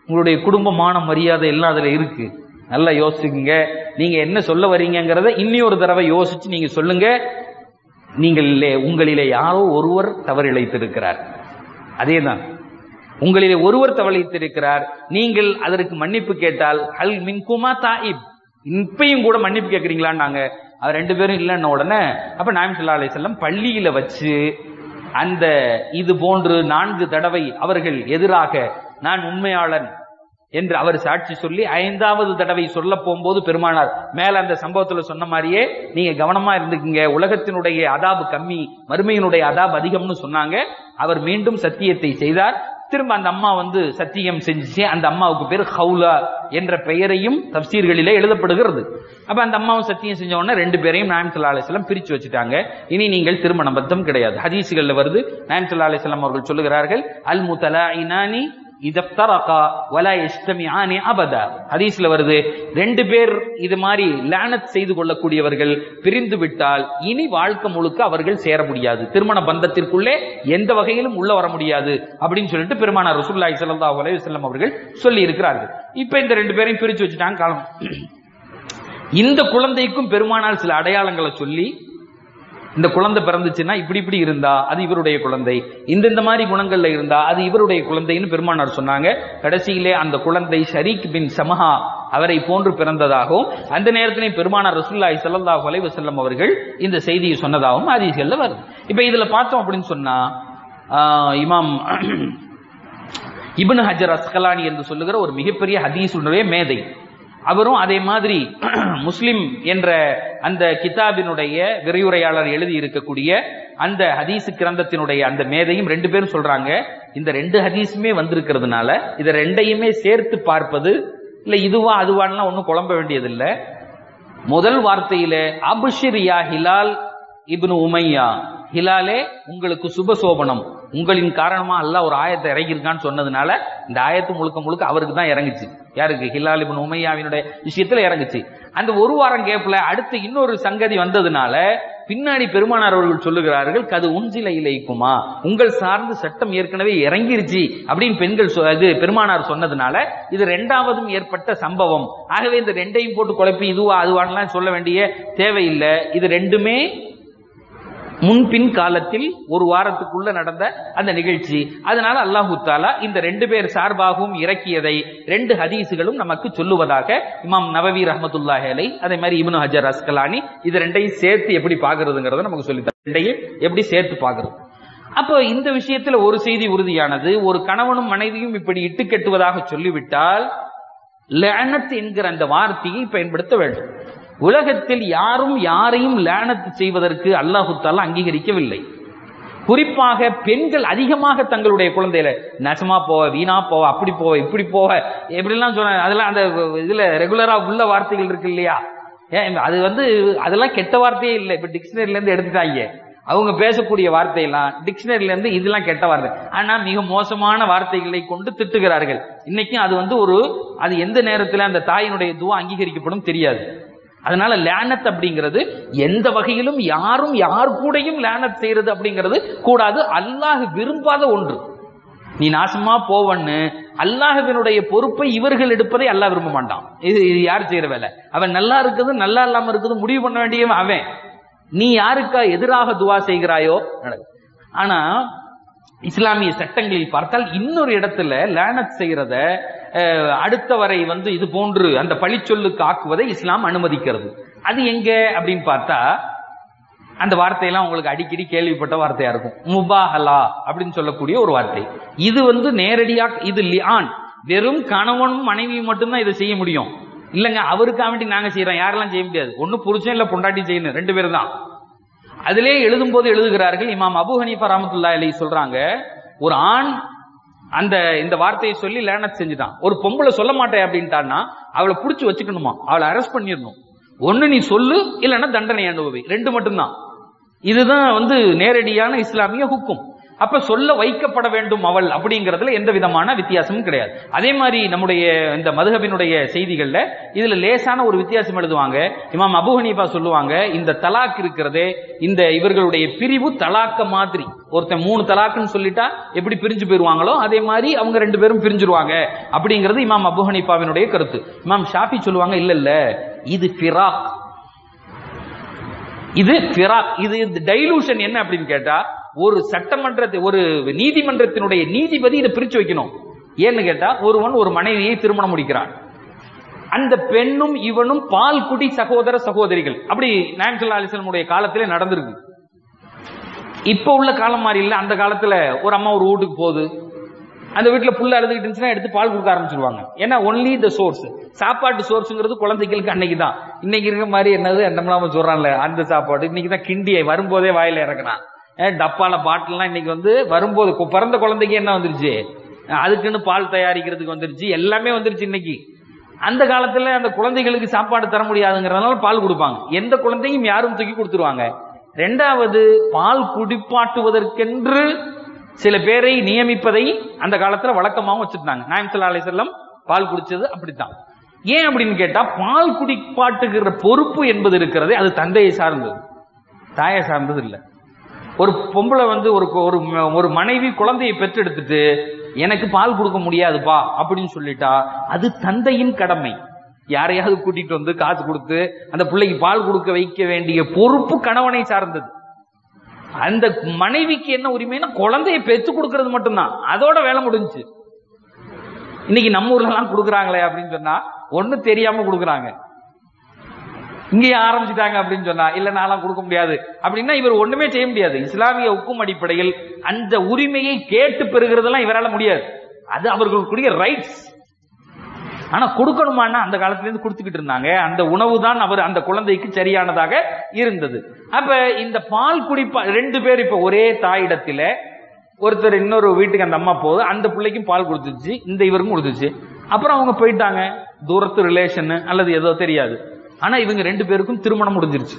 உங்களுடைய குடும்பமான மரியாதை எல்லாம் அதுல இருக்கு நல்லா யோசிச்சுங்க நீங்க என்ன சொல்ல வரீங்கங்கிறத இன்னொரு தடவை யோசிச்சு நீங்க சொல்லுங்க நீங்களிலே உங்களிலே யாரோ ஒருவர் தவறிழைத்திருக்கிறார் அதேதான் உங்களிலே ஒருவர் தவறிழைத்திருக்கிறார் நீங்கள் அதற்கு மன்னிப்பு கேட்டால் அல் மின்குமா தாயிப் இப்பயும் கூட மன்னிப்பு கேட்கறீங்களான்னாங்க அவர் ரெண்டு பேரும் இல்லைன்ன உடனே அப்ப நாயம் சொல்லா அலை செல்லம் பள்ளியில வச்சு அந்த இது போன்று நான்கு தடவை அவர்கள் எதிராக நான் உண்மையாளன் என்று அவர் சாட்சி சொல்லி ஐந்தாவது தடவை சொல்ல போகும்போது பெருமானார் மேல அந்த சம்பவத்துல சொன்ன மாதிரியே நீங்க கவனமா இருந்துக்குங்க உலகத்தினுடைய அதாபு கம்மி மறுமையினுடைய அதாபு அதிகம்னு சொன்னாங்க அவர் மீண்டும் சத்தியத்தை செய்தார் திரும்ப அந்த அம்மா வந்து சத்தியம் செஞ்சுச்சு அந்த அம்மாவுக்கு பேர் ஹவுலா என்ற பெயரையும் தப்சீர்களிலே எழுதப்படுகிறது அப்ப அந்த அம்மாவும் சத்தியம் செஞ்ச உடனே ரெண்டு பேரையும் நாயம் சல்லா அலிஸ்லாம் பிரிச்சு வச்சுட்டாங்க இனி நீங்கள் திருமண பத்தம் கிடையாது ஹதீசுகள்ல வருது நாயம் சல்லா அலிஸ்லாம் அவர்கள் சொல்லுகிறார்கள் அல் முத்தலா இனானி இதப்தரகா வலா இஸ்தமியானி அபதா ஹதீஸ்ல வருது ரெண்டு பேர் இது மாதிரி லானத் செய்து கொள்ளக்கூடியவர்கள் பிரிந்து விட்டால் இனி வாழ்க்கை முழுக்க அவர்கள் சேர முடியாது திருமண பந்தத்திற்குள்ளே எந்த வகையிலும் உள்ள வர முடியாது அப்படின்னு சொல்லிட்டு பெருமானார் ரசூல்லாய் ஸல்லல்லாஹு அலைஹி வஸல்லம் அவர்கள் சொல்லி இருக்கிறார்கள் இப்ப இந்த ரெண்டு பேரையும் பிரிச்சு வச்சுட்டாங்க காலம் இந்த குழந்தைக்கும் பெருமானார் சில அடையாளங்களை சொல்லி இந்த குழந்தை பிறந்துச்சுன்னா இப்படி இப்படி இருந்தா அது இவருடைய குழந்தை இந்த இந்த மாதிரி குணங்கள்ல இருந்தா அது இவருடைய குழந்தைன்னு பெருமானார் சொன்னாங்க கடைசியிலே அந்த குழந்தை ஷரீக் பின் சமஹா அவரை போன்று பிறந்ததாகவும் அந்த நேரத்திலே பெருமானார் ரசூல்லாய் ஸல்லல்லாஹு அலைஹி வஸல்லம் அவர்கள் இந்த செய்தியை சொன்னதாகவும் ஹதீஸ்கள்ல வருது இப்ப இதுல பார்த்தோம் அப்படின்னு சொன்னா ஆஹ், இமாம் இப்னு ஹஜர் அஸ்கலானி என்று சொல்லுகிற ஒரு மிகப்பெரிய ஹதீஸுடைய மேதை அவரும் அதே மாதிரி முஸ்லிம் என்ற அந்த கிதாபினுடைய விரிவுரையாளர் எழுதி இருக்கக்கூடிய அந்த ஹதீஸ் கிரந்தத்தினுடைய அந்த மேதையும் ரெண்டு பேரும் சொல்றாங்க இந்த ரெண்டு ஹதீஸுமே வந்திருக்கிறதுனால இதை ரெண்டையுமே சேர்த்து பார்ப்பது இல்ல இதுவா அதுவான்லாம் ஒன்றும் குழம்ப வேண்டியதில்லை முதல் வார்த்தையில அபுஷிர் யா ஹிலால் இப்னு உமையா ஹிலாலே உங்களுக்கு சுபசோபனம் உங்களின் காரணமா அல்லாஹ் ஒரு ஆயத்தை இறங்கியிருக்கான்னு சொன்னதுனால இந்த ஆயத்து முழுக்க முழுக்க அவருக்கு தான் இறங்குச்சு யாருக்கு ஹிலால் இப்னு உமையாவினுடைய விஷயத்துல இறங்குச்சு அந்த ஒரு வாரம் கேப்ல அடுத்து இன்னொரு சங்கதி வந்ததுனால பின்னாடி பெருமானார் அவர்கள் சொல்லுகிறார்கள் கது உஞ்சில இலைக்குமா உங்கள் சார்ந்து சட்டம் ஏற்கனவே இறங்கிருச்சு அப்படின்னு பெண்கள் சொ- இது பெருமானார் சொன்னதுனால இது ரெண்டாவதும் ஏற்பட்ட சம்பவம் ஆகவே இந்த ரெண்டையும் போட்டு குழப்பி இதுவா அதுவான்லாம் சொல்ல வேண்டிய தேவையில்லை இது ரெண்டுமே முன்பின் காலத்தில் ஒரு வாரத்துக்குள்ள நடந்த அந்த நிகழ்ச்சி அதனால அல்லாஹு தாலா இந்த ரெண்டு பேர் சார்பாகவும் இறக்கியதை ரெண்டு ஹதீஸுகளும் நமக்கு சொல்லுவதாக இமாம் நவவி ரஹமத்துல்லாஹி அலை அதே மாதிரி இப்னு ஹஜர் அஸ்கலானி இது ரெண்டையும் சேர்த்து எப்படி பாக்குறதுங்கிறத நமக்கு சொல்லி ரெண்டையும் எப்படி சேர்த்து பாக்குறது அப்போ இந்த விஷயத்துல ஒரு செய்தி உறுதியானது ஒரு கணவனும் மனைவியும் இப்படி இட்டு கட்டுவதாக சொல்லிவிட்டால் லேனத் என்கிற அந்த வார்த்தையை பயன்படுத்த வேண்டும் உலகத்தில் யாரும் யாரையும் லேனத் செய்வதற்கு அல்லாஹு தாலா அங்கீகரிக்கவில்லை குறிப்பாக பெண்கள் அதிகமாக தங்களுடைய குழந்தையில நசமா போவ வீணா போவ அப்படி போவ இப்படி போவ எப்படிலாம் சொன்ன அதெல்லாம் அந்த இதுல ரெகுலரா உள்ள வார்த்தைகள் இருக்கு இல்லையா ஏன் அது வந்து அதெல்லாம் கெட்ட வார்த்தையே இல்லை இப்ப டிக்ஷனரில இருந்து எடுத்துட்டாங்க அவங்க பேசக்கூடிய வார்த்தையெல்லாம் டிக்ஷனரில இருந்து இதெல்லாம் கெட்ட வார்த்தை ஆனா மிக மோசமான வார்த்தைகளை கொண்டு திட்டுகிறார்கள் இன்னைக்கும் அது வந்து ஒரு அது எந்த நேரத்துல அந்த தாயினுடைய துவா அங்கீகரிக்கப்படும் தெரியாது அதனால லேனத் அப்படிங்கிறது எந்த வகையிலும் யாரும் யார் கூடயும் லேனத் செய்யறது அப்படிங்கிறது கூடாது அல்லாஹ் விரும்பாத ஒன்று நீ நாசமா போவன்னு அல்லாஹ்வினுடைய பொறுப்பை இவர்கள் எடுப்பதை அல்லாஹ் விரும்ப மாட்டான் இது இது யார் செய்யற வேலை அவன் நல்லா இருக்குது நல்லா இல்லாம இருக்குது முடிவு பண்ண வேண்டியவன் அவன் நீ யாருக்கா எதிராக துவா செய்கிறாயோ நடக்கும் ஆனா இஸ்லாமிய சட்டங்களில் பார்த்தால் இன்னொரு இடத்துல லேனத் செய்யறத அஹ், அடுத்தவரை வந்து இது போன்று அந்த பழிச்சொல்லுக்கு ஆக்குவதை இஸ்லாம் அனுமதிக்கிறது அது எங்க அப்படின்னு பார்த்தா அந்த வார்த்தையெல்லாம் உங்களுக்கு அடிக்கடி கேள்விப்பட்ட வார்த்தையா இருக்கும் முபாஹலா அப்படின்னு சொல்லக்கூடிய ஒரு வார்த்தை இது வந்து நேரடியா இது லியான் வெறும் கணவனும் மனைவியும் மட்டும்தான் இதை செய்ய முடியும் இல்லங்க அவருக்காக வேண்டி நாங்க செய்யறோம் யாரெல்லாம் செய்ய முடியாது ஒண்ணு புருஷன் இல்ல பொண்டாட்டி செய்யணும் ரெண்டு பேரும் தான் அதிலே எழுதும் போது எழுதுகிறார்கள் இமாம் அபு ஹனீஃபா ரஹமத்துல்லா அலி சொல்றாங்க ஒரு ஆண் அந்த இந்த வார்த்தையை சொல்லி லேனத் செஞ்சுட்டான் ஒரு பொம்பளை சொல்ல மாட்டேன் அப்படின்ட்டான்னா அவளை புடிச்சு வச்சுக்கணுமா அவளை அரெஸ்ட் பண்ணிடணும் ஒண்ணு நீ சொல்லு இல்லைன்னா தண்டனை அனுபவி ரெண்டு மட்டும்தான் இதுதான் வந்து நேரடியான இஸ்லாமிய ஹுக்கும் அப்ப சொல்ல வைக்கப்பட வேண்டும் அவள் அப்படிங்கறதுல எந்த விதமான வித்தியாசமும் கிடையாது அதே மாதிரி நம்முடைய இந்த மதுஹபினுடைய செய்திகள்ல இதுல லேசான ஒரு வித்தியாசம் எழுதுவாங்க இமாம் அபு ஹனீஃபா சொல்லுவாங்க இந்த தலாக் இருக்கிறதே இந்த இவர்களுடைய பிரிவு தலாக்க மாதிரி ஒருத்தன் மூணு தலாக்குன்னு சொல்லிட்டா எப்படி பிரிஞ்சு போயிருவாங்களோ அதே மாதிரி அவங்க ரெண்டு பேரும் பிரிஞ்சிருவாங்க அப்படிங்கிறது இமாம் அபு ஹனீஃபாவினுடைய கருத்து இமாம் ஷாஃபி சொல்லுவாங்க இல்ல இல்ல இது ஃபிராக் இது ஃபிராக் இது டைலூஷன் என்ன அப்படின்னு கேட்டா ஒரு சட்டமன்றத்தை ஒரு நீதிமன்றத்தினுடைய நீதிபதி இதை பிரிச்சு வைக்கணும் ஏன்னு கேட்டா ஒருவன் ஒரு மனைவியை திருமணம் முடிக்கிறான் அந்த பெண்ணும் இவனும் பால் குடி சகோதர சகோதரிகள் அப்படி நாயன்சல்லா அலிஸ்லமுடைய காலத்திலே நடந்திருக்கு இப்ப உள்ள காலம் மாதிரி இல்ல அந்த காலத்துல ஒரு அம்மா ஒரு வீட்டுக்கு போகுது அந்த வீட்டுல புள்ள அழுதுகிட்டு இருந்துச்சுன்னா எடுத்து பால் கொடுக்க ஆரம்பிச்சிருவாங்க ஏன்னா ஒன்லி த சோர்ஸ் சாப்பாட்டு சோர்ஸ்ங்கிறது குழந்தைகளுக்கு அன்னைக்கு தான் இன்னைக்கு இருக்க மாதிரி என்னது நம்மளாம சொல்றான்ல அந்த சாப்பாடு இன்னைக்கு தான் கிண்டியை வரும்போதே வாயில இறக்குனான் ஏன் டப்பால பாட்டில்லாம் இன்னைக்கு வந்து வரும்போது கு- பிறந்த குழந்தைக்கு என்ன வந்துருச்சு அதுக்குன்னு பால் தயாரிக்கிறதுக்கு வந்துருச்சு எல்லாமே வந்துருச்சு இன்னைக்கு அந்த காலத்துல அந்த குழந்தைகளுக்கு சாப்பாடு தர முடியாதுங்கிறதுனால பால் கொடுப்பாங்க எந்த குழந்தையும் யாரும் தூக்கி கொடுத்துருவாங்க ரெண்டாவது பால் குடிப்பாட்டுவதற்கென்று சில பேரை நியமிப்பதை அந்த காலத்துல வழக்கமாகவும் வச்சிருந்தாங்க நாயம் சல்லா அலிசல்லம் பால் குடிச்சது அப்படித்தான் ஏன் அப்படின்னு கேட்டா பால் குடிப்பாட்டுகிற பொறுப்பு என்பது இருக்கிறதே அது தந்தையை சார்ந்தது தாயை சார்ந்தது இல்லை ஒரு பொம்பளை வந்து ஒரு ஒரு ஒரு மனைவி குழந்தையை பெற்றெடுத்துட்டு எனக்கு பால் கொடுக்க முடியாதுப்பா அப்படின்னு சொல்லிட்டா அது தந்தையின் கடமை யாரையாவது கூட்டிட்டு வந்து காசு கொடுத்து அந்த பிள்ளைக்கு பால் கொடுக்க வைக்க வேண்டிய பொறுப்பு கணவனை சார்ந்தது அந்த மனைவிக்கு என்ன உரிமைன்னா குழந்தையை பெற்று கொடுக்கறது மட்டும்தான் அதோட வேலை முடிஞ்சுச்சு இன்னைக்கு நம்ம ஊர்ல எல்லாம் கொடுக்குறாங்களே அப்படின்னு சொன்னா ஒண்ணும் தெரியாம கொடுக்குறாங்க இங்கேயே ஆரம்பிச்சுட்டாங்க அப்படின்னு சொன்னா இல்ல நான்லாம் கொடுக்க முடியாது அப்படின்னா இவர் ஒண்ணுமே செய்ய முடியாது இஸ்லாமிய ஹுக்கும் அடிப்படையில் அந்த உரிமையை கேட்டு பெறுகிறதெல்லாம் இவரால முடியாது அது அவர்களுக்குரிய ரைட்ஸ் ஆனா கொடுக்கணுமான்னா அந்த காலத்துல இருந்து கொடுத்துக்கிட்டு இருந்தாங்க அந்த உணவு தான் அவர் அந்த குழந்தைக்கு சரியானதாக இருந்தது அப்ப இந்த பால் குடிப்பா ரெண்டு பேர் இப்ப ஒரே தாயிடத்தில ஒருத்தர் இன்னொரு வீட்டுக்கு அந்த அம்மா போகுது அந்த பிள்ளைக்கும் பால் கொடுத்துச்சு இந்த இவருக்கும் கொடுத்துச்சு அப்புறம் அவங்க போயிட்டாங்க தூரத்து ரிலேஷன் அல்லது ஏதோ தெரியாது ஆனா இவங்க ரெண்டு பேருக்கும் திருமணம் முடிஞ்சிருச்சு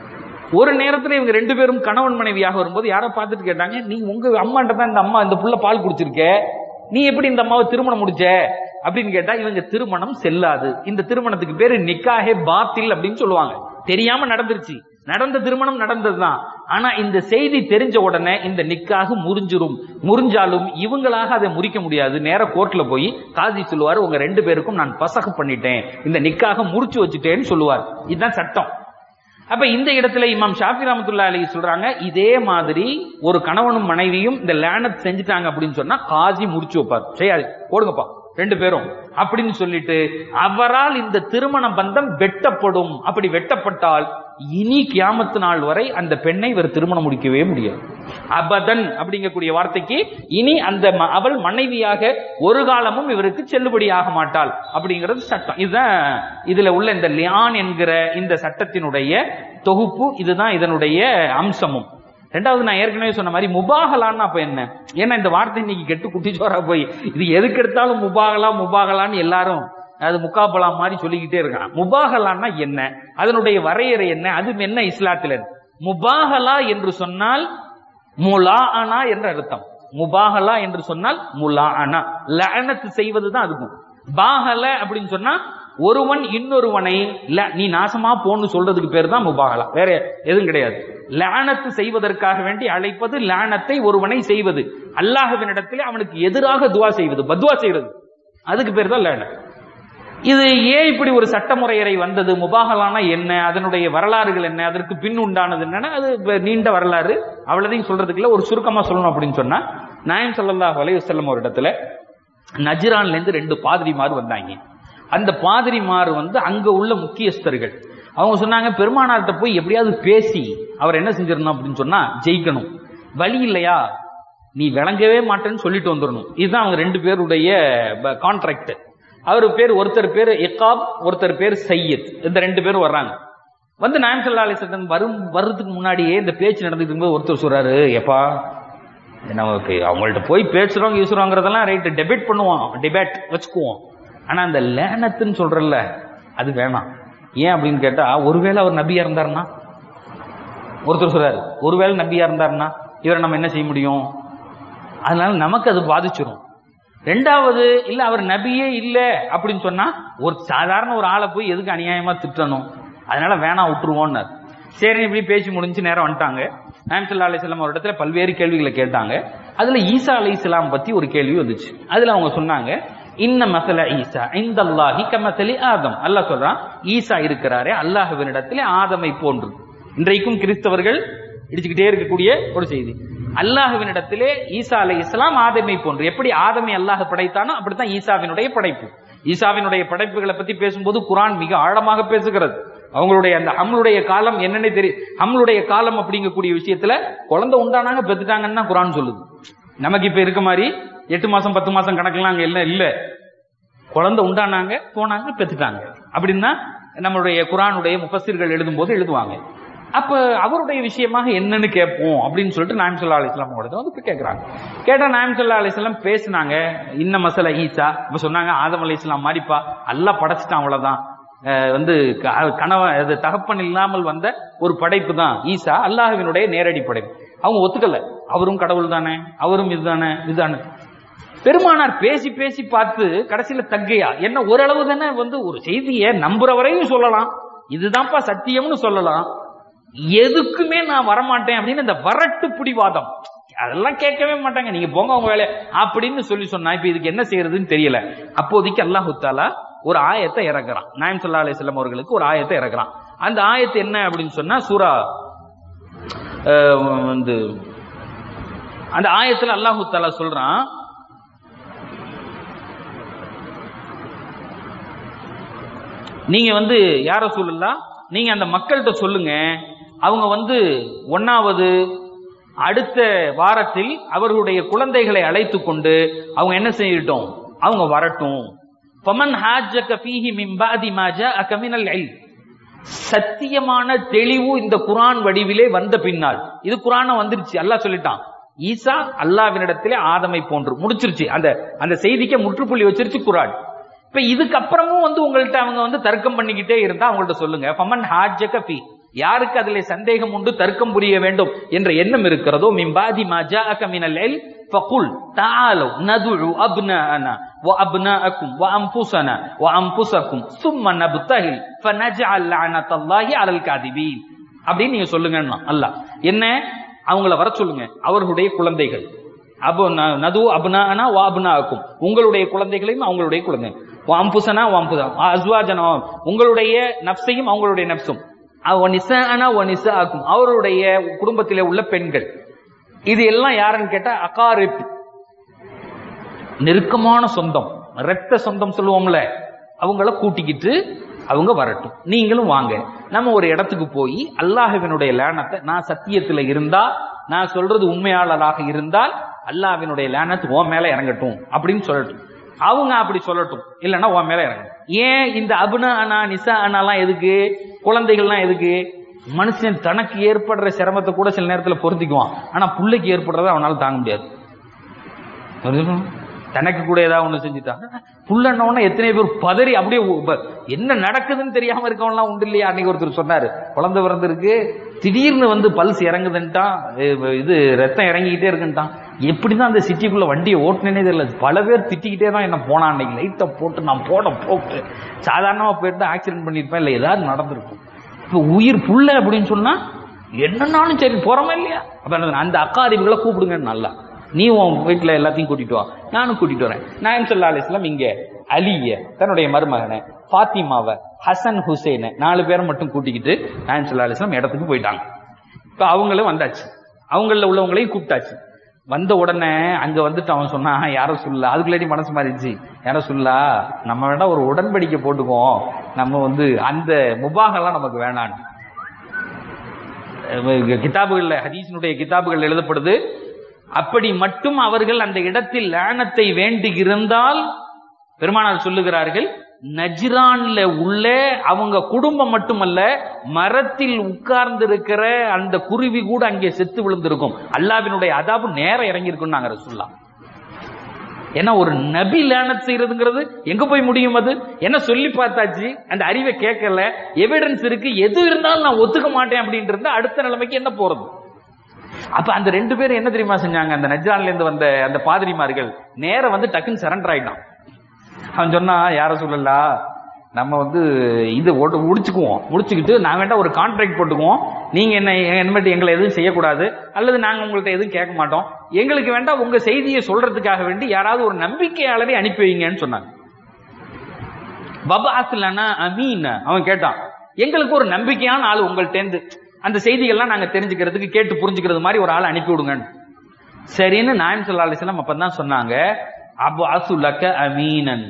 ஒரு நேரத்துல இவங்க ரெண்டு பேரும் கணவன் மனைவியாக வரும்போது யாரோ பார்த்துட்டு கேட்டாங்க நீ உங்க அம்மாட்ட தான் இந்த அம்மா இந்த புள்ள பால் குடிச்சிருக்க நீ எப்படி இந்த அம்மாவை திருமணம் முடிச்ச அப்படின்னு கேட்டா இவங்க திருமணம் செல்லாது இந்த திருமணத்துக்கு பேரு நிக்காஹே பாத்தில் அப்படின்னு சொல்லுவாங்க தெரியாம நடந்துருச்சு நடந்த திருமணம் நடந்ததுதான் ஆனா இந்த செய்தி தெரிஞ்ச உடனே இந்த நிக்காக முறிஞ்சிரும் முறிஞ்சாலும் இவங்களாக அதை முறிக்க முடியாது நேர கோர்ட்ல போய் காதி சொல்லுவார் உங்க ரெண்டு பேருக்கும் நான் பசக பண்ணிட்டேன் இந்த நிக்காக முறிச்சு வச்சுட்டேன்னு சொல்லுவார் இதுதான் சட்டம் அப்ப இந்த இடத்துல இமாம் ஷாஃபி ரஹமத்துல்லா அலி சொல்றாங்க இதே மாதிரி ஒரு கணவனும் மனைவியும் இந்த லேனத் செஞ்சுட்டாங்க அப்படின்னு சொன்னா காசி முடிச்சு வைப்பார் செய்யாது போடுங்கப்பா ரெண்டு பேரும் அப்படின்னு சொல்லிட்டு அவரால் இந்த திருமண பந்தம் வெட்டப்படும் அப்படி வெட்டப்பட்டால் இனி கியாமத்து நாள் வரை அந்த பெண்ணை இவர் திருமணம் முடிக்கவே முடியாது அபதன் அப்படிங்கக்கூடிய வார்த்தைக்கு இனி அந்த ம- அவள் மனைவியாக ஒரு காலமும் இவருக்கு செல்லுபடியாக மாட்டாள் அப்படிங்கிறது சட்டம் இதுதான் இதுல உள்ள இந்த லியான் என்கிற இந்த சட்டத்தினுடைய தொகுப்பு இதுதான் இதனுடைய அம்சமும் ரெண்டாவது நான் ஏற்கனவே சொன்ன மாதிரி முபாகலான்னு அப்ப என்ன ஏன்னா இந்த வார்த்தை இன்னைக்கு கெட்டு குட்டிச்சோரா போய் இது எதுக்கு எடுத்தாலும் முபாகலா முபாகலான்னு எல்லாரும் அது முக்காபலா மாதிரி சொல்லிக்கிட்டே இருக்கான் முபாகலான்னா என்ன அதனுடைய வரையறை என்ன அது என்ன இஸ்லாத்துல முபாகலா என்று சொன்னால் முலா அனா என்ற அர்த்தம் முபாகலா என்று சொன்னால் முலா அனா லஅனத்து செய்வதுதான் அதுக்கும் பாகல அப்படின்னு சொன்னா ஒருவன் இன்னொருவனை ல நீ நாசமா போன்னு சொல்றதுக்கு பேர் தான் முபாகலா வேற எதுவும் கிடையாது லானத்து செய்வதற்காக வேண்டி அழைப்பது லானத்தை ஒருவனை செய்வது அல்லாஹ்வினிடத்தில் அவனுக்கு எதிராக துவா செய்வது பத்வா செய்வது அதுக்கு பேர் தான் லானத் இது ஏன் இப்படி ஒரு சட்டமுறையறை வந்தது முபாகலானா என்ன அதனுடைய வரலாறுகள் என்ன அதற்கு பின் உண்டானது என்னன்னா அது இப்ப நீண்ட வரலாறு அவ்வளதையும் சொல்றதுக்குள்ள ஒரு சுருக்கமா சொல்லணும் அப்படின்னு சொன்னா நாயம் ஸல்லல்லாஹு அலைஹி வஸல்லம் ஒரு இடத்துல நஜ்ரான்ல இருந்து ரெண்டு பாதிரிமார் வந்தாங்க அந்த பாதிரிமார் வந்து அங்க உள்ள முக்கியஸ்தர்கள் அவங்க சொன்னாங்க பெருமானார்ட்ட போய் எப்படியாவது பேசி அவர் என்ன செஞ்சிடணும் அப்படின்னு சொன்னா ஜெயிக்கணும் வழி இல்லையா நீ விளங்கவே மாட்டேன்னு சொல்லிட்டு வந்துடணும் இதுதான் அவங்க ரெண்டு பேருடைய கான்ட்ராக்ட் அவர் பேர் ஒருத்தர் பேர் இக்காப் ஒருத்தர் பேர் சையத் இந்த ரெண்டு பேரும் வர்றாங்க வந்து நாயம் சல்லா அலிசத்தன் வரும் வர்றதுக்கு முன்னாடியே இந்த பேச்சு நடந்துட்டு இருக்கும்போது ஒருத்தர் சொல்றாரு எப்பா நமக்கு அவங்கள்ட்ட போய் பேசுறோம் யூசுறோங்கிறதெல்லாம் ரைட் டெபேட் பண்ணுவோம் டிபேட் வச்சுக்குவோம் ஆனா அந்த லேனத்துன்னு சொல்றல்ல அது வேணாம் ஏன் அப்படின்னு கேட்டா ஒருவேளை அவர் நபியா இருந்தாருன்னா ஒருத்தர் சொல்றாரு ஒருவேளை நபியா இருந்தாருன்னா இவரை நம்ம என்ன செய்ய முடியும் அதனால நமக்கு அது பாதிச்சிரும் ரெண்டாவது இல்ல அவர் நபியே இல்ல அப்படின்னு சொன்னா ஒரு சாதாரண ஒரு ஆளை போய் எதுக்கு அநியாயமா திட்டணும் அதனால வேணாம் விட்டுருவோம்னார் சரி இப்படி பேசி முடிஞ்சு நேரம் வந்துட்டாங்க நாயம் சல்லா அலிஸ்லாம் ஒரு இடத்துல பல்வேறு கேள்விகளை கேட்டாங்க அதுல ஈசா அலி இஸ்லாம் பத்தி ஒரு கேள்வி வந்துச்சு அதுல அவங்க சொன்னாங்க இன்ன மசல ஈசா இந்த அல்லாஹி கமசலி ஆதம் அல்லாஹ் சொல்றான் ஈசா இருக்கிறாரே அல்லாஹுவினிடத்திலே ஆதமை போன்று இன்றைக்கும் கிறிஸ்தவர்கள் இடிச்சுக்கிட்டே இருக்கக்கூடிய ஒரு செய்தி அல்லாஹுவினிடத்திலே ஈசா அலை இஸ்லாம் ஆதமை போன்று எப்படி ஆதமை அல்லாஹ் படைத்தானோ அப்படித்தான் ஈசாவினுடைய படைப்பு ஈசாவினுடைய படைப்புகளை பத்தி பேசும்போது குரான் மிக ஆழமாக பேசுகிறது அவங்களுடைய அந்த ஹம்ளுடைய காலம் என்னன்னு தெரியும் ஹம்ளுடைய காலம் அப்படிங்கக்கூடிய விஷயத்துல குழந்தை உண்டானாங்க பெத்துட்டாங்கன்னு தான் குரான் சொல்லுது நமக்கு இப்ப இருக்க மாதிரி எட்டு மாசம் பத்து மாசம் கணக்கெல்லாம் அங்க எல்லாம் இல்ல குழந்தை உண்டானாங்க போனாங்க பெத்துட்டாங்க அப்படின்னா நம்மளுடைய குரானுடைய முப்பசிர்கள் எழுதும் போது எழுதுவாங்க அப்ப அவருடைய விஷயமாக என்னன்னு கேட்போம் அப்படின்னு சொல்லிட்டு நாயம் சொல்லா அலிஸ்லாம் வந்து இப்ப கேட்கறாங்க கேட்டா நாயம் சொல்லா அலிஸ்லாம் பேசினாங்க இன்ன மசல ஈசா இப்ப சொன்னாங்க ஆதம் அலி இஸ்லாம் மாதிரிப்பா அல்லா படைச்சிட்டான் அவ்வளவுதான் அஹ் வந்து க- கணவன் அது தகப்பன் இல்லாமல் வந்த ஒரு படைப்பு தான் ஈசா அல்லாஹ்வினுடைய நேரடி படைப்பு அவங்க ஒத்துக்கல அவரும் கடவுள் தானே அவரும் இதுதானே இதுதானே பெருமானார் பேசி பேசி பார்த்து கடைசியில தக்கையா என்ன ஓரளவு தானே வந்து ஒரு செய்தியை நம்புறவரையும் சொல்லலாம் இதுதான்ப்பா சத்தியம்னு சொல்லலாம் எதுக்குமே நான் வரமாட்டேன் அப்படின்னு இந்த வரட்டு பிடிவாதம் அதெல்லாம் கேட்கவே மாட்டாங்க நீங்க போங்க உங்க வேலையை அப்படின்னு சொல்லி சொன்னா இப்ப இதுக்கு என்ன செய்யறதுன்னு தெரியல அப்போதைக்கு அல்லாஹு தாலா ஒரு ஆயத்தை இறக்குறான் நாயம் சல்லா அலிஸ்லாம் அவர்களுக்கு ஒரு ஆயத்தை இறக்குறான் அந்த ஆயத்து என்ன அப்படின்னு சொன்னா சூரா அஹ், வந்து அந்த ஆயத்துல அல்லாஹு தாலா சொல்றான் நீங்க வந்து யார சொல்லலாம் நீங்க அந்த மக்கள்கிட்ட சொல்லுங்க அவங்க வந்து ஒன்னாவது அடுத்த வாரத்தில் அவர்களுடைய குழந்தைகளை அழைத்து கொண்டு அவங்க என்ன செய்யட்டும் அவங்க வரட்டும் ஃபமன் ஹாஜக ஃபீஹி மின் பாதி மா ஜாஅக மினல் இல்ம் சத்தியமான தெளிவு இந்த குரான் வடிவிலே வந்த பின்னால் இது குரான வந்துருச்சு அல்லாஹ் சொல்லிட்டான் ஈசா அல்லாவினிடத்திலே ஆதமை போன்று முடிச்சிருச்சு அந்த அந்த செய்திக்கு முற்றுப்புள்ளி வச்சிருச்சு குரான் இப்ப இதுக்கப்புறமும் வந்து உங்கள்ட்ட அவங்க வந்து தர்க்கம் பண்ணிக்கிட்டே இருந்தா அவங்கள்ட்ட சொல்லுங்க ஃபமன் ஹாஜக ஃபீ யாருக்கு அதிலே சந்தேகம் உண்டு தர்க்கம் புரிய வேண்டும் என்ற எண்ணம் இருக்கிறதோ மிம்பாதி மா ஜாஅக மினல் இல்ம் ஃபகுல் தஆலு நதுஉ அப்னாஅனா وأبناءكم وأنفسنا وأنفسكم ثم نبتهل فنجعل لعنة الله على الكاذبين அப்படின்னு நீங்க சொல்லுங்கன்னா அல்லாஹ் என்ன அவங்கள வர சொல்லுங்க அவர்களுடைய குழந்தைகள் அபு ந- நது அப்னானா வா அப்னாக்கும் உங்களுடைய குழந்தைகளையும் அவங்களுடைய குழந்தை வாம்புசனா வாம்புசா அஸ்வாஜனா உங்களுடைய நப்சையும் அவங்களுடைய நப்சும் நிசானா நிசாக்கும் அவருடைய குடும்பத்திலே உள்ள பெண்கள் இது எல்லாம் யாருன்னு கேட்டா அகாரிப் நெருக்கமான சொந்தம் இரத்த சொந்தம் சொல்லுவோம்ல அவங்கள கூட்டிக்கிட்டு அவங்க வரட்டும் நீங்களும் வாங்க நம்ம ஒரு இடத்துக்கு போய் அல்லாஹ்வினுடைய லேனத்தை நான் சத்தியத்துல இருந்தா நான் சொல்றது உண்மையாளராக இருந்தால் அல்லாஹ்வினுடைய லேனத் உன் மேல இறங்கட்டும் அப்படின்னு சொல்லட்டும் அவங்க அப்படி சொல்லட்டும் இல்லைன்னா உன் மேல இறங்கட்டும் ஏன் இந்த அபுனா அனா நிசா அனாலாம் எதுக்கு குழந்தைகள்லாம் எதுக்கு மனுஷன் தனக்கு ஏற்படுற சிரமத்தை கூட சில நேரத்துல பொருத்திக்குவான் ஆனா புள்ளைக்கு ஏற்படுறத அவனால தாங்க முடியாது புரியுதா? தனக்கு கூட ஏதாவது ஒண்ணு செஞ்சுட்டாங்க புள்ளன்னவன எத்தனை பேர் பதறி அப்படியே உ- ப- என்ன நடக்குதுன்னு தெரியாம இருக்கவன்லாம் உண்டு இல்லையா அன்னைக்கு ஒருத்தர் சொன்னாரு குழந்தை பிறந்திருக்கு திடீர்னு வந்து பல்ஸ் இறங்குதுன்ட்டான் எ- இது ரத்தம் இறங்கிக்கிட்டே இருக்குன்ட்டான் எப்படிதான் அந்த சிட்டிக்குள்ள வண்டியை ஓட்டுனேனே தெரியல பல பேர் திட்டிக்கிட்டே தான் என்ன போனான் அன்னைக்கு லைட்டை போட்டு நான் போட போக்கு சாதாரணமா போயிட்டு ஆக்சிடென்ட் பண்ணிருப்பேன் இல்ல ஏதாவது நடந்திருக்கும் இப்ப உயிர் புள்ள அப்படின்னு சொன்னா என்னன்னாலும் சரி போறோமா இல்லையா அப்ப என்ன, அந்த அக்காரிவுகளை கூப்பிடுங்க நல்லா நீ உன் வீட்டுல எல்லாத்தையும் கூட்டிட்டு வா நானும் கூட்டிட்டு வரேன் நாயம் சொல்லா அலிஸ்லாம் இங்க அலிய தன்னுடைய மருமகனை ஃபாத்திமாவை ஹசன் ஹுசைனை நாலு பேரை மட்டும் கூட்டிக்கிட்டு நாயம் சொல்லா அலிஸ்லாம் இடத்துக்கு போயிட்டாங்க இப்ப அவங்களும் வந்தாச்சு அவங்கள உள்ளவங்களையும் கூப்பிட்டாச்சு வந்த உடனே அங்க வந்துட்டு அவன் சொன்னான் யாரோ சொல்ல அதுக்குள்ளாடி மனசு மாறிடுச்சு யாரோ சொல்லா நம்ம வேணா ஒரு உடன்படிக்கை போட்டுக்குவோம் நம்ம வந்து அந்த முபாகெல்லாம் நமக்கு வேணான்னு அஹ் கிதாபுகள்ல ஹதீஸினுடைய கிதாபுகள் எழுதப்படுது அப்படி மட்டும் அவர்கள் அந்த இடத்தில் லானத்தை வேண்டி இருந்தால் பெருமானார் சொல்லுகிறார்கள் நஜ்ரான்ல உள்ள அவங்க குடும்பம் மட்டுமல்ல மரத்தில் உட்கார்ந்து இருக்கிற அந்த குருவி கூட அங்கே செத்து விழுந்திருக்கும் அல்லாவினுடைய அதாபு நேரம் இறங்கி இருக்கும் நாங்க ரசூல்லா ஏன்னா ஒரு நபி லேனத் செய்யறதுங்கிறது எங்க போய் முடியும் அது என்ன சொல்லி பார்த்தாச்சு அந்த அறிவை கேட்கல எவிடன்ஸ் இருக்கு எது இருந்தாலும் நான் ஒத்துக்க மாட்டேன் அப்படின்ட்டு இருந்தா அடுத்த நிலைமைக்கு என்ன போறது அப்ப அந்த ரெண்டு பேரும் என்ன தெரியுமா செஞ்சாங்க அந்த நஜ்ரான்ல இருந்து வந்த அந்த பாதிரிமார்கள் நேர வந்து டக்குன்னு சரண்டர் ஆயிட்டான் அவன் சொன்னா யார சொல்லலா நம்ம வந்து இது ஓட்டு முடிச்சுக்குவோம் முடிச்சுக்கிட்டு நான் வேண்டாம் ஒரு கான்ட்ராக்ட் போட்டுக்குவோம் நீங்க என்ன இனிமேட்டு எங்களை எதுவும் செய்யக்கூடாது அல்லது நாங்க உங்கள்ட்ட எதுவும் கேட்க மாட்டோம் எங்களுக்கு வேண்டாம் உங்க செய்தியை சொல்றதுக்காக வேண்டி யாராவது ஒரு நம்பிக்கையாளரை அனுப்பி வைங்கன்னு சொன்னாங்க பபாஸ்லனா அமீன் அவன் கேட்டான் எங்களுக்கு ஒரு நம்பிக்கையான ஆள் உங்கள்ட்டேந்து அந்த செய்திகள்லாம் நாங்க தெரிஞ்சுக்கிறதுக்கு கேட்டு புரிஞ்சுக்கிறது மாதிரி ஒரு ஆள் அனுப்பி விடுங்கன்னு சரின்னு நாயம் சொல்லா அலிஸ்லாம் அப்பதான் சொன்னாங்க அபு அசுலக்க அமீனன்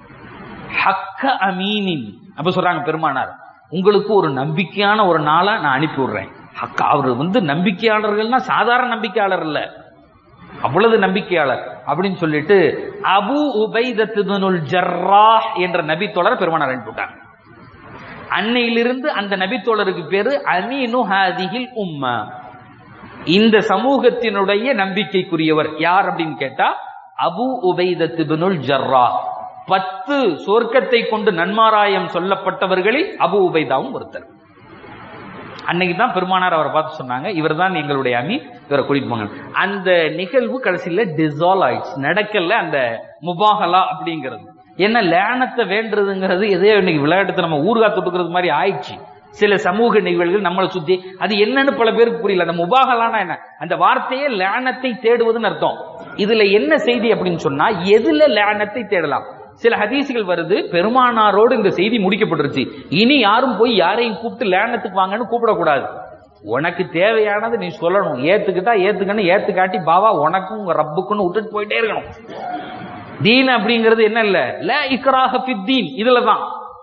ஹக்க அமீனின் அப்ப சொல்றாங்க பெருமானார் உங்களுக்கு ஒரு நம்பிக்கையான ஒரு நாளை நான் அனுப்பி விடுறேன் ஹக்கா அவர் வந்து நம்பிக்கையாளர்கள்னா சாதாரண நம்பிக்கையாளர் இல்ல அவ்வளவு நம்பிக்கையாளர் அப்படின்னு சொல்லிட்டு அபு உபைதத்துனுல் ஜர்ராஹ் என்ற நபி தோழர் பெருமானார் அனுப்பிவிட்டாங்க அன்னையிலிருந்து அந்த நபித்தோழருக்கு பேரு அமீனு ஹாதிஹில் உம்மா இந்த சமூகத்தினுடைய நம்பிக்கைக்குரியவர் யார் அப்படின்னு கேட்டா அபு உபைதத்துபனுல் ஜர்ரா பத்து சொர்க்கத்தை கொண்டு நன்மாராயம் சொல்லப்பட்டவர்களில் அபு உபைதாவும் ஒருத்தர் அன்னைக்கு தான் பெருமானார் அவரை பார்த்து சொன்னாங்க இவர் தான் எங்களுடைய அமி இவரை கூட்டிட்டு போங்க அந்த நிகழ்வு கடைசியில டிசால்வ் ஆயிடுச்சு நடக்கல அந்த முபாகலா அப்படிங்கிறது என்ன லேனத்தை வேண்டுறதுங்கிறது எதோ இன்னைக்கு விளையாட்டு நம்ம ஊர்கா தொட்டுக்கிறது மாதிரி ஆயிடுச்சு சில சமூக நிகழ்வுகள் நம்மளை சுத்தி அது என்னன்னு பல பேருக்கு புரியல அந்த முபாகலானா என்ன அந்த வார்த்தையே லேனத்தை தேடுவதுன்னு அர்த்தம் இதுல என்ன செய்தி அப்படின்னு சொன்னா எதுல லேனத்தை தேடலாம் சில ஹதீசுகள் வருது பெருமானாரோடு இந்த செய்தி முடிக்கப்பட்டுருச்சு இனி யாரும் போய் யாரையும் கூப்பிட்டு லேனத்துக்கு வாங்கன்னு கூப்பிடக்கூடாது உனக்கு தேவையானது நீ சொல்லணும் ஏத்துக்கிட்டா ஏத்துக்கன்னு ஏத்து காட்டி பாவா உனக்கும் உங்க ரப்புக்குன்னு விட்டுட்டு போயிட்டே இருக்கணும் தீன் அப்படிங்கிறது என்ன இல்ல ல இக்ராஹ ஃபித்தீன் இதுல தான்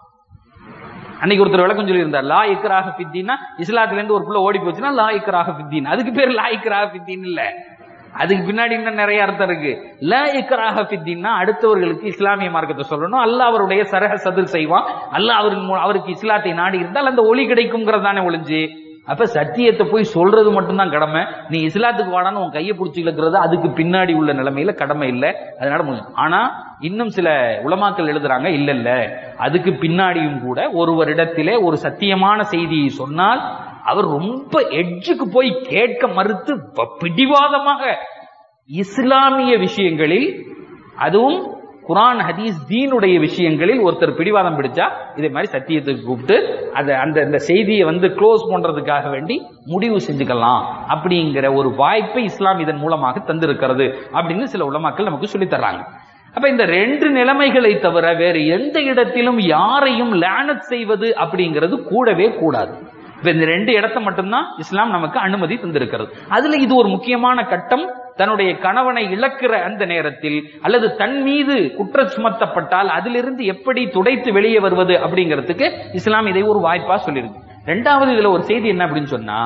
அன்னைக்கு ஒருத்தர் விளக்கம் சொல்லியிருந்தார் லா இக்ராஹ ஃபித்தீன்னா இஸ்லாத்துல இருந்து ஒரு புள்ள ஓடி போச்சுன்னா லா இக்ராஹ ஃபித்தீன் அதுக்கு பேர் லா இக்ராஹ ஃபித்தீன் இல்ல அதுக்கு பின்னாடி இன்னும் நிறைய அர்த்தம் இருக்கு ல இக்ராஹ ஃபித்தீன்னா அடுத்தவர்களுக்கு இஸ்லாமிய மார்க்கத்தை சொல்லணும் அல்லாஹ் அவருடைய சரக சதுர் செய்வான் அல்லாஹ் அவருக்கு மூ- அவருக்கு இஸ்லாத்தை நாடி இருந்தால் அந்த ஒளி கிடைக்குங்கிறதானே ஒளிஞ்சு அப்ப சத்தியத்தை போய் சொல்றது மட்டும்தான் கடமை நீ இஸ்லாத்துக்கு வாடான்னு உன் கையை பிடிச்சி இழுக்கிறது அதுக்கு பின்னாடி உள்ள நிலைமையில கடமை இல்லை அதனால முடியும் ஆனா இன்னும் சில உலமாக்கள் எழுதுறாங்க இல்ல இல்ல அதுக்கு பின்னாடியும் கூட ஒருவரிடத்திலே ஒரு சத்தியமான செய்தியை சொன்னால் அவர் ரொம்ப எட்ஜுக்கு போய் கேட்க மறுத்து ப- பிடிவாதமாக இஸ்லாமிய விஷயங்களில் அதுவும் குரான் ஹதீஸ் தீனுடைய விஷயங்களில் ஒருத்தர் பிடிவாதம் பிடிச்சா இதே மாதிரி சத்தியத்துக்கு கூப்பிட்டு அதை அந்த அந்த செய்தியை வந்து க்ளோஸ் பண்றதுக்காக வேண்டி முடிவு செஞ்சுக்கலாம் அப்படிங்கிற ஒரு வாய்ப்பை இஸ்லாம் இதன் மூலமாக தந்திருக்கிறது அப்படின்னு சில உலமாக்கள் நமக்கு சொல்லித் தர்றாங்க அப்ப இந்த ரெண்டு நிலைமைகளை தவிர வேறு எந்த இடத்திலும் யாரையும் லேனத் செய்வது அப்படிங்கிறது கூடவே கூடாது இப்ப இந்த ரெண்டு இடத்த மட்டும்தான் இஸ்லாம் நமக்கு அனுமதி தந்திருக்கிறது அதுல இது ஒரு முக்கியமான கட்டம் தன்னுடைய கணவனை இழக்கிற அந்த நேரத்தில் அல்லது தன் மீது குற்றம் சுமத்தப்பட்டால் அதிலிருந்து எப்படி துடைத்து வெளியே வருவது அப்படிங்கிறதுக்கு இஸ்லாம் இதை ஒரு வாய்ப்பா சொல்லியிருக்கு ரெண்டாவது இதுல ஒரு செய்தி என்ன அப்படின்னு சொன்னா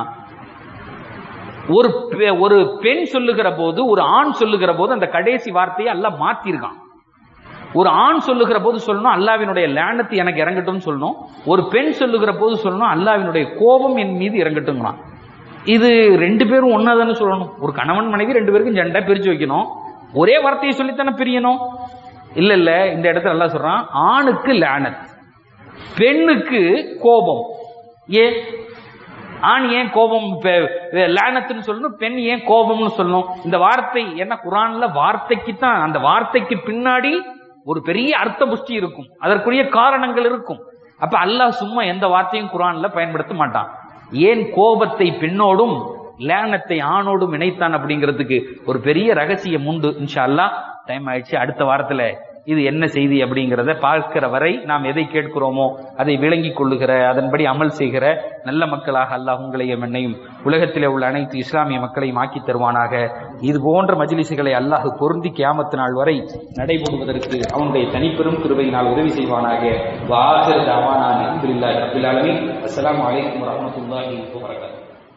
ஒரு பெ- ஒரு பெண் சொல்லுகிற போது ஒரு ஆண் சொல்லுகிற போது அந்த கடைசி வார்த்தையை அல்லாஹ் மாத்திருக்கான் ஒரு ஆண் சொல்லுகிற போது சொல்லணும் அல்லாவினுடைய லேனத்து எனக்கு இறங்கட்டும் சொல்லணும் ஒரு பெண் சொல்லுகிற போது சொல்லணும் அல்லாவினுடைய கோபம் என் மீது இறங்கட்டும்னா இது ரெண்டு பேரும் ஒன்னாதானே சொல்லணும் ஒரு கணவன் மனைவி ரெண்டு பேருக்கும் ஜெண்டா பிரிச்சு வைக்கணும் ஒரே வார்த்தையை சொல்லித்தானே பிரியணும் இல்ல இல்ல இந்த இடத்துல எல்லாம் சொல்றான் ஆணுக்கு லேனத் பெண்ணுக்கு கோபம் ஏன் ஆண் ஏன் கோபம் பெ- லேனத்துன்னு சொல்லணும் பெண் ஏன் கோபம்னு சொல்லணும் இந்த வார்த்தை என்ன குரான்ல வார்த்தைக்கு தான் அந்த வார்த்தைக்கு பின்னாடி ஒரு பெரிய அர்த்த புஷ்டி இருக்கும் அதற்குரிய காரணங்கள் இருக்கும் அப்ப அல்லாஹ் சும்மா எந்த வார்த்தையும் குரான்ல பயன்படுத்த மாட்டான் ஏன் கோபத்தை பெண்ணோடும் லேனத்தை ஆணோடும் இணைத்தான் அப்படிங்கிறதுக்கு ஒரு பெரிய ரகசியம் உண்டு இன்ஷா அல்லாஹ் டைம் ஆயிடுச்சு அடுத்த வாரத்துல இது என்ன செய்தி அப்படிங்கிறத பார்க்கிற வரை நாம் எதை கேட்கிறோமோ அதை விளங்கிக் கொள்ளுகிற அதன்படி அமல் செய்கிற நல்ல மக்களாக அல்லாஹ் உங்களையும் என்னையும் உலகத்திலே உள்ள அனைத்து இஸ்லாமிய மக்களையும் ஆக்கி தருவானாக இது போன்ற மஜ்லிசுகளை அல்லாஹ் பொருந்தி கியாமத்து நாள் வரை நடைபெறுவதற்கு அவனுடைய தனிப்பெரும் கிருபையினால் உதவி செய்வானாக வாஹிர் தாவானா அல்ஹம்துலில்லாஹி ரப்பில் ஆலமீன் அஸ்ஸலாமு அலைக்கும் வரஹ்மத்துல்லாஹி வபரகாத்துஹு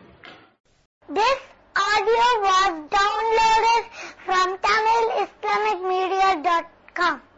This audio was downloaded from TamilIslamicMedia.com.